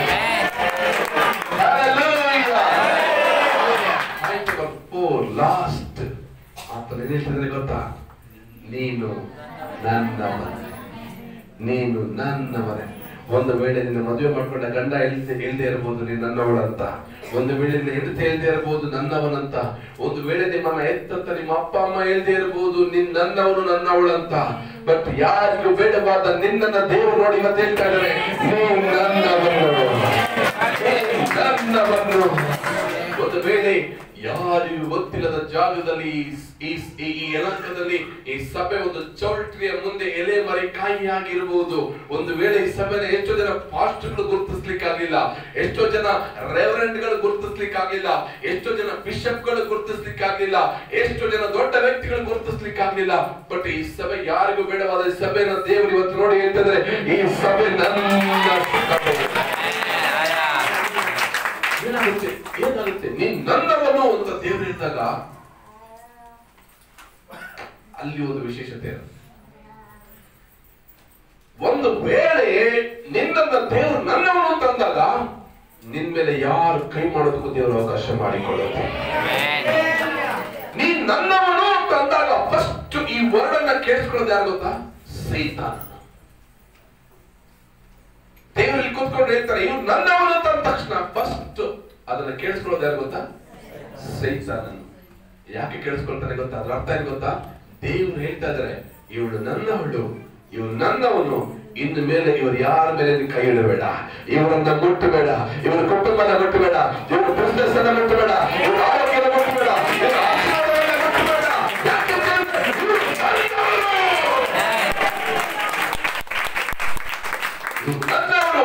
ಲಾಸ್ಟ್ ಆತನ ಏನ್ ಹೇಳ್ತಿದ್ರೆ ಗೊತ್ತಾ ನೀನು ನನ್ನವನೇ ನೀನು ನನ್ನವನೇ ಒಂದು ವೇಳೆ ನಿನ್ನ ಮದುವೆ ಮಾಡ್ಕೊಂಡ ಗಂಡ ಹೇಳ್ದೆ ಹೇಳ್ದೆ ಇರಬಹುದು ನೀನು ನನ್ನವಳಂತ ಒಂದು ವೇಳೆ ನಿನ್ನ ಹೆಂಡತಿ ಹೇಳ್ದೆ ಇರಬಹುದು ನನ್ನವನಂತ ಒಂದು ವೇಳೆ ನಿಮ್ಮನ್ನ ಎತ್ತಂತ ನಿಮ್ಮ ಅಪ್ಪ ಅಮ್ಮ ಹೇಳ್ದೆ ಇರಬಹುದು ನಿನ್ ನನ್ನವನು ನನ್ನವಳಂತ ಬಟ್ ಯಾರಿಗೂ ಬೇಡವಾದ ನಿನ್ನನ್ನ ದೇವರು ನೋಡಿ ಮತ್ತೆ ಹೇಳ್ತಾ ಇದ್ದಾರೆ ನೀನು ನನ್ನವನು ನೀನು ನನ್ನವನು ಒಂದು ವೇಳೆ ಯಾರಿಗೂ ಗೊತ್ತಿಲ್ಲದ ಜಾಗದಲ್ಲಿ ಈ ಈ ಈ ಯಲಹಂಕದಲ್ಲಿ ಈ ಸಭೆ ಒಂದು ಚೌಲ್ಟ್ರಿಯ ಮುಂದೆ ಎಲೆ ಮರಿ ಕಾಯಿಯಾಗಿರಬಹುದು ಒಂದು ವೇಳೆ ಈ ಸಭೆನ ಎಷ್ಟೋ ಜನ ಪಾಸ್ಟ್ಗಳು ಗುರುತಿಸ್ಲಿಕ್ಕಾಗಿಲ್ಲ ಎಷ್ಟೋ ಜನ ರೆವರೆಂಡ್ಗಳು ಗುರುತಿಸ್ಲಿಕ್ಕಾಗಿಲ್ಲ ಎಷ್ಟೋ ಜನ ಬಿಷಪ್ಗಳು ಗುರುತಿಸ್ಲಿಕ್ಕಾಗಿಲ್ಲ ಎಷ್ಟೋ ಜನ ದೊಡ್ಡ ವ್ಯಕ್ತಿಗಳು ಗುರುತಿಸ್ಲಿಕ್ಕಾಗ್ಲಿಲ್ಲ ಬಟ್ ಈ ಸಭೆ ಯಾರಿಗೂ ಬೇಡವಾದ ಈ ಸಭೆನ ದೇವರು ಇವತ್ತು ನೋಡಿ ಹೇಳ್ತಿದ್ರೆ ಈ ಸಭೆ ನನ್ನ ಸಭೆ. ಏನಾಗುತ್ತೆ ಏನಾಗುತ್ತೆ ನೀನ್ ನನ್ನವನು ಅಂತ ದೇವರು ಹೇಳಿದಾಗ ಅಲ್ಲಿ ಒಂದು ವಿಶೇಷತೆ ಇರುತ್ತೆ ಒಂದು ವೇಳೆ ನಿನ್ನನ್ನ ದೇವರು ನನ್ನವನು ಅಂತ ಅಂದಾಗ ನಿನ್ ಮೇಲೆ ಯಾರು ಕೈ ಮಾಡೋದಕ್ಕೂ ದೇವರು ಅವಕಾಶ ಮಾಡಿಕೊಳ್ಳುತ್ತೆ ನೀನ್ ನನ್ನವನು ಅಂತ ಅಂದಾಗ ಫಸ್ಟ್ ಈ ವರ್ಡನ್ನ ಕೇಳಿಸ್ಕೊಳ್ಳೋದು ಯಾರು ಗೊತ್ತಾ ಸೈತಾನ ದೇವರಲ್ಲಿ ಕೂತ್ಕೊಂಡು ಹೇಳ್ತಾರೆ ಇವ್ರು ನನ್ನವನು ಅಂತ ಅಂದ ತಕ್ಷಣ ಫಸ್ಟ್ ಅದನ್ನ ಕೇಳಿಸ್ಕೊಳ್ಳೋದು ಯಾರು ಗೊತ್ತಾ ಸೈತಾನನು ಯಾಕೆ ಕೇಳಿಸ್ಕೊಳ್ತಾನೆ ಗೊತ್ತಾ ಅದ್ರ ಅರ್ಥ ಏನ್ ಗೊತ್ತಾ ದೇವ್ರು ಹೇಳ್ತಾ ಇದಾರೆ ಇವಳು ನನ್ನವಳು ಇವಳು ನನ್ನವನು ಇನ್ನು ಮೇಲೆ ಇವರು ಯಾರ ಮೇಲೆ ನೀನ್ ಕೈ ಇಡಬೇಡ ಇವರನ್ನ ಮುಟ್ಟಬೇಡ ಇವರ ಕುಟುಂಬನ ಮುಟ್ಟಬೇಡ ಇವರ ಬಿಸ್ನೆಸ್ ಅನ್ನ ಮುಟ್ಟಬೇಡ ಇವರ ಆರೋಗ್ಯನ ಮುಟ್ಟಬೇಡ ಇವರ ಆಶೀರ್ವಾದವನ್ನ ಮುಟ್ಟಬೇಡ ಯಾಕಂದ್ರೆ ಇವ್ರು ನನ್ನವರು. ಇವ್ರು ನನ್ನವರು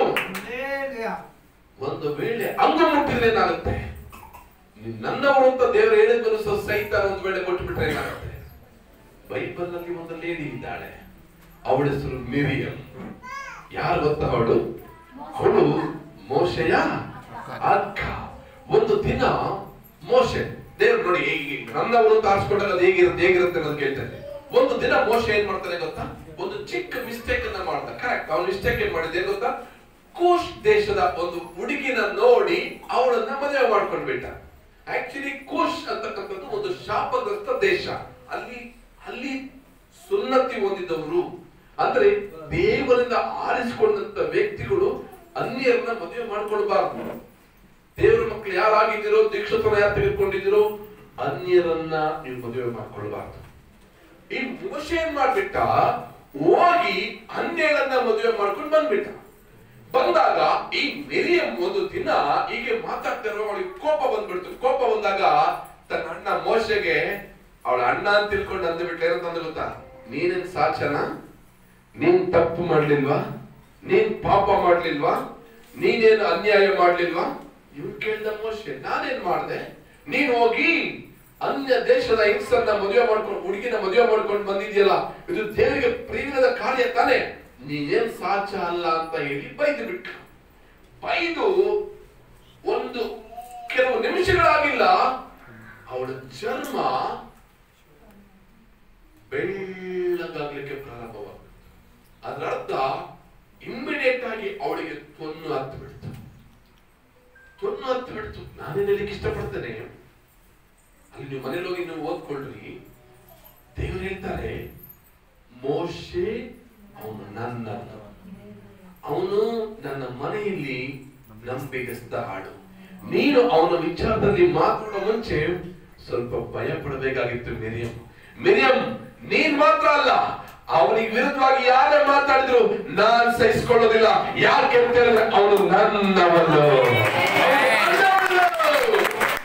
ಒಂದು ವೇಳೆ ಅಂಗು ಮುಟ್ಟಿದ್ರೆ ಏನಾಗುತ್ತೆ ನೀನ್ ನನ್ನವರು ಅಂತ ದೇವರು ಹೇಳಿದ್ರು ಸಹ ಸಹಿತ ಒಂದು ವೇಳೆ ಕೊಟ್ಟುಬಿಟ್ರೆ ಏನಾಗುತ್ತೆ ಬೈಬಲ್ ನಲ್ಲಿ ಒಂದು ಲೇಡಿ ಇದ್ದಾಳೆ ಅವಳ ಹೆಸರು ಮಿರಿಯಂ ಯಾರು ಗೊತ್ತಾ ಅವಳು ಅವಳು ಮೋಶೆಯ ಅಕ್ಕ ಒಂದು ದಿನ ಮೋಶೆ ದೇವ್ರು ನೋಡಿ ಹೇಗೆ ನನ್ನವರು ಅಂತ ಆರಿಸ್ಕೊಂಡಾಗ ಅದು ಹೇಗಿರುತ್ತೆ ಹೇಗಿರುತ್ತೆ ಅನ್ನೋದು ಕೇಳ್ತಾನೆ ಒಂದು ದಿನ ಮೋಶೆ ಏನ್ ಮಾಡ್ತಾನೆ ಗೊತ್ತಾ ಒಂದು ಚಿಕ್ಕ ಮಿಸ್ಟೇಕ್ ಅನ್ನ ಮಾಡ್ದ ಕರೆಕ್ಟ್ ಅವ್ನು ಮಿಸ್ಟೇಕ್ ಏನ್ ಮಾಡಿದೆ ಏನ್ ಗೊತ್ತಾ ಕೂಶ್ ದೇಶದ ಒಂದು ಹುಡುಗಿನ ನೋಡಿ ಅವಳನ್ನ ಮದುವೆ ಮಾಡ್ಕೊಂಡ್ಬಿಟ್ಟ ಆಕ್ಚುಲಿ ಕೂಶ್ ಅಂತಕ್ಕಂಥದ್ದು ಒಂದು ಶಾಪಗ್ರಸ್ತ ದೇಶ ಅಲ್ಲಿ ಅಲ್ಲಿ ಸುನ್ನತಿ ಹೊಂದಿದವರು ಅಂದ್ರೆ ದೇವರಿಂದ ಆರಿಸಿಕೊಂಡಂತ ವ್ಯಕ್ತಿಗಳು ಅನ್ಯರನ್ನ ಮದುವೆ ಮಾಡ್ಕೊಳ್ಬಾರ್ದು ದೇವರ ಮಕ್ಕಳು ಯಾರಾಗಿದ್ದೀರೋ ದೀಕ್ಷತನ ಯಾರು ತೆಗೆದುಕೊಂಡಿದ್ದೀರೋ ಅನ್ಯರನ್ನ ನೀವು ಮದುವೆ ಮಾಡ್ಕೊಳ್ಬಾರ್ದು ಈ ಮೋಶೆ ಏನ್ ಮಾಡ್ಬಿಟ್ಟ ಹೋಗಿ ಅನ್ಯರನ್ನ ಮದುವೆ ಮಾಡ್ಕೊಂಡು ಬಂದ್ಬಿಟ್ಟ ಬಂದಾಗ ಈ ಮಿರಿಯಂ ಒಂದು ದಿನ ಹೀಗೆ ಮಾತಾಡ್ತಾ ಇರೋ ಅವಳಿಗೆ ಕೋಪ ಬಂದ್ಬಿಡ್ತು ಕೋಪ ಬಂದಾಗ ತನ್ನ ಅಣ್ಣ ಮೋಶೆಗೆ ಅವಳ ಅಣ್ಣ ಅಂತ ತಿಳ್ಕೊಂಡು ಅಂದ್ಬಿಟ್ಲೆ ಏನಂತ ಗೊತ್ತಾ ನೀನೇನ್ ಸಾಚನ ನೀನ್ ತಪ್ಪು ಮಾಡ್ಲಿಲ್ವಾ ನೀನ್ ಪಾಪ ಮಾಡ್ಲಿಲ್ವಾ ನೀನೇನು ಅನ್ಯಾಯ ಮಾಡ್ಲಿಲ್ವಾ ಇವ್ನು ಕೇಳ್ದ ಮೋಶೆ ನಾನೇನ್ ಮಾಡ್ದೆ ನೀನ್ ಹೋಗಿ ಅನ್ಯ ದೇಶದ ಹಿಂಸನ್ನ ಮದುವೆ ಮಾಡ್ಕೊಂಡು ಹುಡುಗಿನ ಮದುವೆ ಮಾಡ್ಕೊಂಡು ಬಂದಿದ್ಯಲ್ಲ ಇದು ದೇವರಿಗೆ ಪ್ರೇಮದ ಕಾರ್ಯ ತಾನೆ ನೀನೇನ್ ಸಾಚ ಅಲ್ಲ ಅಂತ ಹೇಳಿ ಬೈದು ಬಿಟ್ಟು ಬೈದು ಒಂದು ಕೆಲವು ನಿಮಿಷಗಳಾಗಿಲ್ಲ ಅವಳ ಚರ್ಮ ಬೆಳ್ಳಗಾಗ್ಲಿಕ್ಕೆ ಪ್ರಾರಂಭವಾಗ್ತದೆ ಅದರ ಅರ್ಥ ಇಮ್ಮಿಡಿಯೇಟ್ ಆಗಿ ಅವಳಿಗೆ ತೊನ್ನು ಹತ್ತು ಬಿಡ್ತು ತೊನ್ನು ಹತ್ತು ಬಿಡ್ತು ನಾನೇನ್ ಹೇಳಿಕ್ಕೆ ಇಷ್ಟಪಡ್ತೇನೆ ಅಲ್ಲಿ ನೀವು ಮನೇಲಿ ಹೋಗಿ ನೀವು ಓದ್ಕೊಳ್ರಿ ದೇವರು ಹೇಳ್ತಾರೆ ಮೋಶೆ ಅವನು ನನ್ನ ಅವನು ನನ್ನ ಮನೆಯಲ್ಲಿ ನಂಬಿಗಸ್ತ ಹಾಡು ನೀನು ಅವನ ವಿಚಾರದಲ್ಲಿ ಮಾತಾಡೋ ಮುಂಚೆ ಸ್ವಲ್ಪ ಭಯ ಪಡಬೇಕಾಗಿತ್ತು ಮಿರಿಯಂ ಮಿರಿಯಂ ನೀನ್ ಮಾತ್ರ ಅಲ್ಲ ಅವನಿಗೆ ವಿರುದ್ಧವಾಗಿ ಯಾರೇ ಮಾತಾಡಿದ್ರು ನಾನ್ ಸಹಿಸಿಕೊಳ್ಳೋದಿಲ್ಲ ಯಾಕೆ ಅಂತ ಹೇಳಿದ್ರೆ ಅವನು ನನ್ನವನು ನನ್ನವನು.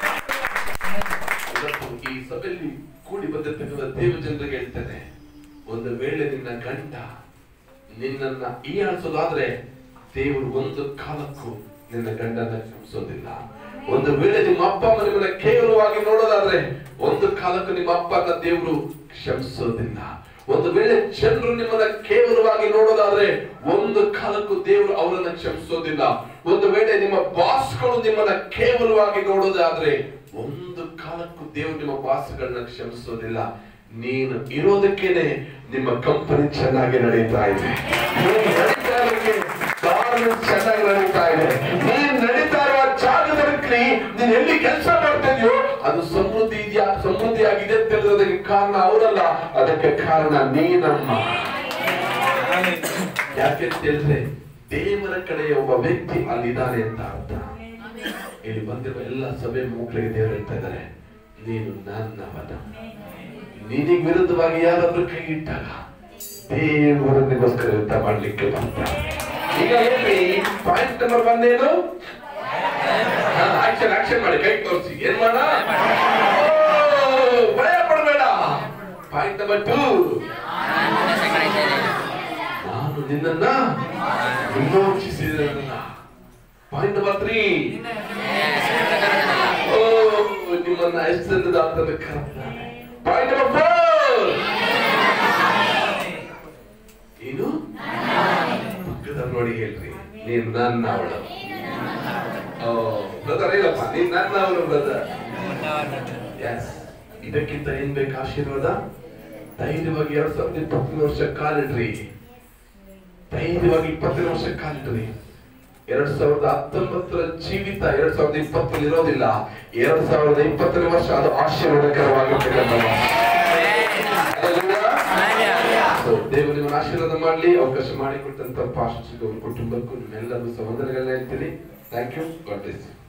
ಇವತ್ತು ಈ ಸಭೆಯಲ್ಲಿ ಕೂಡಿ ಬಂದಿರ್ತಕ್ಕಂಥ ದೇವ ಜನರಿಗೆ ಹೇಳ್ತೇನೆ ಒಂದು ವೇಳೆ ನಿನ್ನ ಗಂಡ ನಿನ್ನನ್ನ ಈಯಾಳಿಸೋದಾದ್ರೆ ದೇವರು ಒಂದು ಕಾಲಕ್ಕೂ ನಿನ್ನ ಗಂಡನ ಕ್ಷಮಿಸೋದಿಲ್ಲ ಒಂದು ವೇಳೆ ನಿಮ್ಮ ಅಪ್ಪ ಅಮ್ಮ ನಿಮ್ಮನ್ನ ಕೇವಲವಾಗಿ ನೋಡೋದಾದ್ರೆ ಒಂದು ಕಾಲಕ್ಕೂ ನಿಮ್ಮ ಅಪ್ಪನ ದೇವರು ಕ್ಷಮಿಸೋದಿಲ್ಲ ಒಂದು ವೇಳೆ ಜನರು ನಿಮ್ಮನ್ನ ಕೇವಲವಾಗಿ ನೋಡೋದಾದ್ರೆ ಒಂದು ಕಾಲಕ್ಕೂ ದೇವರು ಅವರನ್ನ ಕ್ಷಮಿಸೋದಿಲ್ಲ ಒಂದು ವೇಳೆ ನಿಮ್ಮ ಬಾಸ್ಗಳು ನಿಮ್ಮನ್ನ ಕೇವಲವಾಗಿ ನೋಡೋದಾದ್ರೆ ಒಂದು ಕಾಲಕ್ಕೂ ದೇವರು ನಿಮ್ಮ ಬಾಸ್ಗಳನ್ನ ಕ್ಷಮಿಸೋದಿಲ್ಲ ನೀನು ಇರೋದಕ್ಕೇನೆ ನಿಮ್ಮ ಕಂಪನಿ ಚೆನ್ನಾಗಿ ನಡೀತಾ ಇದೆ ನೀನು ನಡೀತಾ ಇರೋದಕ್ಕೆ ಕಾರಣ ಚೆನ್ನಾಗಿ ನಡೀತಾ ಇದೆ ನೀನ್ ನಡೀತಾ ಇರುವ ಜಾಗದಲ್ಲಿ ನೀನ್ ಎಲ್ಲಿ ಕೆಲಸ ಮಾಡ್ತಾ ಇದೆಯೋ ಅದು ಸಮೃದ್ಧಿ ಇದೆಯಾ ಸಮೃದ್ಧಿ ಆಗಿದೆ ಅಂತ ತಿಳಿದೋದಕ್ಕೆ ಕಾರಣ ಅವರಲ್ಲ ಅದಕ್ಕೆ ಕಾರಣ ನೀನಮ್ಮ ಯಾಕೆ ಅಂತ ಹೇಳಿದ್ರೆ ದೇವರ ಕಡೆಯ ಒಬ್ಬ ವ್ಯಕ್ತಿ ಅಲ್ಲಿದ್ದಾನೆ ಅಂತ ಅರ್ಥ ಇಲ್ಲಿ ಬಂದಿರುವ ಎಲ್ಲ ಸಭೆ ಮಕ್ಕಳಿಗೆ ದೇವರು ಹೇಳ್ತಾ ಇದ್ದಾರೆ ನೀನು ನನ್ನವನ ನಿನಗೆ ವಿರುದ್ಧವಾಗಿ ಯಾರಾದ್ರೂ ಕೈ ಇಟ್ಟಾಗ ದೇವರನ್ನಿಗೋಸ್ಕರ ಯುದ್ಧ ಮಾಡ್ಲಿಕ್ಕೆ ಬರ್ತಾರೆ ಈಗ ಹೇಳಿ ಪಾಯಿಂಟ್ ನಂಬರ್ ಒನ್ ಏನು ಆಕ್ಷನ್ ಆಕ್ಷನ್ ಮಾಡಿ ಕೈ ತೋರಿಸಿ ಏನ್ ಮಾಡ ಓ, ಭಯ ಪಡಬೇಡ ಪಾಯಿಂಟ್ ನಂಬರ್ ಟೂ ನಾನು ನಿನ್ನನ್ನ ವಿಮೋಚಿಸಿದ ಪಾಯಿಂಟ್ ನಂಬರ್ ತ್ರೀ ಓ ನಿಮ್ಮನ್ನ ಹೆಸರಿದ ಅಂತ ಪಾಯಿಂಟ್ ನಂಬರ್ ಫೋರ್ ಏನು ಪಕ್ಕದ ನೋಡಿ ಹೇಳ್ರಿ ನೀನ್ ನನ್ನ ಅವಳು ಓ ಬ್ರದರ್ ಏನಪ್ಪ ನೀನ್ ನನ್ನ ಅವಳು ಬ್ರದರ್ ಎಸ್ ಇದಕ್ಕಿಂತ ಏನ್ ಬೇಕು ಆಶೀರ್ವಾದ ಧೈರ್ಯವಾಗಿ ಎರಡ್ ಸಾವಿರದ ಇಪ್ಪತ್ತನೇ ವರ್ಷ ಕಾಲಿಡ್ರಿ ಧೈರ್ಯವಾಗಿ ಇಪ್ಪತ್ತನೇ ವರ್ಷ ಕಾಲಿಡ್ರಿ ಎರಡ್ ಸಾವಿರದ ಹತ್ತೊಂಬತ್ತರ ಜೀವಿತ ಎರಡ್ ಸಾವಿರದ ಇಪ್ಪತ್ತರಲ್ಲಿ ಇರೋದಿಲ್ಲ ಎರಡ್ ಸಾವಿರದ ಇಪ್ಪತ್ತನೇ ವರ್ಷ ಅದು ಆಶೀರ್ವಾದಕರವಾಗಿರ್ತಕ್ಕಂಥ ವರ್ಷ. Hallelujah. So, ದೇವರು ನಿಮ್ಮನ್ನು ಆಶೀರ್ವಾದ ಮಾಡಲಿ ಅವಕಾಶ ಮಾಡಿಕೊಟ್ಟಂತ ಪಾಸ್ಟ್ ಕುಟುಂಬಕ್ಕೂ ನಿಮ್ಮೆಲ್ಲರಿಗೂ ಸಹ ವಂದನೆಗಳನ್ನ ಹೇಳ್ತೀನಿ thank you God bless you